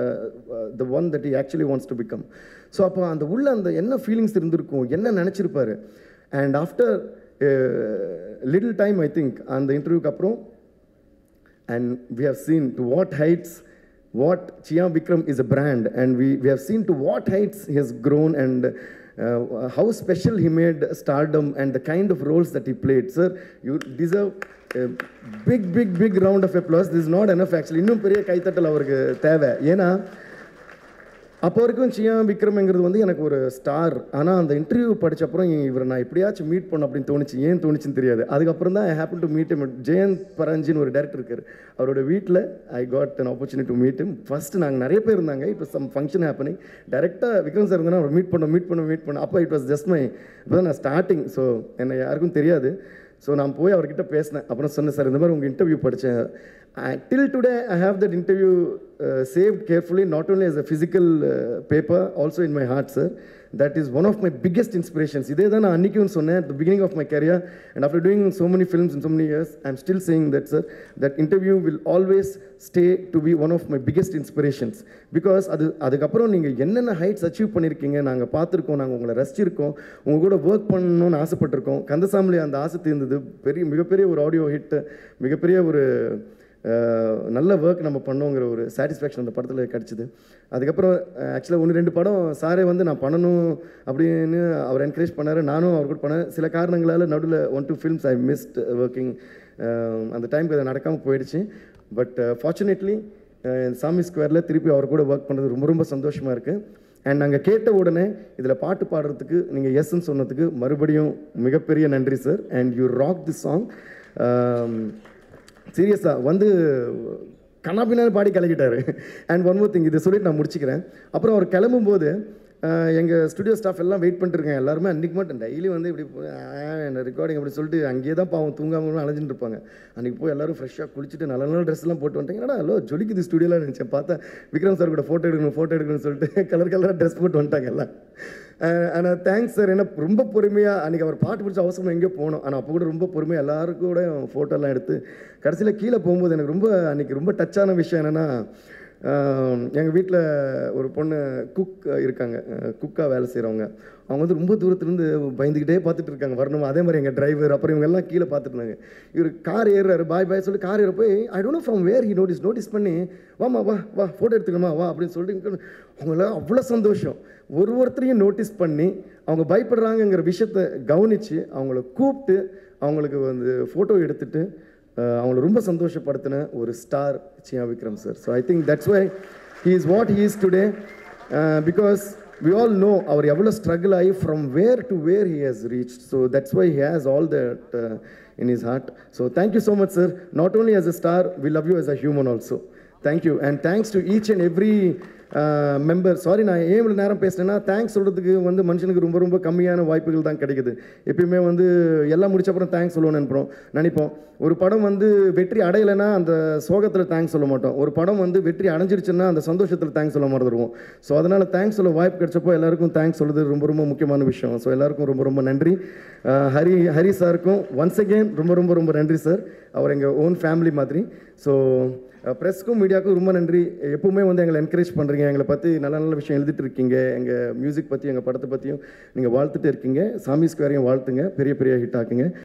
the one that he actually wants to become so அப்போ அந்த உள்ள அந்த என்ன ஃபீலிங்ஸ் இருந்திருக்கும் என்ன நினச்சிருப்பாரு and after little time I think அந்த இன்டர்வியூக்கு அப்புறம் and we have seen to what heights what Chia Vikram is a brand and we, we have seen to what heights he has grown and uh, how special he made stardom and the kind of roles that he played sir you deserve a big big big round of applause this is not enough actually இன்னும் பெரிய கைத்தட்டல் அவருக்கு தேவை ஏன்னா அப்போ வரைக்கும் சியா விக்ரம்ங்கிறது வந்து எனக்கு ஒரு ஸ்டார் ஆனால் அந்த இன்டர்வியூ படிச்சப்புறம் இவரை நான் எப்படியாச்சும் மீட் பண்ண அப்படின்னு தோணுச்சு ஏன் தோணுச்சுன்னு தெரியாது அதுக்கப்புறம் தான் I happen to meet Jayanth பரஞ்சின்னு ஒரு டேரக்டர் இருக்கார் அவரோட வீட்டில் I got an opportunity to meet him first நாங்கள் நிறைய பேர் இருந்தாங்க இப்போ சம் ஃபங்க்ஷன் ஹேப்பனிங் டேரெக்டாக விக்ரம் சார் இருந்தால் அவர் மீட் பண்ணோம் மீட் பண்ணோம் மீட் பண்ணோம் அப்போ இட் வாஸ் ஜஸ்ட் மை இப்போ தான் நான் ஸ்டார்டிங் ஸோ என்னை யாருக்கும் தெரியாது ஸோ நான் போய் அவர்கிட்ட பேசினேன் அப்புறம் சொன்னேன் சார் இந்த மாதிரி உங்கள் இன்டர்வியூ படித்தேன் till today I have that interview saved carefully not only as a physical uh, paper also in my heart sir that is one of my biggest inspirations இதே தான் நான் அன்றைக்கும் சொன்னேன் at the beginning of my career and after doing so many films in so many years i'm still saying that sir that interview will always stay to be one of my biggest inspirations because அது அதுக்கப்புறம் நீங்கள் என்னென்ன heights achieve பண்ணியிருக்கீங்க நாங்கள் பார்த்துருக்கோம் நாங்கள் உங்களை ரசிச்சிருக்கோம் உங்கள் கூட ஒர்க் பண்ணணும்னு ஆசைப்பட்டிருக்கோம் கந்தசாமிலே அந்த ஆசை தீர்ந்தது பெரிய மிகப்பெரிய ஒரு ஆடியோ ஹிட் மிகப்பெரிய ஒரு அஹ், நல்ல ஒர்க் நம்ம பண்ணோங்கிற ஒரு சாட்டிஸ்ஃபேக்ஷன் அந்த படத்தில் கிடச்சிது அதுக்கப்புறம் ஆக்சுவலாக ஒன்று ரெண்டு படம் சாரே வந்து நான் பண்ணணும் அப்படின்னு அவர் என்கரேஜ் பண்ணார் நானும் அவர் கூட பண்ணேன் சில காரணங்களால் நடுவில் one two films I missed working அந்த டைமுக்கு அது நடக்காமல் போயிடுச்சு பட் ஃபார்ச்சுனேட்லி சாமி ஸ்கொயரில் திருப்பி அவர் கூட ஒர்க் பண்ணுறது ரொம்ப ரொம்ப சந்தோஷமாக இருக்குது அண்ட் நாங்கள் கேட்ட உடனே இதில் பாட்டு பாடுறதுக்கு நீங்கள் எஸ்ன்னு சொன்னதுக்கு மறுபடியும் மிகப்பெரிய நன்றி sir and you rock the song சீரியஸாக வந்து கண்ணாபின்னாலும் பாடி கலக்கிட்டாரு அண்ட் ஒன் மோர் திங் இதை சொல்லிட்டு நான் முடிச்சுக்கிறேன் அப்புறம் அவர் கிளம்பும்போது எங்கள் ஸ்டுடியோ ஸ்டாஃப் எல்லாம் வெயிட் பண்ணிட்டுருக்கேன் எல்லாருமே அன்றைக்கி மட்டும் டெய்லி வந்து இப்படி என்ன ரெக்கார்டிங் அப்படி சொல்லிட்டு அங்கேயே தான் பாவம் தூங்காமல் அலைஞ்சிட்டு இருப்பாங்க அன்றைக்கி போய் எல்லாரும் ஃப்ரெஷ்ஷாக குளிச்சுட்டு நல்ல நல்ல ட்ரெஸ் எல்லாம் போட்டு வந்துட்டாங்க என்னடா ஹலோ ஜொலிக்குது ஸ்டுடியோலாம் நினச்சேன் பார்த்தா விக்ரம் சார் கூட ஃபோட்டோ எடுக்கணும் ஃபோட்டோ எடுக்கணும்னு சொல்லிட்டு கலர் கலராக ட்ரெஸ் போட்டு வந்துட்டாங்க எல்லாம் ஆனால் தேங்க்ஸ் சார் ஏன்னா ரொம்ப பொறுமையாக அன்றைக்கி அவர் பாட்டு பிடிச்ச அவசரம் எங்கேயோ போனோம் ஆனால் அப்போ கூட ரொம்ப பொறுமையாக எல்லாருக்கும் கூட ஃபோட்டோலாம் எடுத்து கடைசியில் கீழே போகும்போது எனக்கு ரொம்ப அன்றைக்கி ரொம்ப டச்சான விஷயம் என்னென்னா எங்கள் வீட்டில் ஒரு பொண்ணு குக் இருக்காங்க குக்காக வேலை செய்கிறவங்க அவங்க வந்து ரொம்ப தூரத்துலேருந்து பயந்துக்கிட்டே பார்த்துட்டு இருக்காங்க வரணும் அதே மாதிரி எங்கள் டிரைவர் அப்புறம் இவங்க எல்லாம் கீழே பார்த்துட்டு இருந்தாங்க இவர் கார் ஏறுறாரு பாய் பாய் சொல்லி கார் ஏற போய் I don't know from where he notice notice பண்ணி வாமா வா வா ஃபோட்டோ எடுத்துக்கணுமா வா அப்படின்னு சொல்லிட்டு அவங்கள அவ்வளோ சந்தோஷம் ஒரு ஒருத்தரையும் நோட்டீஸ் பண்ணி அவங்க பயப்படுறாங்கங்கிற விஷயத்த கவனித்து அவங்கள கூப்பிட்டு அவங்களுக்கு வந்து ஃபோட்டோ எடுத்துட்டு அஹ், அவங்கள ரொம்ப சந்தோஷப்படுத்தின ஒரு ஸ்டார் சியா Vikram sir so I think that's why he is what he is today because we all know அவர் எவ்வளோ ஸ்ட்ரகிள் ஆகி from where to where he has reach so that's why he has all that in his heart so thank you so much sir not only as a star we love you as a human also thank you and thanks to each and every member sorry நான் ஏன் இவ்வளோ நேரம் பேசினேன்னா thanks சொல்கிறதுக்கு வந்து மனுஷனுக்கு ரொம்ப ரொம்ப கம்மியான வாய்ப்புகள் தான் கிடைக்குது எப்பயுமே வந்து எல்லாம் முடிச்ச அப்புறம் தேங்க்ஸ் சொல்லுவோம்னு நினைப்போம் நினைப்போம் ஒரு படம் வந்து வெற்றி அடையலைன்னா அந்த சோகத்தில் தேங்க்ஸ் சொல்ல மாட்டோம் ஒரு படம் வந்து வெற்றி அடைஞ்சிருச்சுன்னா அந்த சந்தோஷத்தில் தேங்க்ஸ் சொல்ல மறந்துடுவோம் ஸோ அதனால் தேங்க்ஸ் சொல்ல வாய்ப்பு கிடைச்சப்போ எல்லாருக்கும் தேங்க்ஸ் சொல்கிறது ரொம்ப ரொம்ப முக்கியமான விஷயம் ஸோ எல்லாருக்கும் ரொம்ப ரொம்ப நன்றி அஹ் ஹரி ஹரி சாருக்கும் ஒன்ஸ் அகெயின் ரொம்ப ரொம்ப ரொம்ப நன்றி சார் அவர் எங்கள் ஓன் ஃபேமிலி மாதிரி ஸோ ப்ரெஸ்க்கும் மீடியாவுக்கும் ரொம்ப நன்றி எப்பவுமே வந்து எங்களை என்கரேஜ் பண்ணுறீங்க எங்களை பற்றி நல்ல நல்ல விஷயம் எழுதிட்டு இருக்கீங்க எங்கள் மியூசிக் பற்றி எங்கள் படத்தை பற்றியும் நீங்கள் வாழ்த்துட்டு இருக்கீங்க சாமி ஸ்கொயரையும் வாழ்த்துங்க பெரிய பெரிய ஹிட் ஆக்குங்க